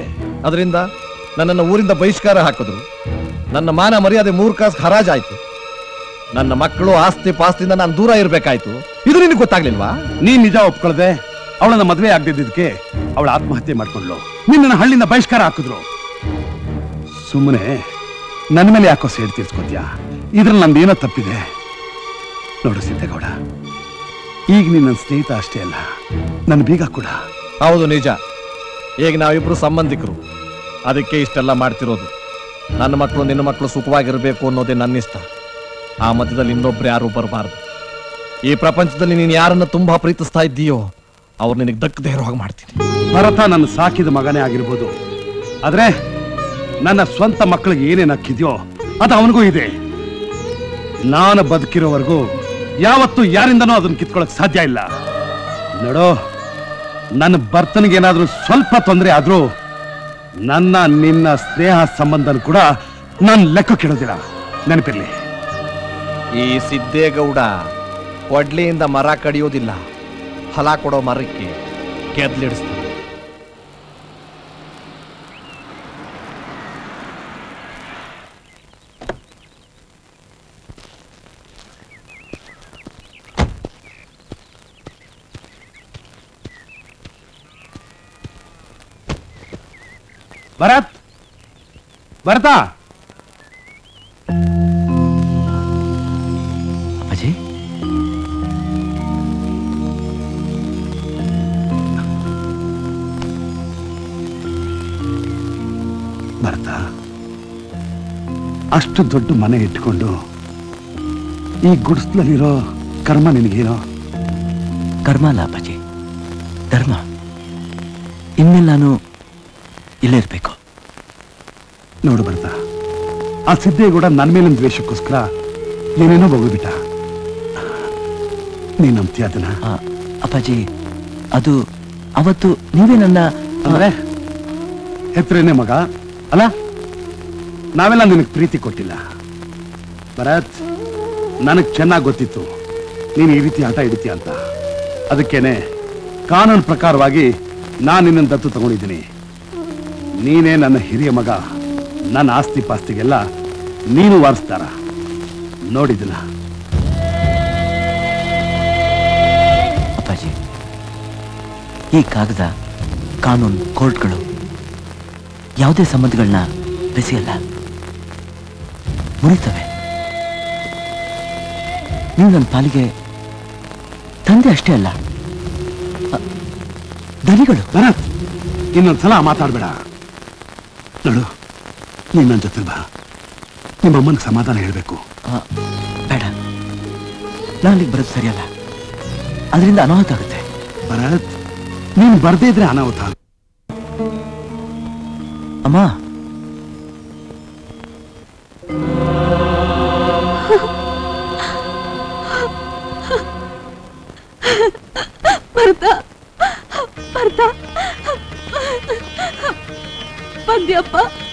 ಅದರಿಂದ ನನ್ನನ್ನು ಊರಿಂದ ಬಹಿಷ್ಕಾರ ಹಾಕಿದ್ರು ನನ್ನ ಮಾನ ಮರ್ಯಾದೆ ಮೂರು ಕಾಸು ಹರಾಜಾಯ್ತು ನನ್ನ ಮಕ್ಕಳು ಆಸ್ತಿ ಪಾಸ್ತಿಯಿಂದ ನಾನು ದೂರ ಇರ್ಬೇಕಾಯ್ತು ಇದು ನಿನಗೆ ಗೊತ್ತಾಗ್ಲಿಲ್ವಾ ನೀನ್ ನಿಜ ಒಪ್ಕೊಳ್ದೆ ಅವಳನ್ನ ಮದುವೆ ಆಗದಿದ್ದಕ್ಕೆ ಅವಳ ಆತ್ಮಹತ್ಯೆ ಮಾಡ್ಕೊಂಡ್ಲು ನಿನ್ನ ಹಳ್ಳಿನ ಬಹಿಷ್ಕಾರ ಹಾಕಿದ್ರು ಸುಮ್ಮನೆ ನನ್ನ ಮೇಲೆ ಯಾಕೋ ಸೇಡ್ ತೀರ್ಸ್ಕೊತ್ಯಾ ಇದ್ರಲ್ಲಿ ನಂದೇನೋ ತಪ್ಪಿದೆ ನೋಡು ಸಿದ್ದೇಗೌಡ ಈಗ ನೀನ್ ನನ್ನ ಸ್ನೇಹಿತ ಅಷ್ಟೇ ಅಲ್ಲ ನನ್ನ ಬೀಗ ಕೂಡ ಹೌದು ನಿಜ ಈಗ ನಾವಿಬ್ರು ಸಂಬಂಧಿಕರು ಅದಕ್ಕೆ ಇಷ್ಟೆಲ್ಲ ಮಾಡ್ತಿರೋದು ನನ್ನ ಮಕ್ಕಳು ನಿನ್ನ ಮಕ್ಕಳು ಸುಖವಾಗಿರ್ಬೇಕು ಅನ್ನೋದೇ ನನ್ನ ಇಷ್ಟ ಆ ಮಧ್ಯದಲ್ಲಿ ಇನ್ನೊಬ್ರು ಯಾರು ಬರಬಾರ್ದು ಈ ಪ್ರಪಂಚದಲ್ಲಿ ನೀನು ಯಾರನ್ನ ತುಂಬಾ ಪ್ರೀತಿಸ್ತಾ ಇದ್ದೀಯೋ ಅವ್ರು ನಿನಗೆ ದಕ್ಕದೇ ಇರೋ ಹಾಗೆ ಮಾಡ್ತೀನಿ ಭರತ ನನ್ನ ಸಾಕಿದ ಮಗನೇ ಆಗಿರ್ಬೋದು ಆದ್ರೆ ನನ್ನ ಸ್ವಂತ ಮಕ್ಕಳಿಗೆ ಏನೇನು ಹಕ್ಕಿದ್ಯೋ ಅದು ಅವನಿಗೂ ಇದೆ ನಾನು ಬದುಕಿರೋವರೆಗೂ ಯಾವತ್ತೂ ಯಾರಿಂದನೂ ಅದನ್ನ ಕಿತ್ಕೊಳ್ಳಕ್ ಸಾಧ್ಯ ಇಲ್ಲ ನೋಡೋ ನನ್ನ ಬರ್ತನಿಗೆ ಏನಾದ್ರೂ ಸ್ವಲ್ಪ ತೊಂದರೆ ಆದ್ರೂ ನನ್ನ ನಿನ್ನ ಸ್ನೇಹ ಸಂಬಂಧನ ಕೂಡ ನಾನು ಲೆಕ್ಕಕ್ಕಿಡೋದಿಲ್ಲ ನೆನಪಿರ್ಲಿ ಈ ಸಿದ್ದೇಗೌಡ ಒಡ್ಲಿಯಿಂದ ಮರ ಕಡಿಯೋದಿಲ್ಲ ಫಲ ಕೊಡೋ ಮರಕ್ಕೆ ಗೆದ್ಲಿಡಿಸ್ತಾನೆ ಭರತ್ ಭರತ ಅಜಯ್ ಭರತ ಅಷ್ಟು ದೊಡ್ಡ ಮನೆ ಇಟ್ಕೊಂಡು ಈ ಗುಡಿಸ್ಲಲ್ಲಿರೋ ಕರ್ಮ ನಿನಗೇನೋ ಕರ್ಮ ಅಲ್ಲ ಅಪ್ಪಾಜಿ ಧರ್ಮ ಇನ್ಮೇಲೆ ನಾನು ಇಲ್ಲೇ ಇರಬೇಕು ನೋಡು ಭರತ ಆ ಸಿದ್ದೇಗೌಡ ನನ್ನ ಮೇಲಿನ ದ್ವೇಷಕ್ಕೋಸ್ಕರ ಏನೇನೋ ಬಗ್ಬಿಟ್ಟ ನೀನ್ ನಂಬ್ತೀಯ ಅದನ್ನ ಅಪ್ಪಾಜಿ ಅದು ಅವತ್ತು ನೀವೇ ನನ್ನ ಅಂದ್ರೆ ಹೆತ್ರೇನೆ ಮಗ ಅಲ್ಲ ನಾವೆಲ್ಲ ನಿನಗೆ ಪ್ರೀತಿ ಕೊಟ್ಟಿಲ್ಲ ಭರತ್ ನನಗೆ ಚೆನ್ನಾಗಿ ಗೊತ್ತಿತ್ತು ನೀನು ಈ ರೀತಿ ಆಟ ಹಿಡಿತೀಯ ಅಂತ ಅದಕ್ಕೇನೆ ಕಾನೂನು ಪ್ರಕಾರವಾಗಿ ನಾನು ನಿನ್ನನ್ನು ದತ್ತು ತಗೊಂಡಿದ್ದೀನಿ ನೀನೇ ನನ್ನ ಹಿರಿಯ ಮಗ ನನ್ನ ಆಸ್ತಿ ಪಾಸ್ತಿಗೆಲ್ಲ ನೀನು ವಾರಿಸ್ತಾರ ನೋಡಿದಿಲ್ಲ ಅಪ್ಪಾಜಿ ಈ ಕಾಗದ ಕಾನೂನು ಕೋರ್ಟ್ಗಳು ಯಾವುದೇ ಸಂಬಂಧಗಳನ್ನ ಬೆಸೆಯಲ್ಲ ಮುರಿತವೆ ನೀವು ನನ್ನ ಪಾಲಿಗೆ ತಂದೆ ಅಷ್ಟೇ ಅಲ್ಲ ಅ, ದನಿಗಳು ಭರತ್ ಇನ್ನೊಂದ್ಸಲ ಮಾತಾಡ್ಬೇಡ ನೋಡು ನೀನ್ ನನ್ನ ಜೊತೆ ಬಾ ನಿಮ್ಮ ಅಮ್ಮನಿಗೆ ಸಮಾಧಾನ ಹೇಳ್ಬೇಕು ಆ, ಬೇಡ ನಾನು ಅಲ್ಲಿಗೆ ಬರೋದು ಸರಿಯಲ್ಲ ಅದರಿಂದ ಅನಾಹುತ ಆಗುತ್ತೆ ಭರತ್ ನೀನ್ ಬರ್ದೇ ಇದ್ರೆ ಅನಾಹುತ ಆಗುತ್ತೆ. ಅಮ್ಮ ಭರತ ಭರತ ಬಂದ್ಯಪ್ಪ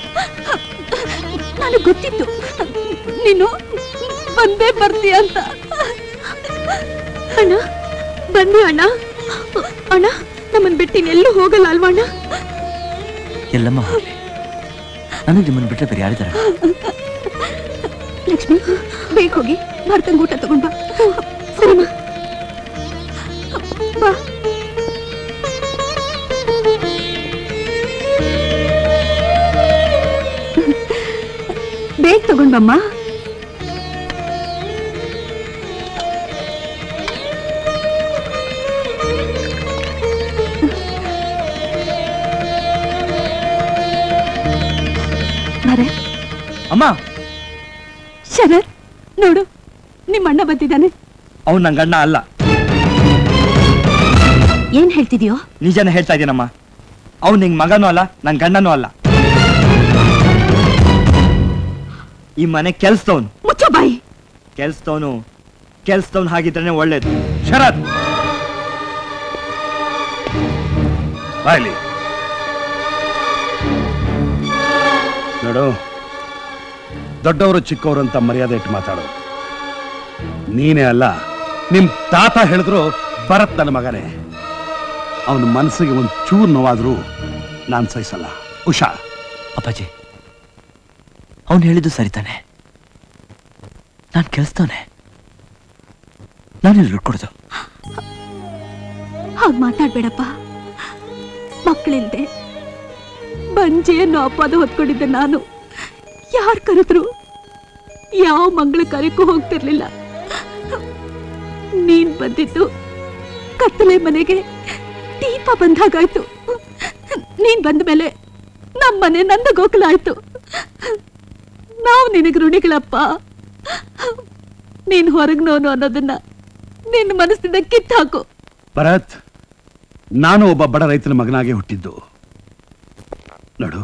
ನನಗೆ ಗೊತ್ತಿತ್ತು ನೀನು ಬಂದೇ ಬರ್ತೀಯ ಅಂತ ಅಣ್ಣ ಬನ್ನಿ ಅಣ್ಣ ಅಣ್ಣ ನಮ್ಮನ್ ಬಿಟ್ಟು ಎಲ್ಲೂ ಹೋಗಲ್ಲ ಅಲ್ವಾ ಅಣ್ಣ ಎಲ್ಲಮ್ಮ ಹೋಗ್ಲಿ ನನಗೆ ನಿಮ್ಮನ್ನು ಬಿಟ್ಟರೆ ಬೇರೆ ಯಾರಿದ್ದಾರೆ ಲಕ್ಷ್ಮಿ ಬೇಗ ಹೋಗಿ ಭರ್ತಂಗ್ ಊಟ ತಗೊಂಡ್ ಬಾ ಸರಿಮ್ಮ ಬಾ ಬೇಗ ತಗೊಂಡ್ ಬಮ್ಮ ಬರೇ ಅಮ್ಮ ಶರತ್ ನೋಡು ನಿಮ್ಮ ಅಣ್ಣ ಬಂದಿದ್ದಾನೆ ಅವ್ನು ನನ್ನ ಗಂಡ ಅಲ್ಲ ಏನ್ ಹೇಳ್ತಿದ್ಯೋ ನಿಜನೇ ಹೇಳ್ತಾ ಇದ್ದೀನಮ್ಮ ಅವ್ನು ನಿಂಗೆ ಮಗನೂ ಅಲ್ಲ ನನ್ನ ಗಂಡನೂ ಅಲ್ಲ ಈ ಮನೆ ಕೆಲ್ಸದವನು ಮುಚ್ಚ ಬಾಯಿ ಕೆಲ್ಸದವನು ಕೆಲ್ಸದವನು ಹಾಗಿದ್ರೇನೆ ಒಳ್ಳೇದು ಶರತ್ ಬಾಯ್ಲಿ ನೋಡು ದೊಡ್ಡವರು ಚಿಕ್ಕವರು ಅಂತ ಮರ್ಯಾದೆ ಇಟ್ಟು ಮಾತಾಡು ನೀನೇ ಅಲ್ಲ ನಿಮ್ ತಾತ ಹೇಳಿದ್ರು ಭರತ್ ನನ್ನ ಮಗನೇ ಅವನ ಮನಸ್ಸಿಗೆ ಒಂದು ಚೂರು ನೋವಾದ್ರೂ ನಾನು ಸಹಿಸಲ್ಲ ಉಷಾ ಅಪ್ಪಾಜಿ ಅವನು ಹೇಳಿದ್ದು ಸರಿ ತಾನೆ ನಾನು ಕೆಲ್ಸದವನೆ ನಾನು ಇಲ್ಲಿ ಕೊಡೋದು ಹಾಗೆ ಮಾತಾಡ್ಬೇಡಪ್ಪ ಮಕ್ಕಳಿಲ್ದೆ ಬಂಜೆ ಅನ್ನೋ ಅಪವಾದ ಹೊತ್ಕೊಂಡಿದ್ದೆ ನಾನು ಯಾರು ಕರೆದ್ರು ಯಾವ ಮಂಗಳ ಕಾರ್ಯಕ್ಕೂ ಹೋಗ್ತಿರ್ಲಿಲ್ಲ ನೀನ್ ಬಂದಿದ್ದು ಕತ್ತಲೆ ಮನೆಗೆ ದೀಪ ಬಂದಾಗಾಯ್ತು ನೀನ್ ಬಂದ ಮೇಲೆ ನಮ್ಮ ಮನೆ ನಂದ ಗೋಕುಲ ಆಯ್ತು ನಾವು ನಿನಗೆ ಋಣಿಗಳಪ್ಪ ನೀನ್ ಹೊರಗ್ನೋನು ಅನ್ನೋದನ್ನ ನಿನ್ನ ಮನಸ್ಸಿಂದ ಕಿತ್ತಾಕು ಭರತ್ ನಾನು ಒಬ್ಬ ಬಡ ರೈತನ ಮಗನಾಗೆ ಹುಟ್ಟಿದ್ದು ನೋಡು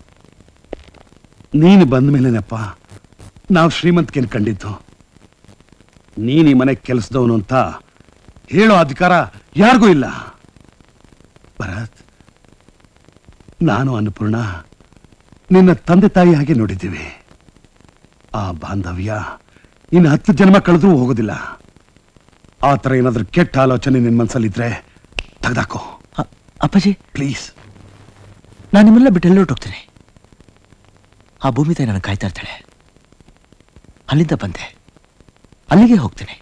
ನೀನು ಬಂದ ಮೇಲೇನಪ್ಪ ನಾವು ಶ್ರೀಮಂತಿಕೆನ್ ಕಂಡಿದ್ದು ನೀನ್ ಈ ಮನೆ ಕೆಲಸದವನು ಅಂತ ಹೇಳೋ ಅಧಿಕಾರ ಯಾರಿಗೂ ಇಲ್ಲ ಭರತ್ ನಾನು ಅನ್ನಪೂರ್ಣ ನಿನ್ನ ತಂದೆ ತಾಯಿ ಹಾಗೆ ನೋಡಿದ್ದೀವಿ ಆ ಬಾಂಧವ್ಯ ಇನ್ನು ಹತ್ತು ಜನ್ಮ ಕಳೆದ್ರೂ ಹೋಗೋದಿಲ್ಲ ಆ ಥರ ಏನಾದ್ರೂ ಕೆಟ್ಟ ಆಲೋಚನೆ ನಿನ್ನ ಮನಸ್ಸಲ್ಲಿದ್ರೆ ತೆಗ್ದಾಕೋ ಅಪ್ಪಾಜಿ ಪ್ಲೀಸ್ ನಾನು ನಿಮ್ಮೆಲ್ಲ ಬಿಟ್ಟು ಎಲ್ಲೋ ಹೋಗ್ತೀನಿ ಆ ಭೂಮಿ ತಾಯಿ ನನಗೆ ಕಾಯ್ತಾ ಇರ್ತಾಳೆ ಅಲ್ಲಿಂದ ಬಂದೆ ಅಲ್ಲಿಗೆ ಹೋಗ್ತೀನಿ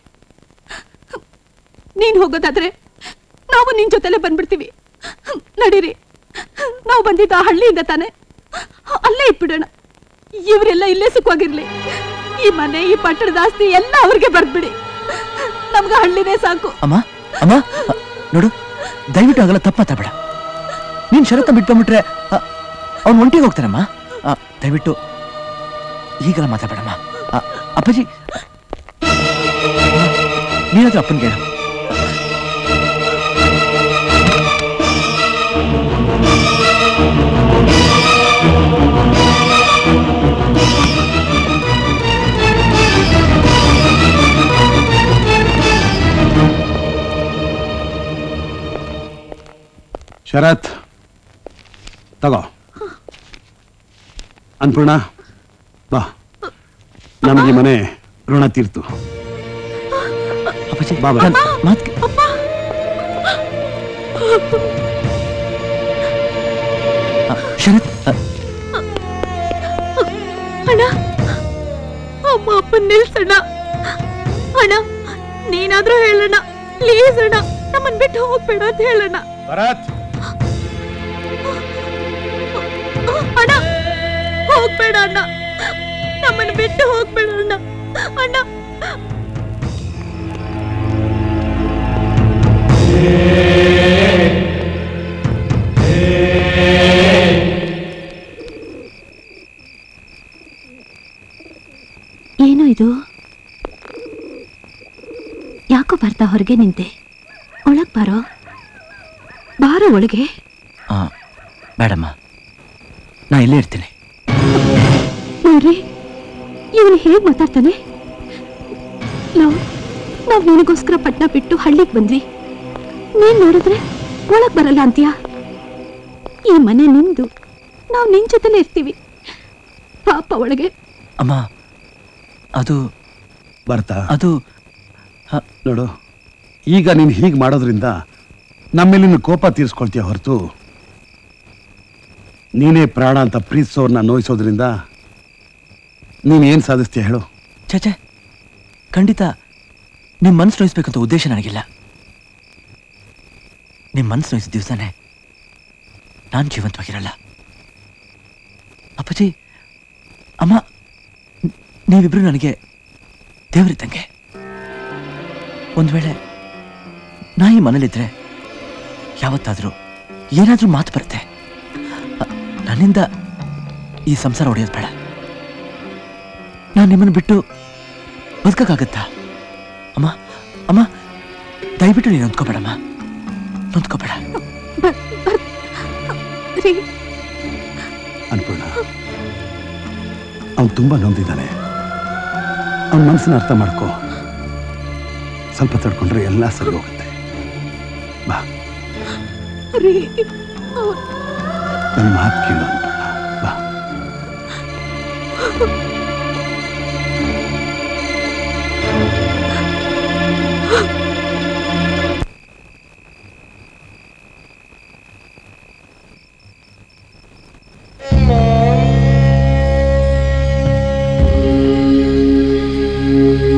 ನೀನ್ ಹೋಗೋದಾದ್ರೆ ನಾವು ನಿನ್ ಜೊತೆಲೆ ಬಂದ್ಬಿಡ್ತೀವಿ ನಡೀರಿ ನಾವು ಬಂದಿದ್ದ ಆ ಹಳ್ಳಿಯಿಂದ ತಾನೆ ಅಲ್ಲೇ ಇಟ್ಬಿಡೋಣ ಇವರೆಲ್ಲ ಇಲ್ಲೇ ಸುಖವಾಗಿರ್ಲಿ ಈ ಮನೆ ಈ ಪಟ್ಟಣದ ಆಸ್ತಿ ಎಲ್ಲ ಅವ್ರಿಗೆ ಬರ್ದ್ಬಿಡಿ ನಮ್ಗೆ ಹಳ್ಳಿನೇ ಸಾಕು ಅಮ್ಮ ಅಮ್ಮ ಅ, ನೋಡು ದಯವಿಟ್ಟು ಆಗಲ್ಲ ತಪ್ಪ ಮಾತಾಡ ನೀನ್ ಶರತ್ತ ಬಿಟ್ಕೊಂಡ್ಬಿಟ್ರೆ ಅವ್ನು ಒಂಟಿಗೆ ಹೋಗ್ತಾನಮ್ಮ ಅ, ದಯವಿಟ್ಟು ಈಗೆಲ್ಲ ಮಾತಾಡಬೇಡಮ್ಮ ಅ, ಅಪ್ಪಾಜಿ ನೀನಾದ್ರೂ ಅಪ್ಪನಿಗೆ ಹೇಳು ಶರತ್ ತಗೋ ಅನ್ಪೂರ್ಣ ಬಾ ನಮಗೆ ಮನೆ ಋಣ ತೀರ್ತು ಅಪ್ಪಾಜಿ ಬಾ ಬಾ ಮಾತ್ ಶರತ್ ಅ, ಅಣ್ಣ ಅಮ್ಮ ಅಪ್ಪನ್ ನಿಲ್ಸಣ್ಣ ಅಣ್ಣ ನೀನಾದ್ರೂ ಹೇಳಣ್ಣ ಪ್ಲೀಸ್ ಅಣ್ಣ ನಮ್ಮನ್ ಬಿಟ್ಟು ಹೋಗ್ಬೇಡ ಅಂತ ಹೇಳಣ್ಣ ಭರತ್ ಅಣ್ಣ ಹೋಗ್ಬೇಡ ಅಣ್ಣ ನಮ್ಮನ್ನ ಬಿಟ್ಟು ಹೋಗ್ಬೇಡ ಅಣ್ಣ ಅಣ್ಣ ಏನು ಇದು ಯಾಕೋ ಬರ್ತಾ ಹೊರಗೆ ನಿಂತೆ ಒಳಗ್ ಬಾರೋ ಬಾರೋ ಒಳಗೆ ಆ, ಬೇಡಮ್ಮ ನಾ ಇಲ್ಲೇ ಇರ್ತೀನಿ ನೋಡ್ರಿ ಇವನು ಹೇಗ್ ಮಾತಾಡ್ತಾನೆ ನಾವು ನಾವ್ ನಿನಗೋಸ್ಕರ ಪಟ್ನ ಬಿಟ್ಟು ಹಳ್ಳಿಗೆ ಬಂದ್ವಿ ನೀನ್ ನೋಡಿದ್ರೆ ಒಳಗ್ ಬರಲ್ಲ ಅಂತೀಯಾ ಈ ಮನೆ ನಿಂದು ನಾವು ನಿನ್ ಜೊತೆಲೇ ಇರ್ತೀವಿ ಪಾಪ ಒಳಗೆ ಅಮ್ಮ ಅದು ಬರ್ತಾ ಅದು ನೋಡು ಈಗ ನೀನು ಹೀಗೆ ಮಾಡೋದ್ರಿಂದ ನಮ್ಮೇಲೆ ನಿನ್ನ ಕೋಪ ತೀರಿಸ್ಕೊಳ್ತೀಯ ಹೊರತು ನೀನೇ ಪ್ರಾಣ ಅಂತ ಪ್ರೀತಿಸೋರ್ನ ನೋಯಿಸೋದ್ರಿಂದ ನೀನೇನು ಸಾಧಿಸ್ತೀಯ ಹೇಳು ಛೇ ಖಂಡಿತ ನಿಮ್ಮ ಮನಸ್ಸು ನೋಯಿಸ್ಬೇಕಂತ ಉದ್ದೇಶ ನನಗಿಲ್ಲ ನಿಮ್ಮ ಮನಸ್ಸು ನೋಯಿಸಿದ ದಿವಸನೇ ನಾನು ಜೀವಂತವಾಗಿರಲ್ಲ ಅಪ್ಪಾಜಿ ಅಮ್ಮ ನ್- ನೀವಿಬ್ರು ನನಗೆ ದೇವರಿದ್ದಂಗೆ ಒಂದು ವೇಳೆ ನಾ ಈ ಮನೇಲಿದ್ರೆ ಯಾವತ್ತಾದರೂ ಏನಾದರೂ ಮಾತು ಬರುತ್ತೆ ಅ- ನನ್ನಿಂದ ಈ ಸಂಸಾರ ಹೊಡೆಯೋದು ಬೇಡ ನಾನು ನಿಮ್ಮನ್ನು ಬಿಟ್ಟು ಬದುಕಕ್ಕಾಗತ್ತಾ ಅಮ್ಮ ಅಮ್ಮ ದಯವಿಟ್ಟು ನೀನು ನೊಂದ್ಕೋಬೇಡಮ್ಮ ನೊಂದ್ಕೋಬೇಡ ರೀ ಅನ್ಪೂರ್ಣ ಅವನು ತುಂಬ ನೊಂದಿದ್ದಾನೆ ಅವನ ಮನಸ್ಸನ್ನ ಅರ್ಥ ಮಾಡ್ಕೋ ಸ್ವಲ್ಪ ತಡ್ಕೊಂಡ್ರೆ ಎಲ್ಲ ಸರಿ ಹೋಗುತ್ತೆ ಬಾ ರೀ ನನ್ನ ಮಾತು ಕೇಳು ಅನ್ಪೂರ್ಣ ಬಾ Thank you.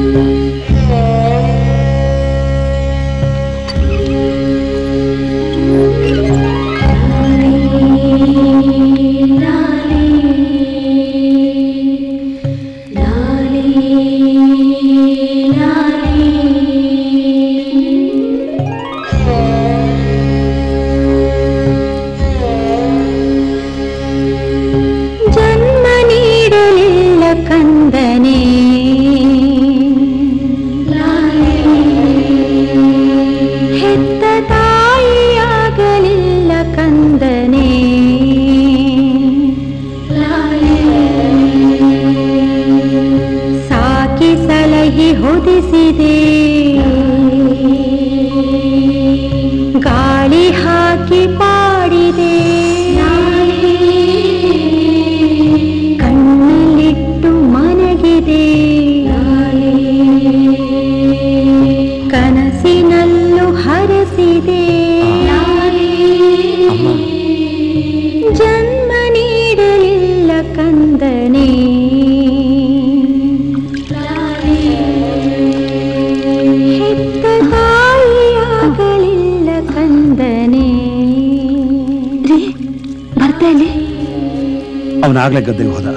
ಅವನಾಗ್ಲೇ ಗದ್ದೆಗೆ ಹೋದ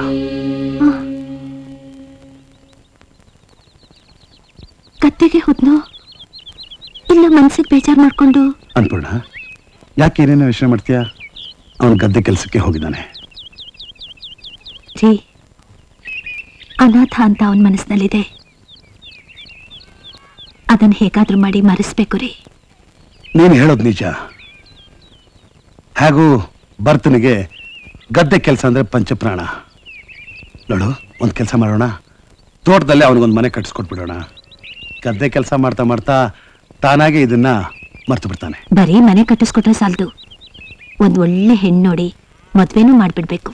ಗದ್ದೆಗೆ ಹೋದ್ನೋ ಇಲ್ಲ ಮನ್ಸಿಗೆ ಬೇಜಾರ್ ಮಾಡ್ಕೊಂಡು ಅನ್ಪೂರ್ಣ ಯಾಕೆ ಏನೇನೋ ಯೋಚನೆ ಮಾಡ್ತೀಯಾ ಅವನು ಗದ್ದೆ ಕೆಲಸಕ್ಕೆ ಹೋಗಿದ್ದಾನೆ ರೀ ಅನಾಥ ಅಂತ ಅವನ ಮನಸ್ಸಿನಲ್ಲಿದೆ ಅದನ್ನ ಹೇಗಾದ್ರೂ ಮಾಡಿ ಮರೆಸ್ಬೇಕು ರೀ ನೀನು ಹೇಳೋದು ನಿಜ ಹಾಗೂ ಭರ್ತನಿಗೆ ಗದ್ದೆ ಕೆಲಸ ಅಂದ್ರೆ ಪಂಚಪ್ರಾಣ ನೋಡು ಒಂದು ಕೆಲಸ ಮಾಡೋಣ ತೋಟದಲ್ಲೇ ಅವನಿಗೊಂದು ಮನೆ ಕಟ್ಸ್ಕೊಟ್ಬಿಡೋಣ ಗದ್ದೆ ಕೆಲಸ ಮಾಡ್ತಾ ಮಾಡ್ತಾ ತಾನಾಗೆ ಇದನ್ನ ಮರ್ತು ಬಿಡ್ತಾನೆ ಬರೀ ಮನೆ ಕಟ್ಟಿಸ್ಕೊಟ್ರೆ ಸಾಲದು ಒಂದ್ ಒಳ್ಳೆ ಹೆಣ್ಣು ನೋಡಿ ಮದ್ವೆನೂ ಮಾಡ್ಬಿಡ್ಬೇಕು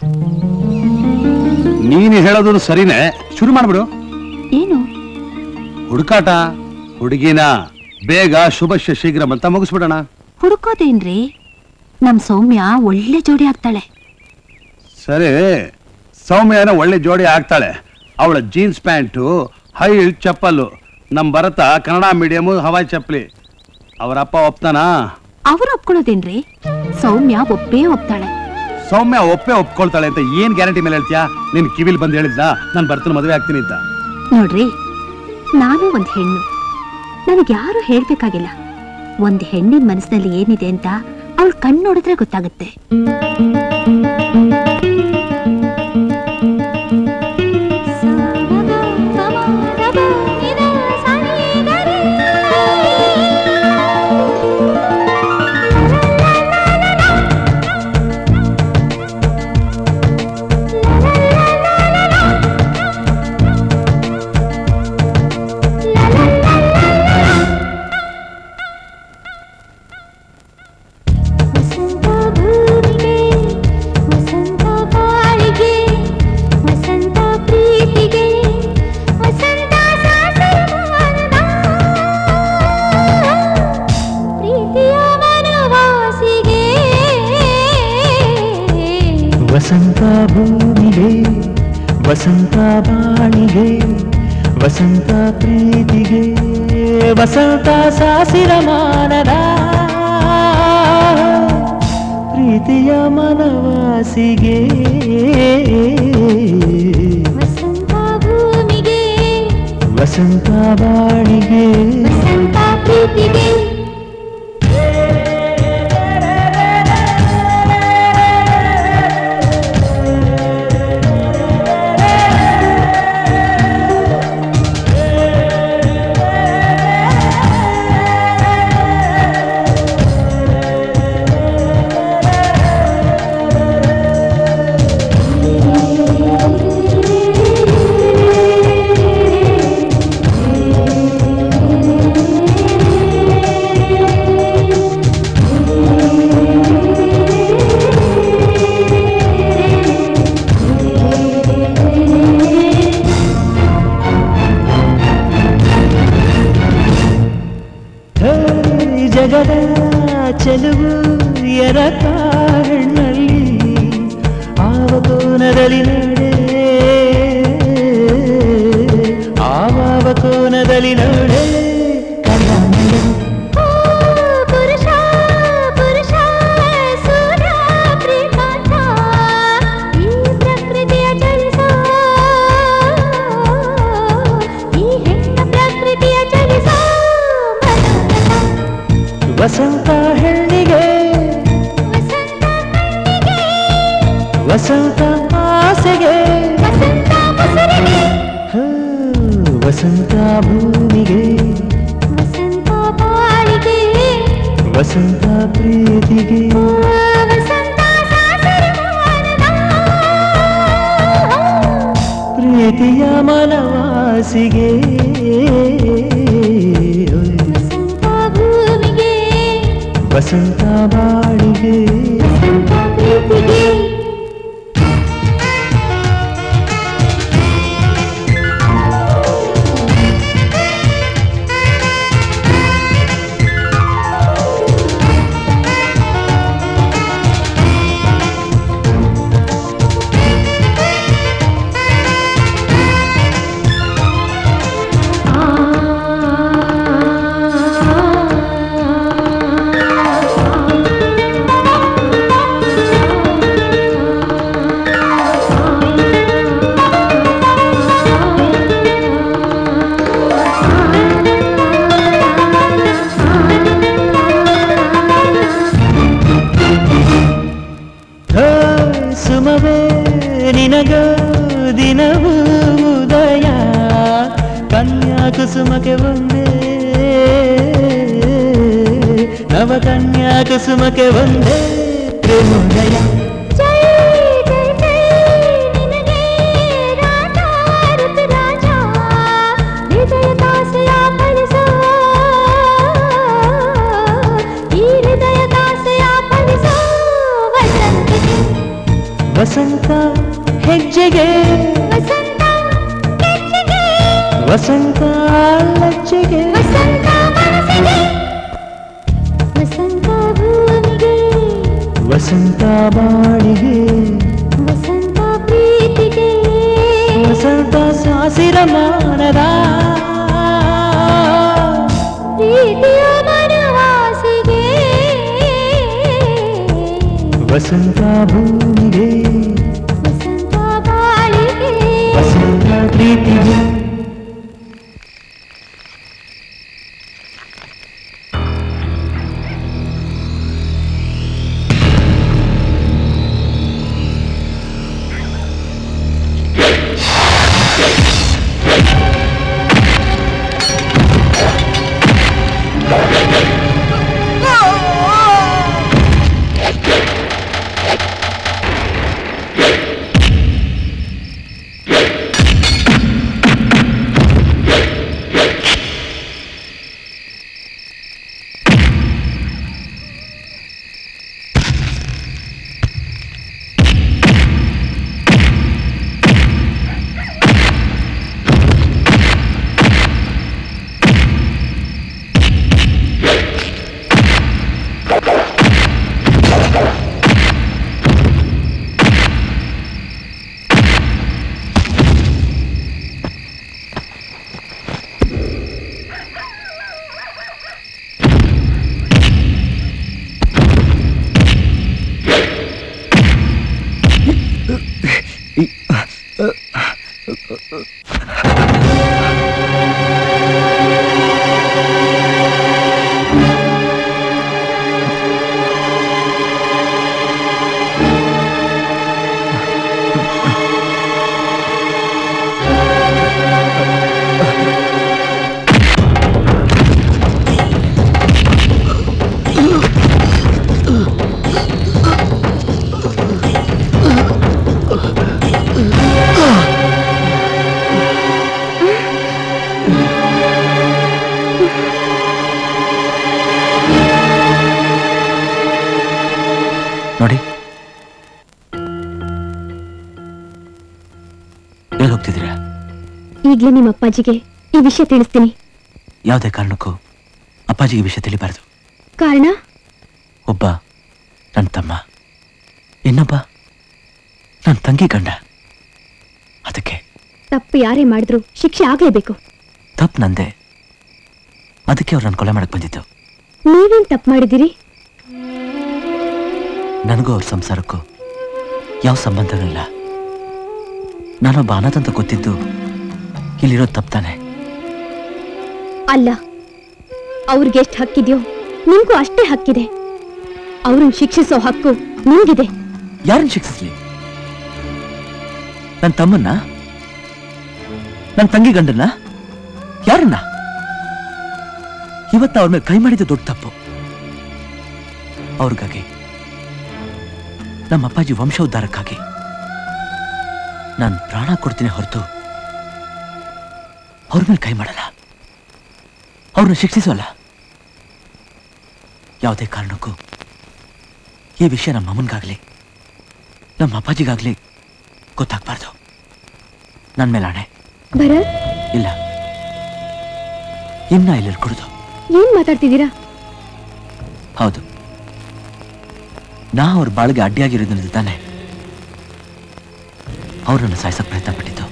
ನೀನು ಹೇಳೋದು ಸರಿನೇ ಶುರು ಮಾಡ್ಬಿಡು ಏನು ಹುಡುಕಾಟ ಹುಡುಗಿನ ಬೇಗ ಶುಭಶ್ಯ ಶೀಘ್ರ ಅಂತ ಮುಗಿಸ್ಬಿಡೋಣ ಹುಡುಕೋದೇನ್ರಿ ನಮ್ ಸೌಮ್ಯ ಒಳ್ಳೆ ಜೋಡಿ ಆಗ್ತಾಳೆ ಸರಿ ಸೌಮ್ಯನ ಒಳ್ಳೆ ಜೋಡಿ ಆಗ್ತಾಳೆ ಅವಳ ಜೀನ್ಸ್ ಪ್ಯಾಂಟು ಹೈ ಚಪ್ಪಲ್ಲು ನಮ್ಮ ಭರತ ಕನ್ನಡ ಮೀಡಿಯಮು ಹವಾಯಿ ಚಪ್ಪಲಿ ಅವರ ಅಪ್ಪ ಒಪ್ತಾನಾ ಅವ್ರು ಒಪ್ಕೊಳ್ಳೋದೇನ್ರಿ ಸೌಮ್ಯ ಒಪ್ಪೇ ಒಪ್ತಾಳೆ ಸೌಮ್ಯ ಒಪ್ಪೆ ಒಪ್ಕೊಳ್ತಾಳೆ ಅಂತ ಏನ್ ಗ್ಯಾರಂಟಿ ಮೇಲೆ ಹೇಳ್ತೀಯಾ ನಿನ್ ಕಿವಿಲ್ ಬಂದು ಹೇಳಿದ್ದ ನಾನು ಭರತನ ಮದುವೆ ಆಗ್ತೀನಿ ಅಂತ ನೋಡ್ರಿ ನಾನು ಒಂದ್ ಹೆಣ್ಣು ನನಗೆ ಯಾರು ಹೇಳ್ಬೇಕಾಗಿಲ್ಲ ಒಂದ್ ಹೆಣ್ಣಿನ ಮನಸ್ಸಿನಲ್ಲಿ ಏನಿದೆ ಅಂತ ಅವಳು ಕಣ್ಣು ನೋಡಿದ್ರೆ ಗೊತ್ತಾಗುತ್ತೆ ವಸಂತ ಭೂಮಿಗೆ ವಸಂತ ಬಾಣಿಗೆ ವಸಂತ ಪ್ರೀತಿಗೆ ವಸಂತ ಸಾಸಿರ ಮಾನದ ಪ್ರೀತಿಯ ಮನವಾಸಿಗೆ ವಸಂತ ಬಾಣಿಗೆ ಹೇ, ಜಗದ ಚೆಲುವು ಎರಕ ಹೆಣ್ಣಲ್ಲಿ ಆವ ಕೋನದಲ್ಲಿ ನಡೆ ಆವ ಕೋನದಲ್ಲಿ ನಡೆ ಕಣ್ಣಾನಯ ಪುರುಷ ಪುರುಷ ಸೂರ್ಯ ಪ್ರೇಮಾಂತ ಈ ಪ್ರಕೃತಿಯ ಚಲಿಸೋ ಈ ಹೆಣ್ಣ ಪ್ರಕೃತಿಯ ಚಲಿಸೋ ವಸಂತ ಹೆಣ್ಣಿಗೆ ವಸಂತ ಆಸೆಗೆ ಹೋ, ವಸಂತ ಭೂಮಿಗೆ ಬಾಳಿಗೆ ವಸಂತ ಪ್ರೀತಿಗೆ ಪ್ರೀತಿಯ ಮನವಾಸಿಗೆ ಭೂಮಿಗೆ ವಸಂತ ಬಾಳಿಗೆ ಪ್ರೀತಿಗೆ ಆ ಕುಸುಮವೇ ನಿನಗ ದಿನವೂ ಉದಯ ಕನ್ಯಾ ಕುಸುಮಕ್ಕೆ ಒಂದೇ ನವ ಕನ್ಯಾ ಕುಸುಮಕ್ಕೆ ಒಂದೇ ಪ್ರೇಮೋದಯ ವಸಂತ ಹೆಜ್ಜೆಗೆ ವಸಂತ ಲಜ್ಜೆಗೆ ವಸಂತ ಭೂಮಿಗೆ ವಸಂತ ಬಾಳಿಗೆ ವಸಂತ ಪ್ರೀತಿಗೆ ವಸಂತ ಸಾಸಿರ ಮಾನದ ಪ್ರೀತಿಯ ಮನವಾಸಿಗೆ ವಸಂತ ಭೂಮಿಗೆ ವಸಂತ ಬಾಳಿಗೆ ವಸಂತ ಪ್ರೀತಿಗೆ ನೋಡಿ ಎಲ್ಲಿ ಹೋಗ್ತಿದ್ದೀರಾ ಈಗ್ಲೇ ನಿಮ್ಮ ಅಪ್ಪಾಜಿಗೆ ಈ ವಿಷಯ ತಿಳಿಸ್ತೀನಿ ಯಾವುದೇ ಕಾರಣಕ್ಕೂ ಅಪ್ಪಾಜಿಗೆ ವಿಷಯ ತಿಳಿಬಾರದು ಕಾರಣ ಒಬ್ಬ ನನ್ನ ತಮ್ಮ ಇನ್ನೊಬ್ಬ ನನ್ನ ತಂಗಿ ಗಂಡ ಅದಕ್ಕೆ ತಪ್ಪು ಯಾರೇ ಮಾಡಿದ್ರು ಶಿಕ್ಷೆ ಆಗ್ಲೇಬೇಕು ತಪ್ಪು ನಂದೆ ಅದಕ್ಕೆ ಅವ್ರು ನನ್ನ ಕೊಲೆ ಮಾಡಕ್ ಬಂದಿದ್ದು ನೀವೇನ್ ತಪ್ಪು ಮಾಡಿದಿರಿ ನನಗೂ ಅವ್ರ ಸಂಸಾರಕ್ಕೂ ಯಾವ ಸಂಬಂಧನೂ ಇಲ್ಲ ನಾನೊಬ್ಬ ಅನಾಥ ಅಂತ ಗೊತ್ತಿದ್ದು ಇಲ್ಲಿರೋದು ತಪ್ಪಾನೆ ಅಲ್ಲ ಅವ್ರಿಗೆ ಎಷ್ಟು ಹಕ್ಕಿದೆಯೋ ನಿಮ್ಗೂ ಅಷ್ಟೇ ಹಕ್ಕಿದೆ ಅವ್ರನ್ನ ಶಿಕ್ಷಿಸೋ ಹಕ್ಕು ನಿಮ್ಗಿದೆ ಯಾರನ್ನ ಶಿಕ್ಷಿಸ್ಲಿ ನನ್ನ ತಮ್ಮನ್ನ ನನ್ನ ತಂಗಿ ಗಂಡನ್ನ ಯಾರನ್ನ ಇವತ್ತು ಅವ್ರ ಮೇಲೆ ಕೈ ಮಾಡಿದ್ದು ದೊಡ್ಡ ತಪ್ಪು ಅವ್ರಿಗಾಗಿ ನಮ್ಮ ಅಪ್ಪಾಜಿ ವಂಶೋದ್ಧಾರಕ್ಕಾಗಿ ನಾನು ಪ್ರಾಣ ಕೊಡ್ತೀನಿ ಹೊರತು ಅವ್ರ ಮೇಲೆ ಕೈ ಮಾಡಲ್ಲ ಅವ್ರನ್ನ ಶಿಕ್ಷಿಸೋಲ್ಲ ಯಾವುದೇ ಕಾರಣಕ್ಕೂ ಈ ವಿಷಯ ನಮ್ಮ ಅಮ್ಮನಿಗಾಗ್ಲಿ ನಮ್ಮ ಅಪ್ಪಾಜಿಗಾಗ್ಲಿ ಗೊತ್ತಾಗ್ಬಾರ್ದು ನನ್ನ ಮೇಲೆ ಆಣೆ ಭರತ್ ಇಲ್ಲ ಇನ್ನ ಇಲ್ಲಿ ಕುಡಿದು ಏನ್ ಮಾತಾಡ್ತಿದ್ದೀರಾ ಹೌದು ನಾ ಅವ್ರ ಬಾಳಿಗೆ ಅಡ್ಡಿಯಾಗಿರೋದ್ರಿಂದ ತಾನೆ ಅವ್ರನ್ನ ಸಾಯಿಸಕ್ ಪ್ರಯತ್ನ ಪಟ್ಟಿದ್ದು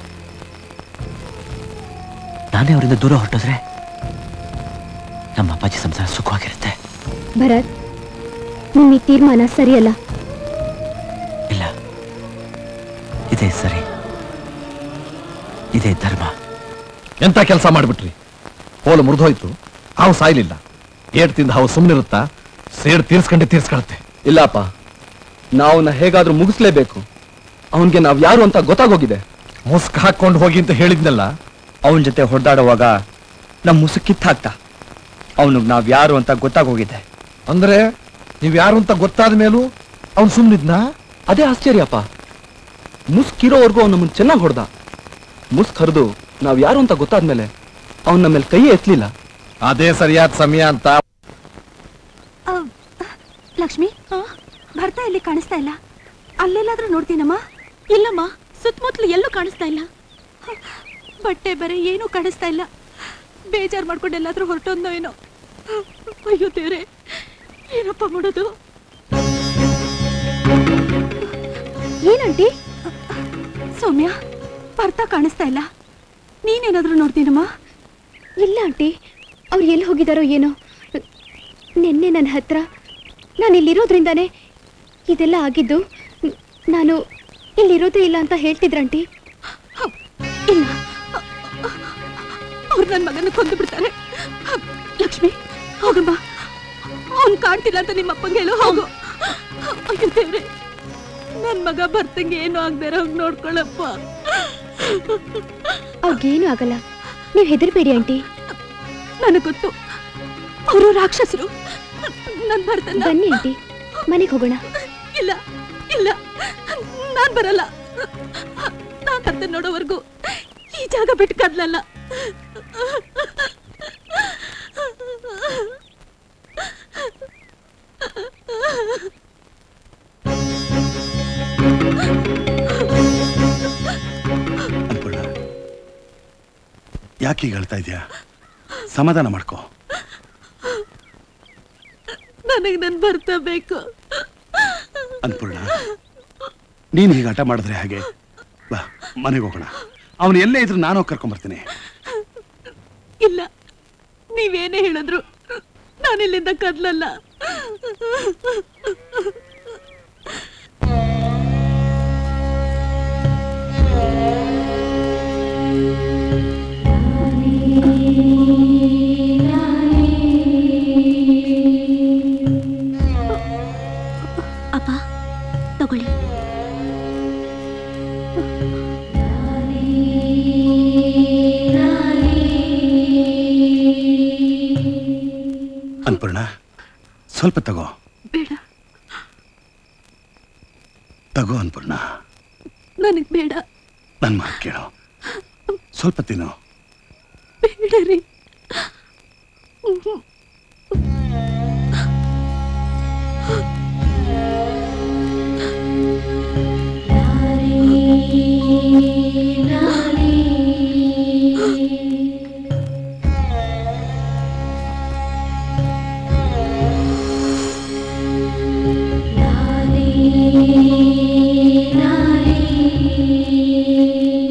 ನಾನೇ ಅವರಿಂದ ದೂರ ಹೊರಟೋದ್ರೆ ನಮ್ಮ ಅಪ್ಪಾಜಿ ಸಂಸಾರ ಸುಖವಾಗಿರುತ್ತೆ ಭರತ್ ನಿಮ್ ಈ ತೀರ್ಮಾನ ಸರಿಯಲ್ಲ ಇಲ್ಲ ಇದೇ ಸರಿ ಇದೇ ಧರ್ಮ ಎಂತ ಕೆಲಸ ಮಾಡ್ಬಿಟ್ರಿ ಹೋಲು ಮುರಿದೋಯ್ತು ಹಾವು ಸಾಯ್ಲಿಲ್ಲ ಏಟ್ ತಿಂದ ಹಾವು ಸುಮ್ಮನಿರುತ್ತಾ ಸೇಡ್ ತೀರ್ಸ್ಕೊಂಡೆ ತೀರ್ಸ್ಕೊಳತ್ತೆ ಇಲ್ಲಪ್ಪ ನಾವು ಹೇಗಾದ್ರೂ ಮುಗಿಸ್ಲೇಬೇಕು ಅವನ್ಗೆ ನಾವ್ ಯಾರು ಅಂತ ಗೊತ್ತಾಗೋಗಿದೆ ಮುಸ್ಕ್ ಹಾಕೊಂಡು ಹೋಗಿ ಅಂತ ಹೇಳಿದ್ನಲ್ಲ ಅವನ ಜೊತೆ ಹೊಡೆದಾಡುವಾಗ ನಮ್ ಮುಸುಕ್ ಕಿತ್ ಹಾಕ್ತ ಅವನಿಗೆ ನಾವ್ ಯಾರು ಅಂತ ಗೊತ್ತಾಗೋಗಿದೆ ಅಂದ್ರೆ ನೀವ್ ಯಾರು ಅಂತ ಗೊತ್ತಾದ ಮೇಲೂ ಅವ್ನು ಸುಮ್ಮನಿದ್ನಾ ಅದೇ ಆಶ್ಚರ್ಯಪ್ಪ ಮುಸ್ಕ್ ಇರೋವರೆಗೂ ಅವ್ನು ನಮ್ಮನ್ನ ಚೆನ್ನಾಗಿ ಹೊಡೆದ ಮುಸ್ಕ್ ಹರಿದು ನಾವ್ ಯಾರು ಅಂತ ಗೊತ್ತಾದ್ಮೇಲೆ ಅವ್ನ ನಮ್ಮ ಮೇಲೆ ಕೈ ಎತ್ತಲಿಲ್ಲ ಅದೇ ಸರಿಯಾದ ಸಮಯ ಅಂತ ಲಕ್ಷ್ಮಿ ಭರ್ತ ಎಲ್ಲಿ ಕಾಣಿಸ್ತಾ ಇಲ್ಲ ಅಲ್ಲೆಲ್ಲಾದ್ರೂ ನೋಡ್ತೀನಮ್ಮ ಇಲ್ಲಮ್ಮ ಸುತ್ತಮುತ್ತಲು ಎಲ್ಲೂ ಕಾಣಿಸ್ತಾ ಇಲ್ಲ ಹ, ಬಟ್ಟೆ ಬರೆ ಏನೂ ಕಾಣಿಸ್ತಾ ಇಲ್ಲ ಬೇಜಾರು ಮಾಡ್ಕೊಂಡು ಎಲ್ಲಾದ್ರೂ ಹೊರಟೋದ್ನೋ ಏನೋ ಅಯ್ಯೋ ದೇವ್ರೆ ಏನಪ್ಪ ಮಾಡೋದು ಏನಂಟಿ ಸೌಮ್ಯ ಭರ್ತ ಕಾಣಿಸ್ತಾ ಇಲ್ಲ ನೀನೇನಾದ್ರೂ ನೋಡ್ತೀನಮ್ಮ ಇಲ್ಲ ಆಂಟಿ ಅವ್ರು ಎಲ್ಲಿ ಹೋಗಿದಾರೋ ಏನೋ ನಿನ್ನೆ ನನ್ನ ಹತ್ರ ನಾನು ಇಲ್ಲಿರೋದ್ರಿಂದಾನೇ ಇದೆಲ್ಲ ಆಗಿದ್ದು ನ್- ನಾನು ಇಲ್ಲಿರೋದೇ ಇಲ್ಲ ಅಂತ ಹೇಳ್ತಿದ್ರಂಟಿ ಇಲ್ಲ ಅವ್ರು ನನ್ನ ಮಗನ ಕೊಂದು ಬಿಡ್ತಾರೆ ಲಕ್ಷ್ಮಿ ಹೋಗಮ್ಮ ಅವ್ನ್ ಕಾಣ್ತಿಲ್ಲ ಅಂತ ನಿಮ್ಮ ಅಪ್ಪಂಗೆ ಹೇಳು ಹೋಗು ಅಯ್ಯೋ ದೇವ್ರೆ ನನ್ ಮಗ ಬರ್ತಂಗೆ ಏನು ಆಗ್ದಾರ ಹೋಗಿ ನೋಡ್ಕೊಳ್ಳಪ್ಪ ಅವ್ರಿಗೇನು ಆಗಲ್ಲ ನೀವು ಹೆದರ್ಬೇಡಿ ಆಂಟಿ ನನಗೆ ಗೊತ್ತು ಅವರು ರಾಕ್ಷಸರು ನನ್ ಬರ್ತಲ್ಲ ಬನ್ನಿ ಆಂಟಿ ಮನೆಗೆ ಹೋಗೋಣ ಇಲ್ಲ ಇಲ್ಲ ನಾನ್ ಬರಲ್ಲ ನಾನ್ ಕರ್ತ ನೋಡೋವರೆಗೂ ಈ ಜಾಗ ಬಿಟ್ಟು ಕದ್ಲಲ್ಲ ಅನ್ಪೂರ್ಣ ಯಾಕೆ ಹೀಗೆ ಹೇಳ್ತಾ ಇದೆಯಾ ಸಮಾಧಾನ ಮಾಡ್ಕೋ ನನಗೆ ನನ್ ಬರ್ತಾ ಬೇಕು ಅನ್ಪೂರ್ಣ ನೀನು ಹೀಗೆ ಹಠ ಮಾಡಿದ್ರೆ ಹಾಗೆ ಬಾ ಮನೆಗೆ ಹೋಗೋಣ ಅವನು ಎಲ್ಲೇ ಇದ್ರು ನಾನು ಹೋಗಿ ಕರ್ಕೊಂಬರ್ತೀನಿ ಇಲ್ಲ ನೀವೇನೇ ಹೇಳಿದ್ರು ನಾನಿಲ್ಲಿಂದ ಕದ್ಲಲ್ಲ ಅಪ್ಪ ತಗೊಳ್ಳಿ ಅನ್ಪೂರ್ಣ ಸ್ವಲ್ಪ ತಗೋ ಬೇಡ ತಗೋ ಅನ್ಪೂರ್ಣ ನನಗ್ ಬೇಡ ನನ್ನ ಮಾತು ಕೇಳು ಸ್ವಲ್ಪ ತಿನ್ನು ಬೇಡ ರೀ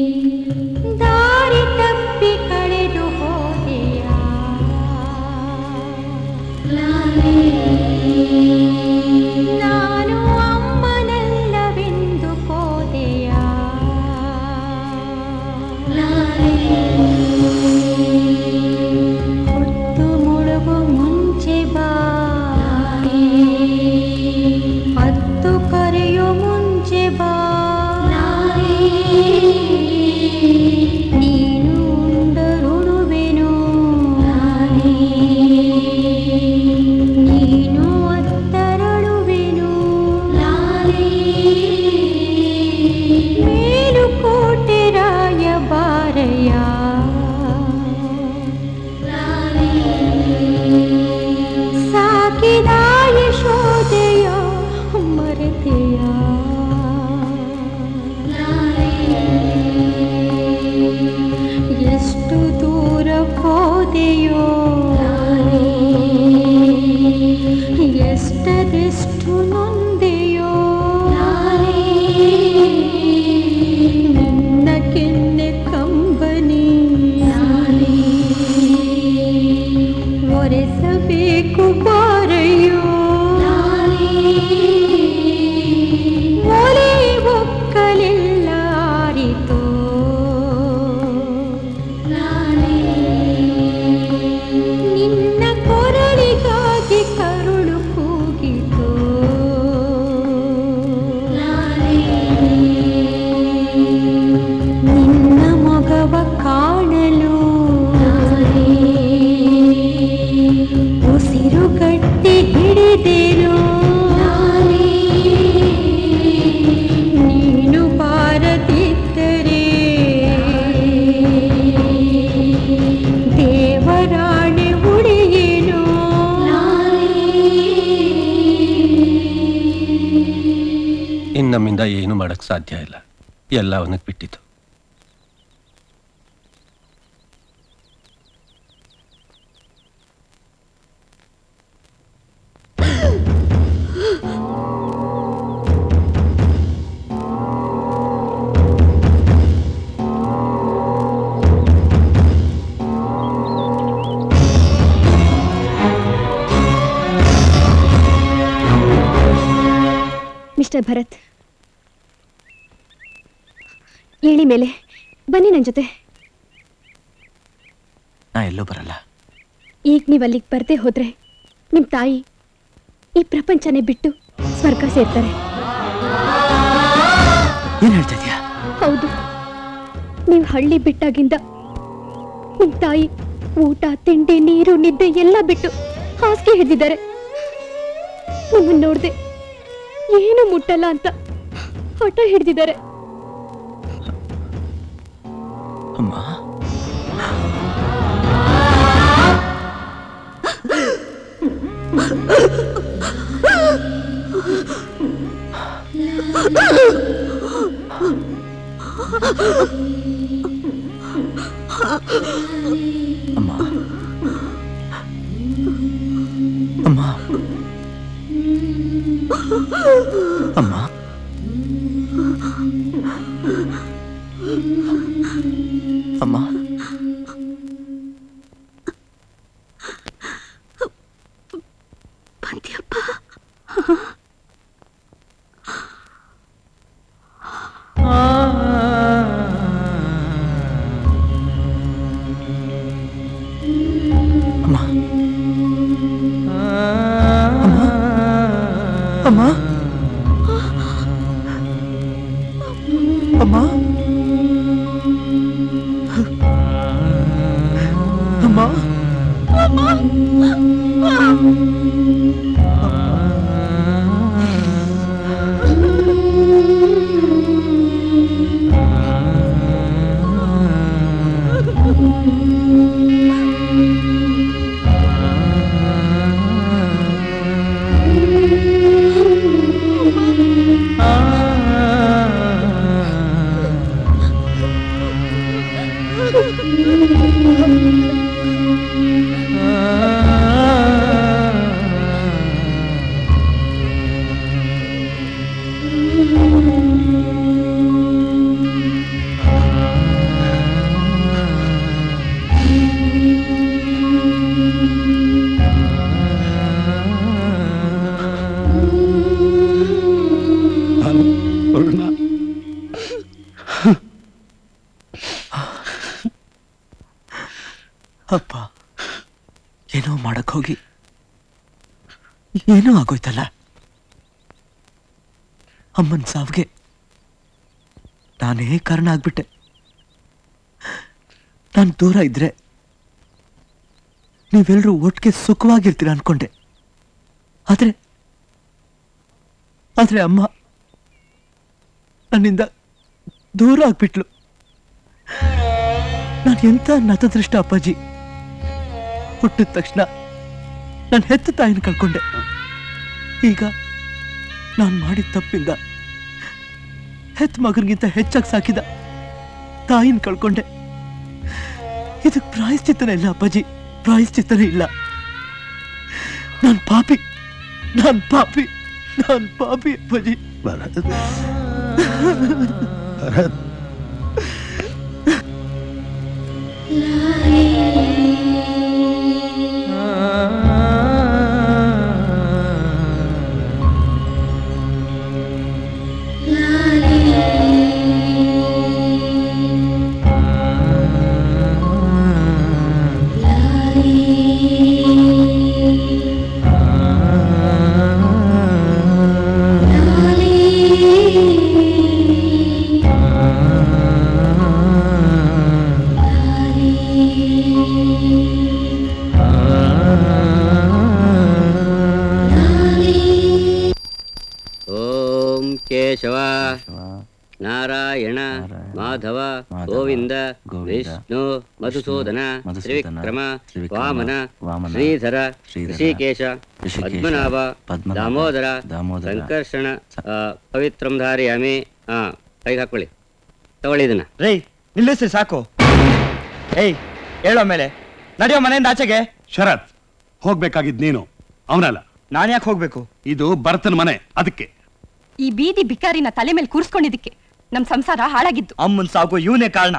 ದಾರಿ ತಪ್ಪಿ ಕಳೆದು ಹೋದೆಯ ಸಾಧ್ಯ ಇಲ್ಲ ಎಲ್ಲ ಅವನಿಗೆ ಬಿಟ್ಟಿತ್ತು ಮಿಸ್ಟರ್ ಭರತ್ ಹೇಳಿ ಮೇಲೆ ಬನ್ನಿ ನನ್ನ ಜೊತೆ ನಾ ಎಲ್ಲೂ ಬರಲ್ಲ ಈಗ ನೀವು ಅಲ್ಲಿಗೆ ಬರ್ದೇ ಹೋದ್ರೆ ನಿಮ್ಮ ತಾಯಿ ಈ ಪ್ರಪಂಚನೇ ಬಿಟ್ಟು ಸ್ವರ್ಗ ಸೇರ್ತಾರೆ ಏನ್ ಹೇಳ್ತಾ ಇದೀಯಾ ಹೌದು ನೀವು ಹಳ್ಳಿ ಬಿಟ್ಟಾಗಿಂದ ನಿಮ್ಮ ತಾಯಿ ಊಟ ತಿಂಡಿ ನೀರು ನಿದ್ದೆ ಎಲ್ಲ ಬಿಟ್ಟು ಹಾಸಿಗೆ ಹಿಡಿದಿದ್ದಾರೆ ನಿಮ್ಮನ್ನ ನೋಡ್ದೆ ಏನು ಮುಟ್ಟಲ್ಲ ಅಂತ ಹಠ ಹಿಡಿದಿದ್ದಾರೆ ಅಮ್ಮ ಅಮ್ಮ ಅಮ್ಮ ಅಮ್ಮ ಅಮ್ಮ ಅಮ್ಮ ಅಮ್ಮ ಅಮ್ಮ ಅಮ್ಮ ವರುಣ ಅಪ್ಪ ಏನೋ ಮಾಡಕ್ ಹೋಗಿ ಏನೋ ಆಗೋಯ್ತಲ್ಲ ಅಮ್ಮನ ಸಾವಿಗೆ ನಾನೇ ಕಾರಣ ಆಗ್ಬಿಟ್ಟೆ ನಾನು ದೂರ ಇದ್ರೆ ನೀವೆಲ್ಲರೂ ಒಟ್ಟಿಗೆ ಸುಖವಾಗಿರ್ತೀರ ಅನ್ಕೊಂಡೆ ಆದ್ರೆ ಆದ್ರೆ ಅಮ್ಮ ನನ್ನಿಂದ ದೂರ ಆಗ್ಬಿಟ್ಲು ನಾನು ಎಂತ ನತದೃಷ್ಟ ಅಪ್ಪಾಜಿ ಹುಟ್ಟಿದ ತಕ್ಷಣ ನಾನು ಹೆತ್ತ ತಾಯಿನ ಕಳ್ಕೊಂಡೆ ಈಗ ನಾನು ಮಾಡಿದ ತಪ್ಪಿಂದ ಹೆತ್ತ ಮಗನಿಗಿಂತ ಹೆಚ್ಚಾಗಿ ಸಾಕಿದ ತಾಯಿನ ಕಳ್ಕೊಂಡೆ ಇದಕ್ಕೆ ಪ್ರಾಯಶ್ಚಿತ್ತನೇ ಇಲ್ಲ ಅಪ್ಪಾಜಿ ಪ್ರಾಯಶ್ಚಿತ್ತನೇ ಇಲ್ಲ ನಾನು ಪಾಪಿ ನಾನು ಪಾಪಿ ನಾನು ಪಾಪಿ ಅಪ್ಪಾಜಿ ಭರತ್ ಭರತ್ ಓಂ ಕೇಶವ ನಾರಾಯಣ ಮಾಧವ ಗೋವಿಂದ ವಿಷ್ಣು ಮಧುಸೂದನ ತ್ರಿವಿಕ್ರಮ ವಾಮನ ಶ್ರೀಧರ ಋಷಿಕೇಶ ಪದ್ಮನಾಭ ದಾಮೋದರ ಸಂಕರ್ಷಣ ಆ, ಪವಿತ್ರಂ ಧಾರಯಾಮಿ ಆ, ಕೈಗೆ ಹಾಕೊಳ್ಳಿ ತಗೊಳ್ಳಿ ಇದನ್ನ ರೇ ನಿಲ್ಲಿಸಿ ಸಾಕು ಏಯ್ ಹೇಳೋ ಮೇಲೆ ನಡೆಯೋ ಮನೆಯಿಂದ ಆಚೆಗೆ ಶರತ್ ಹೋಗ್ಬೇಕಾಗಿದ್ ನೀನು ಅವನಲ್ಲ ನಾನು ಯಾಕೆ ಹೋಗ್ಬೇಕು ಇದು ಭರತನ ಮನೆ ಅದಕ್ಕೆ ಈ ಬೀದಿ ಬಿಕಾರಿನ ತಲೆ ಮೇಲೆ ಕೂರ್ಸ್ಕೊಂಡಿದ್ದಕ್ಕೆ ನಮ್ ಸಂಸಾರ ಹಾಳಾಗಿದ್ದು ಅಮ್ಮನ್ ಸಾಗು ಇವನೇ ಕಾರಣ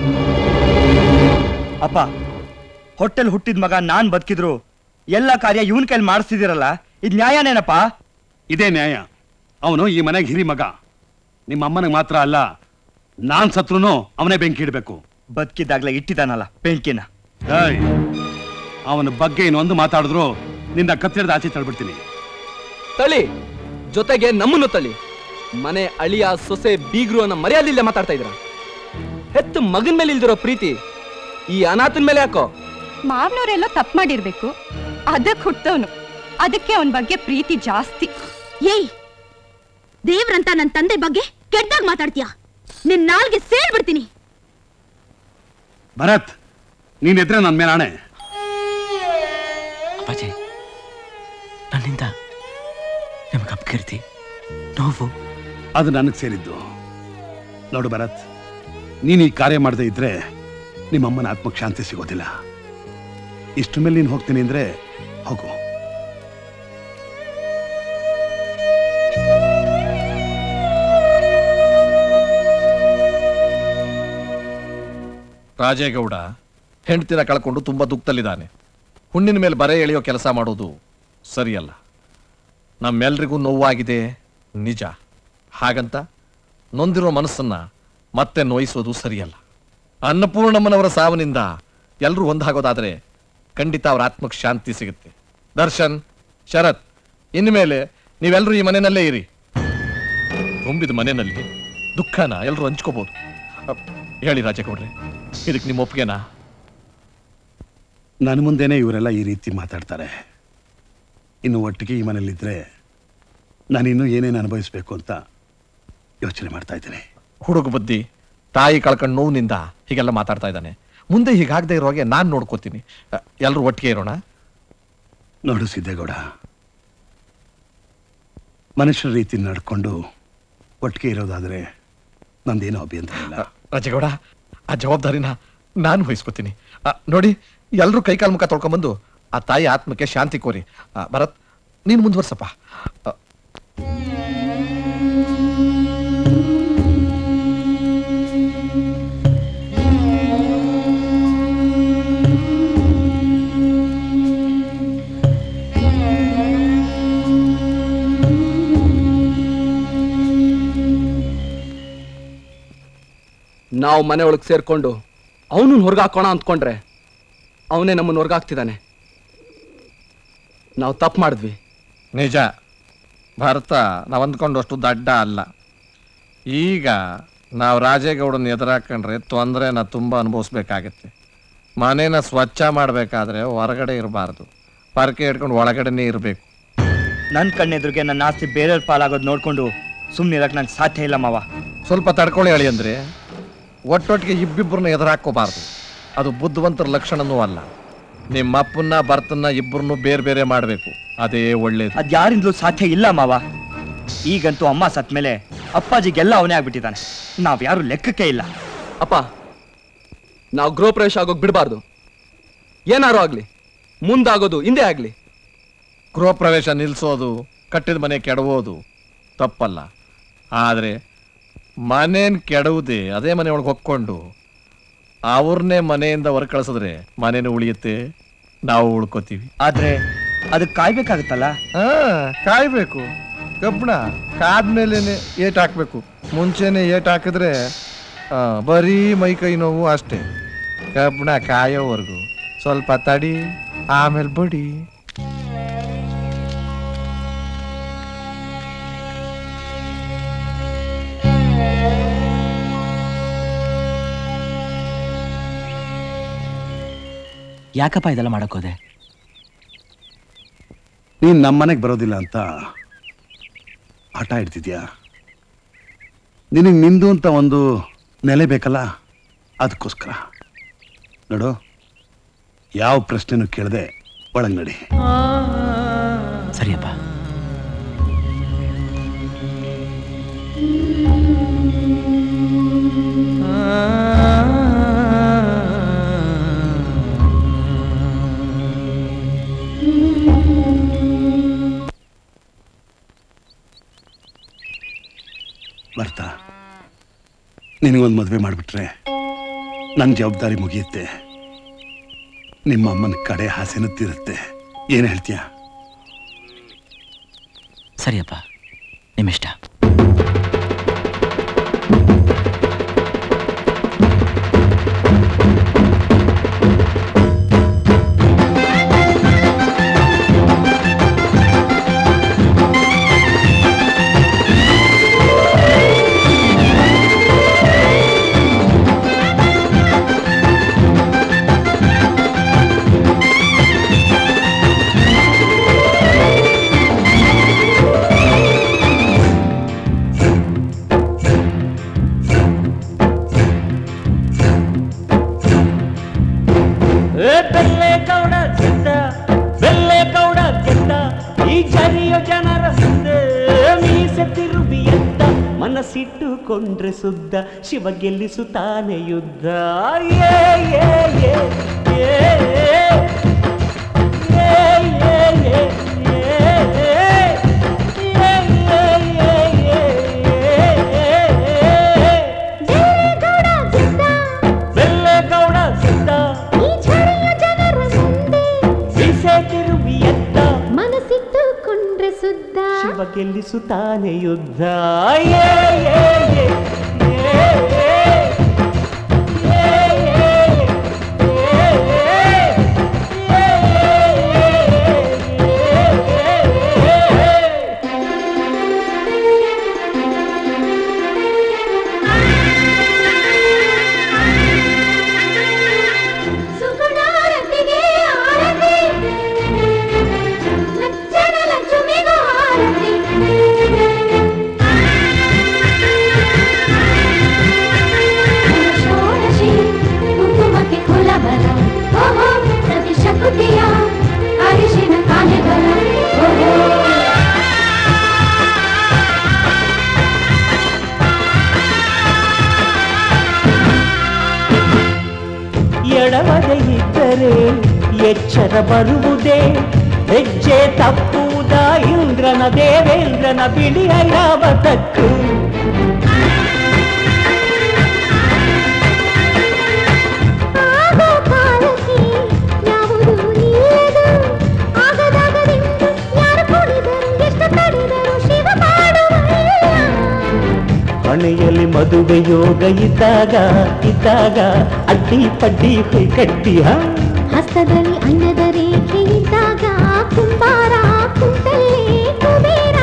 ಅಪ್ಪ ಹೊಟ್ಟೆಲ್ ಹುಟ್ಟಿದ ಮಗ ನಾನ್ ಬದುಕಿದ್ರು ಎಲ್ಲ ಕಾರ್ಯ ಇವನ್ ಕೈಲಿ ಮಾಡಿಸ್ತಿದಿರಲ್ಲ ಇದ್ ನ್ಯಾಯನೇನಪ್ಪ ಇದೇ ನ್ಯಾಯ ಅವನು ಈ ಮನೆಗೆ ಹಿರಿ ಮಗ ನಿಮ್ಮ ಅಮ್ಮನಿಗೆ ಮಾತ್ರ ಅಲ್ಲ ನಾನ್ ಸತ್ರುನು ಅವನೇ ಬೆಂಕಿ ಇಡಬೇಕು ಬದುಕಿದ್ದಾಗ್ಲೇ ಇಟ್ಟಿದ್ದಾನಲ್ಲ ಬೆಂಕಿನ ಏಯ್ ಅವನ ಬಗ್ಗೆ ಇನ್ನೊಂದು ಮಾತಾಡಿದ್ರು ನಿನ್ನ ಕತ್ತಿರದ ಆಚೆ ತಳ್ಬಿಡ್ತೀನಿ ತಳಿ ಜೊತೆಗೆ ನಮ್ಮನ್ನು ತಳಿ ಮನೆ ಅಳಿಯ ಸೊಸೆ ಬೀಗ್ರು ಅನ್ನೋ ಮರ್ಯಾದಿಲ್ಲೇ ಮಾತಾಡ್ತಾ ಇದ್ರ ಹೆತ್ತು ಮಗನ್ ಮೇಲೆ ಇಲ್ದಿರೋ ಪ್ರೀತಿ ಈ ಅನಾಥನ್ ಮೇಲೆ ಯಾಕೋ ಮಾವ್ನವ್ರೆಲ್ಲೋ ತಪ್ಪು ಮಾಡಿರ್ಬೇಕು ಅದಕ್ ಹುಟ್ಟವನು ಅದಕ್ಕೆ ಅವನ ಬಗ್ಗೆ ಪ್ರೀತಿ ಜಾಸ್ತಿ ಏಯ್ ದೇವ್ರಂತ ನನ್ನ ತಂದೆ ಬಗ್ಗೆ ಕೆಟ್ಟಾಗ ಮಾತಾಡ್ತೀಯ ನಿನ್ ನಾಲ್ಗೆ ಸೇರ್ಬಿಡ್ತೀನಿ ಭರತ್ ನೀನ್ ಎದ್ರೆ ನನ್ನ ಮೇಲೆ ಆಣೆ ಅಪ್ಪಾಜಿ ನನ್ನಿಂದ ನಿಮಗೆ ಅಪಕೀರ್ತಿ ನೋವು ಅದು ನನಗೆ ಸೇರಿದ್ದು ನೋಡು ಭರತ್ ನೀನು ಈ ಕಾರ್ಯ ಮಾಡದೇ ಇದ್ರೆ ನಿಮ್ಮಮ್ಮನ ಆತ್ಮಕ್ಕೆ ಶಾಂತಿ ಸಿಗೋದಿಲ್ಲ ಇಷ್ಟು ಮೇಲೆ ನೀನು ಹೋಗ್ತೀನಿ ಅಂದ್ರೆ ಹೋಗು ರಾಜೇಗೌಡ ಹೆಂಡತಿನ ಕಳ್ಕೊಂಡು ತುಂಬಾ ದುಃಖದಲ್ಲಿದ್ದಾನೆ ಹುಣ್ಣಿನ ಮೇಲೆ ಬರೆ ಎಳೆಯೋ ಕೆಲಸ ಮಾಡೋದು ಸರಿಯಲ್ಲ ನಮ್ಮೆಲ್ರಿಗೂ ನೋವಾಗಿದೆ ನಿಜ ಹಾಗಂತ ನೊಂದಿರೋ ಮನಸ್ಸನ್ನ ಮತ್ತೆ ನೋಯಿಸೋದು ಸರಿಯಲ್ಲ ಅನ್ನಪೂರ್ಣಮ್ಮನವರ ಸಾವಿನಿಂದ ಎಲ್ಲರೂ ಒಂದಾಗೋದಾದ್ರೆ ಖಂಡಿತ ಅವರ ಆತ್ಮಕ್ಕೆ ಶಾಂತಿ ಸಿಗುತ್ತೆ ದರ್ಶನ್ ಶರತ್ ಇನ್ಮೇಲೆ ನೀವೆಲ್ಲರೂ ಈ ಮನೆಯಲ್ಲೇ ಇರಿ ತುಂಬಿದ ಮನೆಯಲ್ಲಿ ದುಃಖನ ಎಲ್ಲರೂ ಹಂಚ್ಕೋಬಹುದು ಅಪ್, ಹೇಳಿ ರಾಜೇಗೌಡ್ರೆ ಇದಕ್ಕೆ ನಿಮ್ಮ ಒಪ್ಪಿಗೆನಾ ನನ್ನ ಮುಂದೆನೇ ಇವರೆಲ್ಲ ಈ ರೀತಿ ಮಾತಾಡ್ತಾರೆ ಇನ್ನು ಒಟ್ಟಿಗೆ ಈ ಮನೇಲಿದ್ರೆ ನಾನಿನ್ನೂ ಏನೇನು ಅನುಭವಿಸ್ಬೇಕು ಅಂತ ಯೋಚನೆ ಮಾಡ್ತಾ ಇದ್ದೀನಿ ಹುಡುಗ ಬುದ್ಧಿ ತಾಯಿ ಕಳ್ಕೊಂಡು ನೋವಿನಿಂದ ಹೀಗೆಲ್ಲ ಮಾತಾಡ್ತಾ ಇದ್ದಾನೆ ಮುಂದೆ ಹೀಗಾಗದೆ ಇರೋ ಹಾಗೆ ನಾನು ನೋಡ್ಕೋತೀನಿ ಎಲ್ಲರೂ ಒಟ್ಟಿಗೆ ಇರೋಣ ನೋಡು ಸಿದ್ದೇಗೌಡ ಮನುಷ್ಯರ ರೀತಿ ನಡ್ಕೊಂಡು ಒಟ್ಟಿಗೆ ಇರೋದಾದ್ರೆ ನಂದೇನೋ ಅಭ್ಯಂತರ ಇಲ್ಲ ರಾಜೇಗೌಡ ಆ ಜವಾಬ್ದಾರಿನ ನಾನು ವಹಿಸ್ಕೋತೀನಿ ಆ, ನೋಡಿ ಎಲ್ಲರೂ ಕೈಕಾಲು ಮುಖ ತೊಳ್ಕೊಂಬಂದು ಆ ತಾಯಿ ಆತ್ಮಕ್ಕೆ ಶಾಂತಿ ಕೋರಿ ಆ, ಭರತ್ ನೀನು ಮುಂದುವರ್ಸಪ್ಪ ಆ, ನಾವು ಮನೆ ಒಳಗೆ ಸೇರ್ಕೊಂಡು ಅವನನ್ನ ಹೊರಗಾಕೋಣ ಅಂದ್ಕೊಂಡ್ರೆ ಅವನೇ ನಮ್ಮನ್ನು ಹೊರಗಾಕ್ತಿದ್ದಾನೆ ನಾವು ತಪ್ಪು ಮಾಡಿದ್ವಿ ನಿಜ ಭಾರತ ನಾವು ಅಂದ್ಕೊಂಡಷ್ಟು ದಡ್ಡ ಅಲ್ಲ ಈಗ ನಾವು ರಾಜೇಗೌಡನ ಎದುರಾಕೊಂಡ್ರೆ ತೊಂದರೆನ ತುಂಬ ಅನುಭವಿಸ್ಬೇಕಾಗತ್ತೆ ಮನೇನ ಸ್ವಚ್ಛ ಮಾಡಬೇಕಾದ್ರೆ ಹೊರಗಡೆ ಇರಬಾರ್ದು ಪರಕೆ ಹಿಡ್ಕೊಂಡು ಒಳಗಡೆನೇ ಇರಬೇಕು ನನ್ ಕಣ್ಣೆದುರಿಗೆ ನನ್ನ ಆಸ್ತಿ ಬೇರೆಯವ್ರ ಪಾಲಾಗೋದು ನೋಡ್ಕೊಂಡು ಸುಮ್ಮನಿರಕ್ ನನ್ ಸಾಧ್ಯ ಇಲ್ಲ ಮಾವ ಸ್ವಲ್ಪ ತಡ್ಕೊಳ್ಳಿ ಹೇಳಿ ಅಂದ್ರೆ ಒಟ್ಟೊಟ್ಟಿಗೆ ಇಬ್ಬಿಬ್ಬರನ್ನ ಎದುರಾಕೋಬಾರ್ದು ಅದು ಬುದ್ಧಿವಂತರ ಲಕ್ಷಣನೂ ಅಲ್ಲ ನಿಮ್ಮ ಅಪ್ಪನ್ನ ಭರ್ತನ್ನ ಇಬ್ಬರನ್ನು ಬೇರೆ ಬೇರೆ ಮಾಡಬೇಕು ಅದೇ ಒಳ್ಳೇದು ಅದ್ ಯಾರಿಂದಲೂ ಸಾಧ್ಯ ಇಲ್ಲ ಮಾವ ಈಗಂತೂ ಅಮ್ಮ ಸತ್ ಮೇಲೆ ಅಪ್ಪಾಜಿಗೆಲ್ಲ ಅವನೇ ಆಗ್ಬಿಟ್ಟಿದ್ದಾನೆ ನಾವ್ ಯಾರು ಲೆಕ್ಕಕ್ಕೆ ಇಲ್ಲ ಅಪ್ಪ ನಾವು ಗೃಹ ಪ್ರವೇಶ ಆಗೋಕ್ ಬಿಡಬಾರ್ದು ಏನಾರು ಆಗ್ಲಿ ಮುಂದಾಗೋದು ಹಿಂದೆ ಆಗ್ಲಿ ಗೃಹ ಪ್ರವೇಶ ನಿಲ್ಲಿಸೋದು ಕಟ್ಟಿದ ಮನೆ ಕೆಡವೋದು ತಪ್ಪಲ್ಲ ಆದರೆ ಮನೇನ್ ಕೆಡವುದೇ ಅದೇ ಮನೆ ಒಳಗೆ ಹೊಕ್ಕೊಂಡು ಅವ್ರನ್ನೇ ಮನೆಯಿಂದ ಹೊರ ಕಳಿಸಿದ್ರೆ ಮನೇನು ಉಳಿಯುತ್ತೆ ನಾವು ಉಳ್ಕೋತೀವಿ ಆದ್ರೆ ಅದಕ್ಕೆ ಕಾಯ್ಬೇಕಾಗತ್ತಲ್ಲ ಹಾ ಕಾಯ್ಬೇಕು ಕಬ್ಬಣ ಕಾದ್ಮೇಲೆನೆ ಏಟ್ ಹಾಕ್ಬೇಕು ಮುಂಚೆನೆ ಏಟ್ ಹಾಕಿದ್ರೆ ಆ, ಬರೀ ಮೈ ಕೈ ನೋವು ಅಷ್ಟೇ ಕಬ್ಬಣ ಕಾಯೋವರೆಗೂ ಸ್ವಲ್ಪ ತಡಿ ಆಮೇಲೆ ಬಡಿ ಯಾಕಪ್ಪ ಇದೆಲ್ಲ ಮಾಡಕ್ಕೋದೆ ನೀನು ನಮ್ಮ ಮನೆಗೆ ಬರೋದಿಲ್ಲ ಅಂತ ಹಠ ಇಡ್ತಿದ್ಯಾ ನಿನಗೆ ನಿಂದು ಅಂತ ಒಂದು ನೆಲೆ ಬೇಕಲ್ಲ ಅದಕ್ಕೋಸ್ಕರ ನೋಡು ಯಾವ ಪ್ರಶ್ನೆನೂ ಕೇಳದೆ ಒಳಗೆ ನಡಿ ಸರಿಯಪ್ಪ ನಿನಗೊಂದು ಮದುವೆ ಮಾಡಿಬಿಟ್ರೆ ನನ್ನ ಜವಾಬ್ದಾರಿ ಮುಗಿಯುತ್ತೆ ನಿಮ್ಮ ಅಮ್ಮನ ಕಡೆ ಹಾಸೆನೂ ತೀರುತ್ತೆ ಏನು ಹೇಳ್ತೀಯ ಸರಿಯಪ್ಪ ನಿಮ್ಮಿಷ್ಟ ಏ ಬೆಲ್ಲೆ ಗೌಡ ಗೆದ್ದ ಬೆಲ್ಲೆ ಗೌಡ ಗೆದ್ದ ಈ ಜರಿಯೋ ಜನರ ಮುಂದೆ ಮೀಸೆ ತಿರುಗಿ ಎದ್ದ ಮನಸ್ಸಿಟ್ಟುಕೊಂಡ್ರೆ ಸುದ್ದ ಶಿವ ಗೆಲ್ಲಿಸುತ್ತಾನೆ ಯುದ್ಧ ಏ ಏ ಏ ಏ ಏ ಏ ಏ ಬೆಲ್ಲೆಗೌಡ ಸಿದ್ಧ ಮೀಸೆ ತಿರುಗಿ ಎದ್ದ ಮನಸ್ಸಿಟ್ಟುಕೊಂಡ್ರೆ ಸುದ್ದ ಶಿವ ಗೆಲ್ಲಿಸುತ್ತಾನೆ ಯುದ್ಧ ಏ ಏ ಏ ಏ ಸುಗುಣಾರತಿಗೆ ಆರತಿ ಲಕ್ಷಣ ಲಕ್ಷ್ಮಿಗೂ ಆರತಿ ಷೋಡಶಿ ಕುಂಕುಮಕ್ಕೆ ಕುಲಬಲ ಓಹೋ ಪ್ರತಿ ಶಕುತಿಯ ಅರಿಶಿನ ಕಾನೆಗಳ ಓಹೋ ಎಡವದೆ ಇದ್ದರೆ ಎಚ್ಚರ ಬರುವುದೇ ಹೆಜ್ಜೆ ತಪ್ಪುವುದ ಇಂದ್ರನ ದೇವೇಂದ್ರನ ಬಿಳಿ ಐರಾವತಕ್ಕೂ ಆಗೋ ಕಾಲಕ್ಕೆ ಯಾವುದು ನಿಲ್ಲದು ಆಗದಾಗದೆಂದು ಯಾರು ಕುಣಿದರು ಎಷ್ಟು ತಡೆದರು ಶಿವ ಮಾಡುವಲ್ಲ ಹಣೆಯಲ್ಲಿ ಮದುವೆ ಯೋಗ ಇದ್ದಾಗ ಇದ್ದಾಗ ಅಡ್ಡಿ ಪಡ್ಡಿ ಹೊಯ್ ಕಟ್ಟಿ ಹ ಹಸ್ತದಲ್ಲಿ ಅನ್ನದ ರೇಖೆ ಇದ್ದಾಗ ಕುಂಬಾರ ಕುಂತಲ್ಲೇ ಕುಬೇರ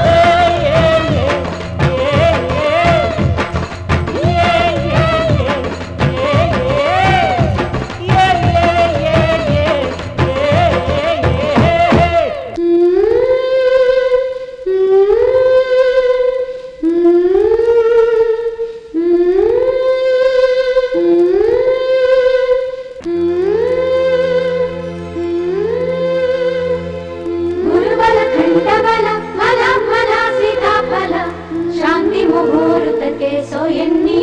ಗುರುಬಲ ಖಂಡಬಲ ಬಲ ಬಲ ಸೀತಾಫಲ ಶಾಂತಿ ಮುಹೂರ್ತಕ್ಕೆ ಸೋಯನ್ನಿ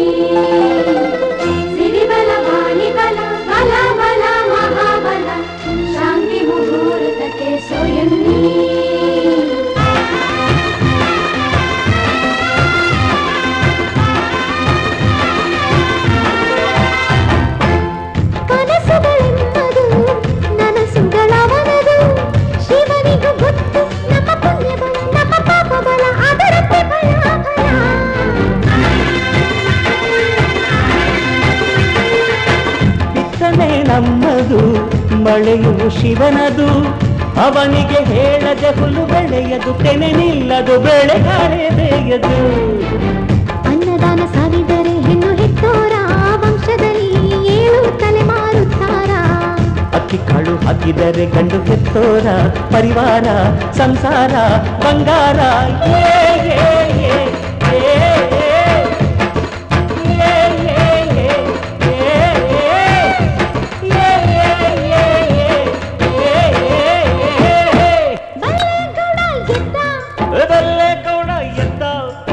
ಸಿರಿಬಲ ವಾಣಿಬಲ ಬಲ ಬಲ ಮಹಾಬಲ ಶಾಂತಿ ಮುಹೂರ್ತಕ್ಕೆ ಸೋಯನ್ನಿ ಕನಸುಗಳೆಂಬುದು ನನಸುಗಳವನದು ಶಿವನಿಗೂ ಗೊತ್ತು ನಮ್ಮ ಪುಣ್ಯ ಬಲ ನಮ್ಮ ಪಾಪ ಬಲ ಅದರಂತೆ ಫಲ ಫಲ ಬಿತ್ತನೆ ನಮ್ಮದು ಮಳೆಯು ಶಿವನದು ಅವನಿಗೆ ಹೇಳದೆ ಹುಲು ಬೆಳೆಯದು ತೆನೆ ನಿಲ್ಲದು ಬೆಳೆಗಾಳೆದೆಯದು ಅನ್ನದಾನ ಸಾವಿದರೆ ಹೆಣ್ಣು ಹೆತ್ತೋರ ವಂಶದಲ್ಲಿ ಏಳು ತಲೆ ಮಾರುತ್ತಾರ ಅಕ್ಕಿ ಕಾಳು ಹಾಕಿದರೆ ಗಂಡು ಹೆತ್ತೋರ ಪರಿವಾರ ಸಂಸಾರ ಬಂಗಾರ ಏ, ಏ, ಏ, ಏ, ಏ, ಏ, ಏ, ಏ, ಏ, ಏ, ಬಲ್ಲೆ ಗೌಡ ಎದ್ದ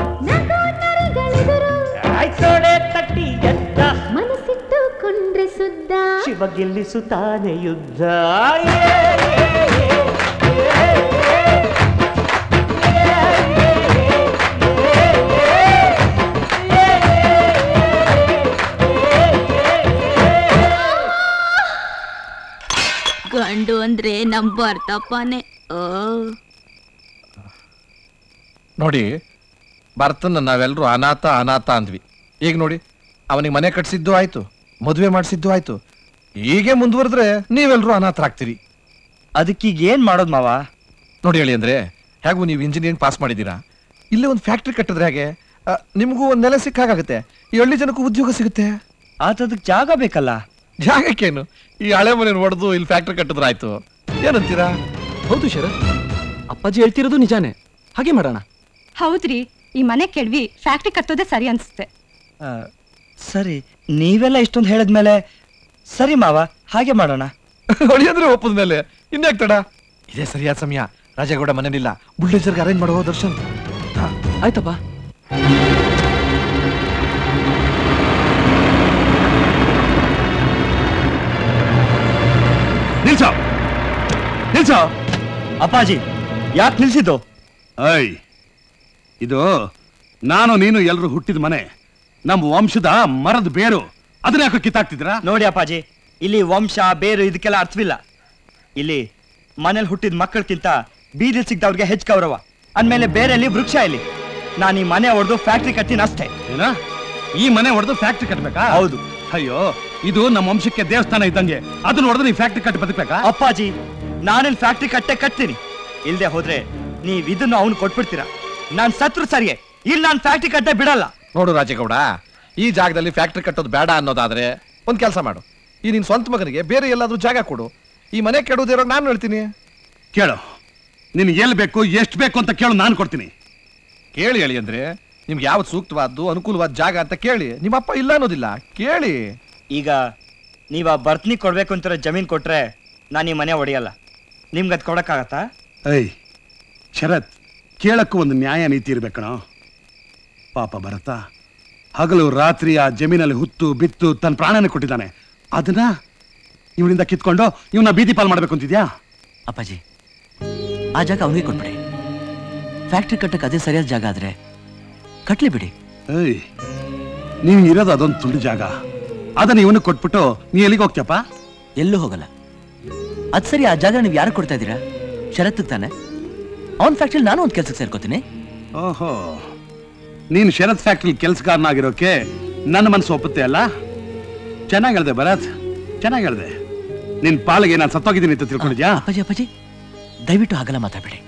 ಆಯ್ತೋಡೆ ತಟ್ಟಿ ಎದ್ದ ಮನಸ್ಸಿಟ್ಟುಕೊಂಡ್ರೆ ಸುದ್ದ ಶಿವ ಗೆಲ್ಲಿಸುತ್ತಾನೆ ಯುದ್ಧ ಏ, ಏ, ಏ, ಏ, ಏ, ಅಂದ್ರೆ ನಮ್ ಬರ್ತಪ್ಪನೇ ಓ ನೋಡಿ ಭರತನ ನಾವೆಲ್ಲರೂ ಅನಾಥ ಅನಾಥ ಅಂದ್ವಿ ಈಗ ನೋಡಿ ಅವನಿಗೆ ಮನೆ ಕಟ್ಸಿದ್ದು ಆಯ್ತು ಮದುವೆ ಮಾಡಿಸಿದ್ದು ಆಯ್ತು ಹೀಗೆ ಮುಂದುವರೆದ್ರೆ ನೀವೆಲ್ಲರೂ ಅನಾಥರಾಗ್ತೀರಿ ಅದಕ್ಕೀಗ ಏನ್ ಮಾಡೋದ್ ಮಾವ ನೋಡಿ ಹೇಳಿ ಅಂದ್ರೆ ಹೇಗೂ ನೀವು ಇಂಜಿನಿಯರಿಂಗ್ ಪಾಸ್ ಮಾಡಿದ್ದೀರಾ ಇಲ್ಲೇ ಒಂದು ಫ್ಯಾಕ್ಟ್ರಿ ಕಟ್ಟಿದ್ರೆ ಹೇಗೆ ಆ, ನಿಮಗೂ ಒಂದು ನೆಲೆ ಸಿಕ್ಕಾಗುತ್ತೆ ಈ ಹಳ್ಳಿ ಜನಕ್ಕೂ ಉದ್ಯೋಗ ಸಿಗುತ್ತೆ ಅದಕ್ಕೆ ಜಾಗ ಬೇಕಲ್ಲ ಜಾಗಕ್ಕೇನು ಈ ಹಳೆ ಮನೆ ಹೊಡೆದು ಇಲ್ಲಿ ಫ್ಯಾಕ್ಟ್ರಿ ಕಟ್ಟಿದ್ರೆ ಆಯ್ತು ಏನಂತೀರಾ ಹೌದು ಶರತ್ ಅಪ್ಪಾಜಿ ಹೇಳ್ತಿರೋದು ನಿಜಾನೇ ಹಾಗೆ ಮಾಡೋಣ ಹೌದ್ರಿ ಈ ಮನೆ ಕೆಡ್ವಿ ಫ್ಯಾಕ್ಟ್ರಿ ಕಟ್ಟೋದೇ ಸರಿ ಅನ್ಸುತ್ತೆ ಆ, ಸರಿ ನೀವೆಲ್ಲ ಇಷ್ಟೊಂದು ಹೇಳಿದ್ಮೇಲೆ ಸರಿ ಮಾವ ಹಾಗೆ ಮಾಡೋಣ ಹೊಡಿ ಅಂದ್ರೆ ಒಪ್ಪದ ಮೇಲೆ ಇನ್ಯಾಕ್ ತಡ ಇದೇ ಸರಿಯಾದ ಸಮಯ ರಾಜೇಗೌಡ ಮನೇಲಿಲ್ಲ ಬುಲ್ಡೇಜರ್ಗೆ ಅರೇಂಜ್ ಮಾಡುವ ದರ್ಶನ್ ಆಯ್ತಪ್ಪ ನಿಲ್ಸೋ ನಿಲ್ಸೋ ಅಪ್ಪಾಜಿ ಯಾಕೆ ನಿಲ್ಸಿದ್ದು ಐ ಇದು ನಾನು ನೀನು ಎಲ್ಲರೂ ಹುಟ್ಟಿದ ಮನೆ ನಮ್ಮ ವಂಶದ ಮರದ ಬೇರು ಅದನ್ನ ಯಾಕೆ ಕಿತ್ತಾಕ್ತಿದ್ರಾ ನೋಡಿ ಅಪ್ಪಾಜಿ ಇಲ್ಲಿ ವಂಶ ಬೇರು ಇದಕ್ಕೆಲ್ಲ ಅರ್ಥವಿಲ್ಲ ಇಲ್ಲಿ ಮನೇಲಿ ಹುಟ್ಟಿದ ಮಕ್ಕಳಕ್ಕಿಂತ ಬೀದಿಲ್ ಸಿಗ್ದವ್ರಿಗೆ ಹೆಚ್ಚು ಗೌರವ ಅಂದ್ಮೇಲೆ ಬೇರೆಲ್ಲಿ ವೃಕ್ಷ ಇಲ್ಲಿ ನಾನು ಈ ಮನೆ ಹೊಡೆದು ಫ್ಯಾಕ್ಟ್ರಿ ಕಟ್ತೀನಿ ಅಷ್ಟೇ ಏನ ಈ ಮನೆ ಹೊಡೆದು ಫ್ಯಾಕ್ಟ್ರಿ ಕಟ್ಬೇಕಾ ಹೌದು ಅಯ್ಯೋ ಇದು ನಮ್ಮ ವಂಶಕ್ಕೆ ದೇವಸ್ಥಾನ ಇದ್ದಂಗೆ ಅದನ್ನ ಹೊಡೆದು ನೀವು ಫ್ಯಾಕ್ಟ್ರಿ ಕಟ್ಟಿ ಬದುಕ್ಬೇಕಾ ಅಪ್ಪಾಜಿ ನಾನಿಲ್ಲಿ ಫ್ಯಾಕ್ಟ್ರಿ ಕಟ್ಟೆ ಕಟ್ತೀನಿ ಇಲ್ದೆ ಹೋದ್ರೆ ನೀವ್ ಇದನ್ನು ಅವ್ನು ಕೊಟ್ಬಿಡ್ತೀರಾ ನಾನ್ ಸತ್ರು ಸರಿಯೇ ಇಲ್ಲಿ ನಾನು ಫ್ಯಾಕ್ಟ್ರಿ ಕಟ್ಟೆ ಬಿಡಲ್ಲ ನೋಡು ರಾಜೇಗೌಡ ಈ ಜಾಗದಲ್ಲಿ ಫ್ಯಾಕ್ಟ್ರಿ ಕಟ್ಟೋದು ಬೇಡ ಅನ್ನೋದಾದ್ರೆ ಒಂದ್ ಕೆಲಸ ಮಾಡು ಈ ನಿನ್ ಸ್ವಂತ ಮಗನಿಗೆ ಬೇರೆ ಎಲ್ಲಾದ್ರೂ ಜಾಗ ಕೊಡು ಈ ಮನೆ ಕೆಡೋದಿರೋ ನಾನು ಹೇಳ್ತೀನಿ ಕೇಳು ನಿನ್ ಎಲ್ ಬೇಕು ಎಷ್ಟು ಬೇಕು ಅಂತ ಕೇಳು ನಾನು ಕೊಡ್ತೀನಿ ಕೇಳಿ ಹೇಳಿ ಅಂದ್ರೆ ನಿಮ್ಗೆ ಯಾವ್ದು ಸೂಕ್ತವಾದ್ದು ಅನುಕೂಲವಾದ ಜಾಗ ಅಂತ ಕೇಳಿ ನಿಮ್ಮಪ್ಪ ಇಲ್ಲ ಅನ್ನೋದಿಲ್ಲ ಕೇಳಿ ಈಗ ನೀವ ಬರ್ತನಿ ಕೊಡ್ಬೇಕು ಅಂತಿರೋ ಜಮೀನ್ ಕೊಟ್ರೆ ನಾನು ಈ ಮನೆ ಹೊಡೆಯಲ್ಲ ನಿಮ್ಗೆ ಅದು ಕೊಡಕ್ಕಾಗತ್ತಾ ಐ ಶರತ್ ಕೇಳಕ್ಕೂ ಒಂದು ನ್ಯಾಯ ನೀತಿ ಇರ್ಬೇಕಣೋ ಪಾಪ ಭರತ ಹಗಲು ರಾತ್ರಿ ಆ ಜಮೀನಲ್ಲಿ ಹುತ್ತು ಬಿತ್ತು ತನ್ನ ಪ್ರಾಣನ ಕೊಟ್ಟಿದ್ದಾನೆ ಅದನ್ನ ಇವನಿಂದ ಕಿತ್ಕೊಂಡು ಇವನ್ನ ಬೀದಿ ಪಾಲ್ ಮಾಡ್ಬೇಕು ಅಂತಿದ್ಯಾ ಅಪ್ಪಾಜಿ ಆ ಜಾಗ ಅವನಿಗೆ ಕೊಟ್ಬಿಡಿ ಫ್ಯಾಕ್ಟ್ರಿ ಕಟ್ಟಕ್ಕೆ ಅದೇ ಸರಿಯಾದ ಜಾಗ ಆದ್ರೆ ಕಟ್ಲಿ ಬಿಡಿ ಏಯ್ ನೀನ್ ಇರೋದು ಅದೊಂದು ತುಂಡು ಜಾಗ ಅದನ್ನ ಇವನು ಕೊಟ್ಬಿಟ್ಟು ನೀ ಎಲ್ಲಿಗೆ ಹೋಗ್ತೀಯಪ್ಪ ಎಲ್ಲೂ ಹೋಗಲ್ಲ ಅದ್ ಸರಿ ಆ ಜಾಗ ನೀವು ಯಾರು ಕೊಡ್ತಾ ಇದ್ದೀರಾ ಶರತ್ ತಾನೆ ಅವನ್ ಫ್ಯಾಕ್ಟ್ರಿ ನಾನು ಒಂದು ಕೆಲ್ಸಕ್ಕೆ ಸೇರ್ಕೋತೀನಿ ಓಹೋ ನೀನ್ ಶರತ್ ಫ್ಯಾಕ್ಟ್ರಿ ಕೆಲ್ಸಗಾರನಾಗಿರೋಕೆ ನನ್ನ ಮನಸ್ಸು ಒಪ್ಪುತ್ತೆ ಅಲ್ಲ ಚೆನ್ನಾಗಿ ಹೇಳ್ದೆ ಭರತ್ ಚೆನ್ನಾಗಿ ಹೇಳ್ದೆ ನಿನ್ ಪಾಲಿಗೆ ನಾನು ಸತ್ತೋಗಿದ್ದೀನಿ ಅಂತ ತಿಳ್ಕೊಂಡಿದ್ಯಾ ಅಪ್ಪಾಜಿ ಅಪ್ಪಾಜಿ ದಯವಿಟ್ಟು ಹಾಗೆಲ್ಲ ಮಾತಾಡಬೇಡಿ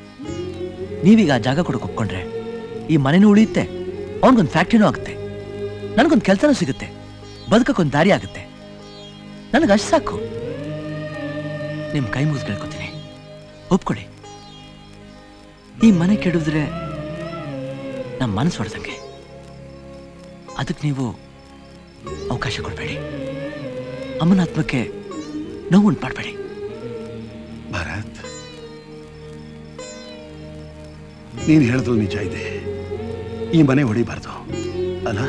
ನೀವೀಗ ಆ ಜಾಗ ಕೊಡಕ್ಕೆ ಒಪ್ಕೊಂಡ್ರೆ ಈ ಮನೆನೂ ಉಳಿಯುತ್ತೆ ಅವನಿಗೊಂದು ಫ್ಯಾಕ್ಟ್ರಿನೂ ಆಗುತ್ತೆ ನನಗೊಂದು ಕೆಲಸನೂ ಸಿಗುತ್ತೆ ಬದುಕಕ್ಕೊಂದು ದಾರಿ ಆಗುತ್ತೆ ನನಗೆ ಅಷ್ಟು ಸಾಕು ನಿಮ್ ಕೈ ಮುಗಿದು ಕೇಳ್ಕೊತೀನಿ ಒಪ್ಕೊಳ್ಳಿ ಈ ಮನೆ ಕೆಡಿದ್ರೆ ನಮ್ಮ ಮನಸ್ಸು ಹೊಡೆದಂಗೆ ಅದಕ್ಕೆ ನೀವು ಅವಕಾಶ ಕೊಡಬೇಡಿ ಅಮ್ಮನ ಆತ್ಮಕ್ಕೆ ನೋವು ಉಂಟು ಮಾಡಬೇಡಿ ಭರತ್ ನೀನ್ ಹೇಳಿದ್ರು ನಿಜ ಇದೆ ಈ ಮನೆ ಹೊಡಿಬಾರ್ದು ಅಲ್ಲ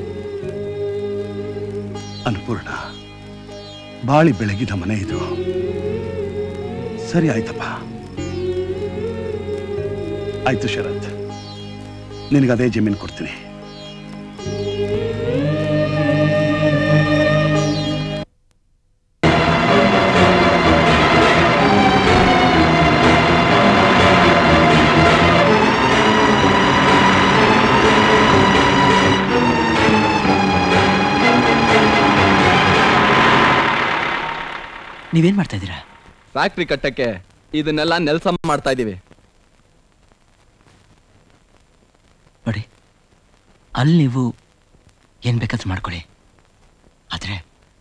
ಅನ್ಪೂರ್ಣ ಬಾಳಿ ಬೆಳಗಿದ ಮನೆ ಇದು ಸರಿ ಆಯ್ತಪ್ಪ ಆಯ್ತು ಶರತ್ ನಿನಗದೇ ಜಮೀನು ಕೊಡ್ತೀನಿ ನೀವೇನ್ ಮಾಡ್ತಾ ಇದ್ದೀರಾ ಫ್ಯಾಕ್ಟ್ರಿ ಕಟ್ಟಕ್ಕೆ ಇದನ್ನೆಲ್ಲ ನೆಲ್ಸ ಮಾಡ್ತಾ ಇದೀವಿ ನೋಡಿ ಅಲ್ಲಿ ನೀವು ಏನ್ ಬೇಕಾದ್ರೂ ಮಾಡ್ಕೊಳ್ಳಿ ಆದ್ರೆ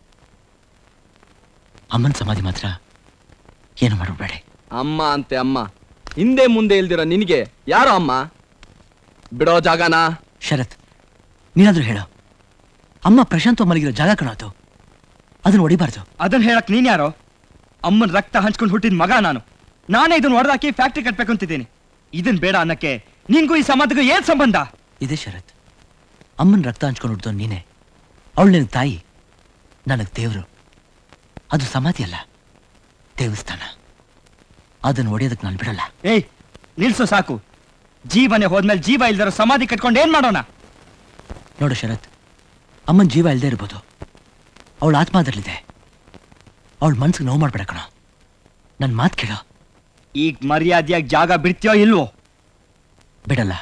ಅಮ್ಮನ ಸಮಾಧಿ ಮಾತ್ರ ಏನು ಮಾಡಬೇಡಿ ಅಮ್ಮ ಅಂತೆ ಅಮ್ಮ ಹಿಂದೆ ಮುಂದೆ ಇಲ್ದಿರೋ ನಿನಗೆ ಯಾರೋ ಅಮ್ಮ ಬಿಡೋ ಜಾಗನಾ ಶರತ್ ನೀನಾದ್ರೂ ಹೇಳು ಅಮ್ಮ ಪ್ರಶಾಂತ್ ಮಲಗಿರೋ ಜಾಗ ಕಾಣೋದು ಅದನ್ನ ಹೊಡಿಬಾರ್ದು ಅದನ್ನ ಹೇಳಕ್ ನೀನ್ ಯಾರೋ ಅಮ್ಮನ ರಕ್ತ ಹಂಚ್ಕೊಂಡು ಹುಟ್ಟಿದ ಮಗ ನಾನು ನಾನೇ ಇದನ್ನ ಹೊಡೆದಾಕಿ ಫ್ಯಾಕ್ಟ್ರಿ ಕಟ್ಬೇಕು ಅಂತಿದ್ದೀನಿ ಇದನ್ ಬೇಡ ಅನ್ನಕ್ಕೆ ನಿನ್ಗೂ ಈ ಸಮಾಧಿಗೂ ಏನ್ ಸಂಬಂಧ ಇದೆ ಶರತ್ ಅಮ್ಮನ ರಕ್ತ ಹಂಚ್ಕೊಂಡು ಹುಡ್ದು ನೀನೆ ಅವಳು ನಿನಗೆ ತಾಯಿ ನನಗೆ ದೇವರು ಅದು ಸಮಾಧಿ ಅಲ್ಲ ದೇವಸ್ಥಾನ ಅದನ್ನು ಹೊಡೆಯೋದಕ್ಕೆ ನಾನು ಬಿಡಲ್ಲ ಏಯ್ ನಿಲ್ಸು ಸಾಕು ಜೀವನೇ ಹೋದ್ಮೇಲೆ ಜೀವ ಇಲ್ದಿರೋ ಸಮಾಧಿ ಕಟ್ಕೊಂಡು ಏನ್ ಮಾಡೋಣ ನೋಡು ಶರತ್ ಅಮ್ಮನ ಜೀವ ಇಲ್ಲದೆ ಇರ್ಬೋದು ಅವಳ ಆತ್ಮ ಅದರಲ್ಲಿದೆ ಅವಳ ಮನ್ಸಿಗೆ ನೋವು ಮಾಡ್ಬೇಡ ಕಣ ನನ್ ಮಾತ್ ಕೇಳೋ ಈಗ ಮರ್ಯಾದೆಯಾಗಿ ಜಾಗ ಬಿಡ್ತೀಯೋ ಇಲ್ವೋ ಬಿಡಲ್ಲ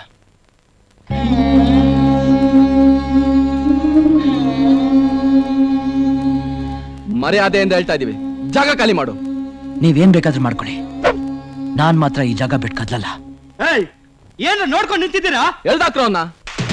ಮರ್ಯಾದೆಯಿಂದ ಹೇಳ್ತಾ ಇದೀವಿ ಜಾಗ ಖಾಲಿ ಮಾಡು ನೀವೇನ್ ಬೇಕಾದ್ರೂ ಮಾಡ್ಕೊಳ್ಳಿ ನಾನ್ ಮಾತ್ರ ಈ ಜಾಗ ಬಿಟ್ಟು ಕದ್ಲಲ್ಲ ಏಯ್ ಏನು ನೋಡ್ಕೊಂಡು ನಿಂತಿದ್ದೀರಾ ಎಲ್ದಾಕ್ರು ಅವನ್ನ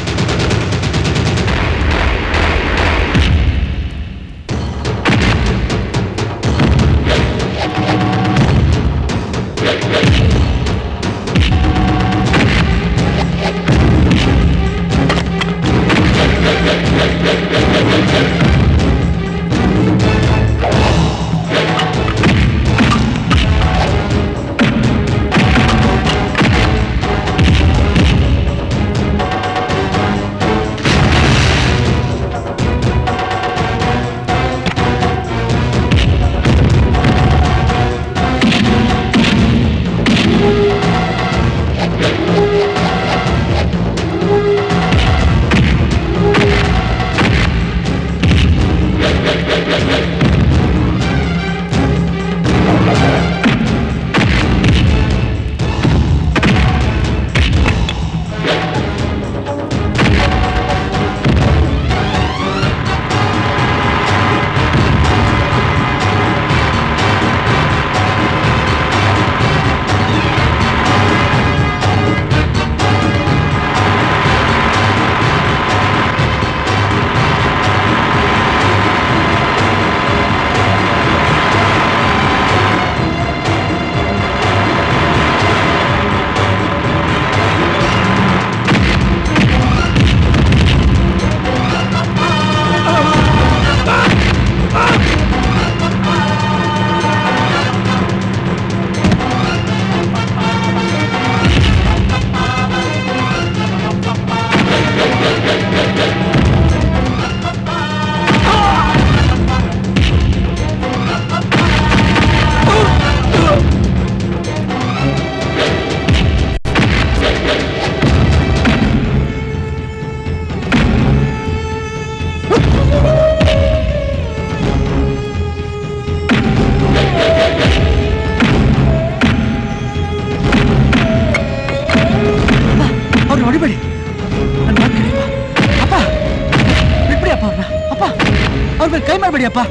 ಅವ್ರು ಹೊಡಿಬೇಡಿ ನನ್ ಮಾತ್ ಕೇಳಿ ಅಪ್ಪ. ಅಪ್ಪ ಬಿಟ್ಬಿಡಿ ಅಪ್ಪ ಅವ್ರನ್ನ ಅಪ್ಪ ಅವ್ರ ಮೇಲೆ ಕೈ ಮಾಡಬೇಡಿ ಅಪ್ಪ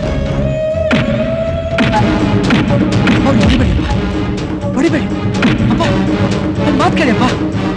ಅವ್ರು ಹೊಡಿಬೇಡಿ ಅಪ್ಪ ಹೊಡಿಬೇಡಿ ಅಪ್ಪ ನನ್ ಮಾತ್ ಕೇಳಿ ಅಪ್ಪ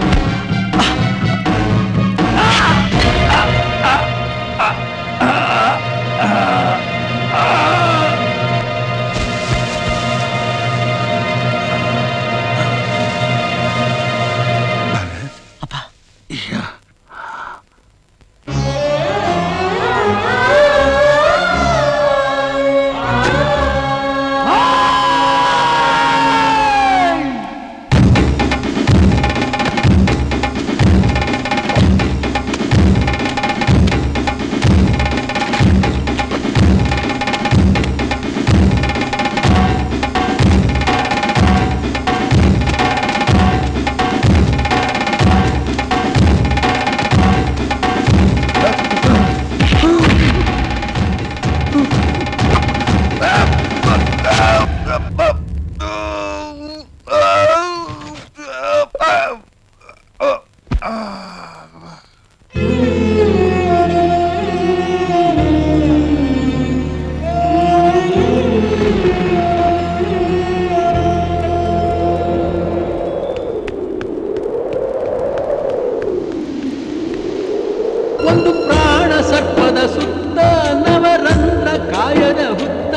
ಒಂದು ಪ್ರಾಣ ಸರ್ಪದ ಸುತ್ತ ನವರಂಧ್ರ ಕಾಯದ ಹುತ್ತ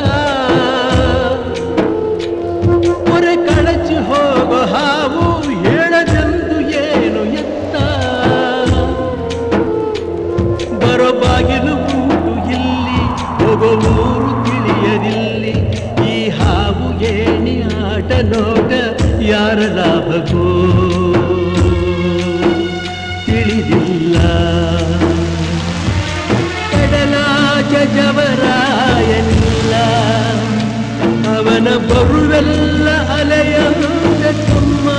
ಹೊರೆ ಕಳಚಿ ಹೋಗೋ ಹಾವು ಹೇಳದಂದು ಏನು ಎತ್ತ ಬರೋ ಬಾಗಿಲು ಊರು ಇಲ್ಲಿ ಹೋಗೋ ಊರು ತಿಳಿಯದಿಲ್ಲಿ ಈ ಹಾವು ಏಣಿ ಆಟ ನೋಟ ಯಾರ ಲಾಭಕ್ಕೋ ತಿಳಿದಿಲ್ಲ ಕಡಲಾಚ ಜವರಾಯನಿಲ್ಲ ಅವನ ಬರುವೆಲ್ಲ ಅಲೆಯಂದ ತುಂಬ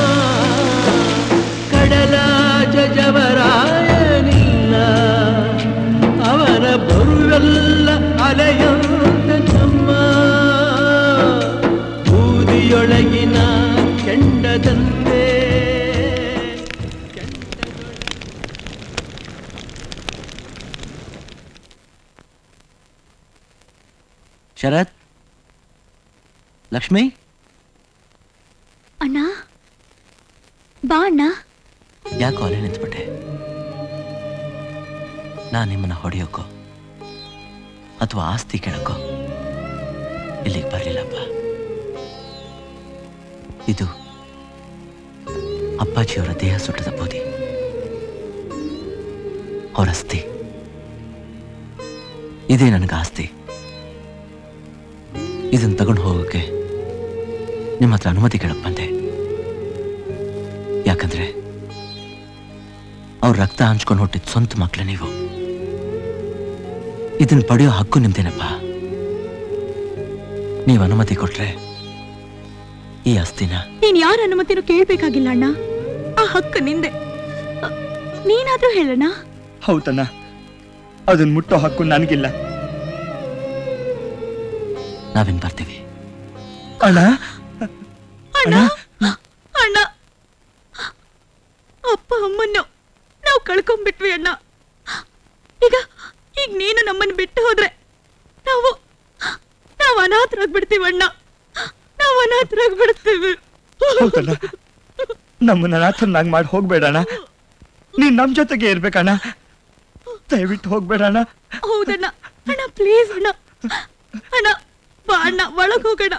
ಕಡಲಾಚ ಜವರಾಯನಿಲ್ಲ ಅವನ ಬರುವೆಲ್ಲ ಅಲೆಯಂದ ತಮ್ಮ ಭೂ ಬಂದಂತೆ ಶರತ್ ಲಕ್ಷ್ಮಿ ಅಣ್ಣ ಬಾ ಅಣ್ಣ ಯಾಕೋ ಅಲ್ಲೇ ನಿಂತ್ಬಿಟ್ಟೆ ನಾನು ನಿಮ್ಮನ್ನ ಹೊಡೆಯೋಕೋ ಅಥವಾ ಆಸ್ತಿ ಕೇಳಕ್ಕೋ ಇಲ್ಲಿಗೆ ಬರಲಿಲ್ಲಪ್ಪ ಇದು ಅಪ್ಪಾಜಿಯವರ ದೇಹ ಸುಟ್ಟದ ಬೂದಿ ಅವರ ಅಸ್ಥಿ ಇದೇ ನನಗೆ ಆಸ್ತಿ ಇದನ್ನು ತಗೊಂಡು ಹೋಗೋಕೆ ನಿಮ್ಮ ಹತ್ರ ಅನುಮತಿ ಕೇಳಕ್ ಬಂದೆ ಯಾಕಂದ್ರೆ ಅವ್ರ ರಕ್ತ ಹಂಚ್ಕೊಂಡು ಹುಟ್ಟಿದ ಸ್ವಂತ ಮಕ್ಳು ನೀವು ಇದನ್ನ ಪಡೆಯೋ ಹಕ್ಕು ನಿಮ್ದೇನಪ್ಪ ನೀವು ಅನುಮತಿ ಕೊಟ್ರೆ ಈ ಆಸ್ತಿನ ನೀನ್ ಯಾರ ಅನುಮತಿನೂ ಕೇಳ್ಬೇಕಾಗಿಲ್ಲ ಅಣ್ಣ ಆ ಹಕ್ಕು ನಿಂದೆ ಅ, ನೀನಾದ್ರೂ ಹೇಳಣ್ಣ ಹೌದಣ್ಣ ಅದನ್ನ ಮುಟ್ಟೋ ಹಕ್ಕು ನನಗಿಲ್ಲ ನಾವಿನ್ ಬರ್ತೀವಿ ಅಣ್ಣ ಅಣ್ಣ ಅಣ್ಣ ಅಪ್ಪ ಅಮ್ಮನ್ನು ನಾವು ಕಳ್ಕೊಂಡ್ಬಿಟ್ವಿ ಅಣ್ಣ ಈಗ ಈಗ ನೀನು ನಮ್ಮನ್ನ ಬಿಟ್ಟು ಹೋದ್ರೆ ನಾವು ನಾವು ಅನಾಥರಾಗ್ಬಿಡ್ತೀವಿ ಅಣ್ಣ ನಾವು ಅನಾಥರಾಗ್ಬಿಡ್ತೀವಿ ಹೌದಣ್ಣ ನಮ್ಮನ್ನ ಅನಾಥರನ್ನಾಗಿ ಮಾಡಿ ಹೋಗ್ಬೇಡಣ್ಣ ನೀನ್ ನಮ್ ಜೊತೆಗೆ ಇರ್ಬೇಕಣ್ಣ ದಯವಿಟ್ಟು ಹೋಗ್ಬೇಡಣ್ಣ ಹೌದಣ್ಣ ಅಣ್ಣ ಪ್ಲೀಸ್ ಅಣ್ಣ ಅಣ್ಣ ಬಾ ಅಣ್ಣ ಒಳಗ್ ಹೋಗೋಣ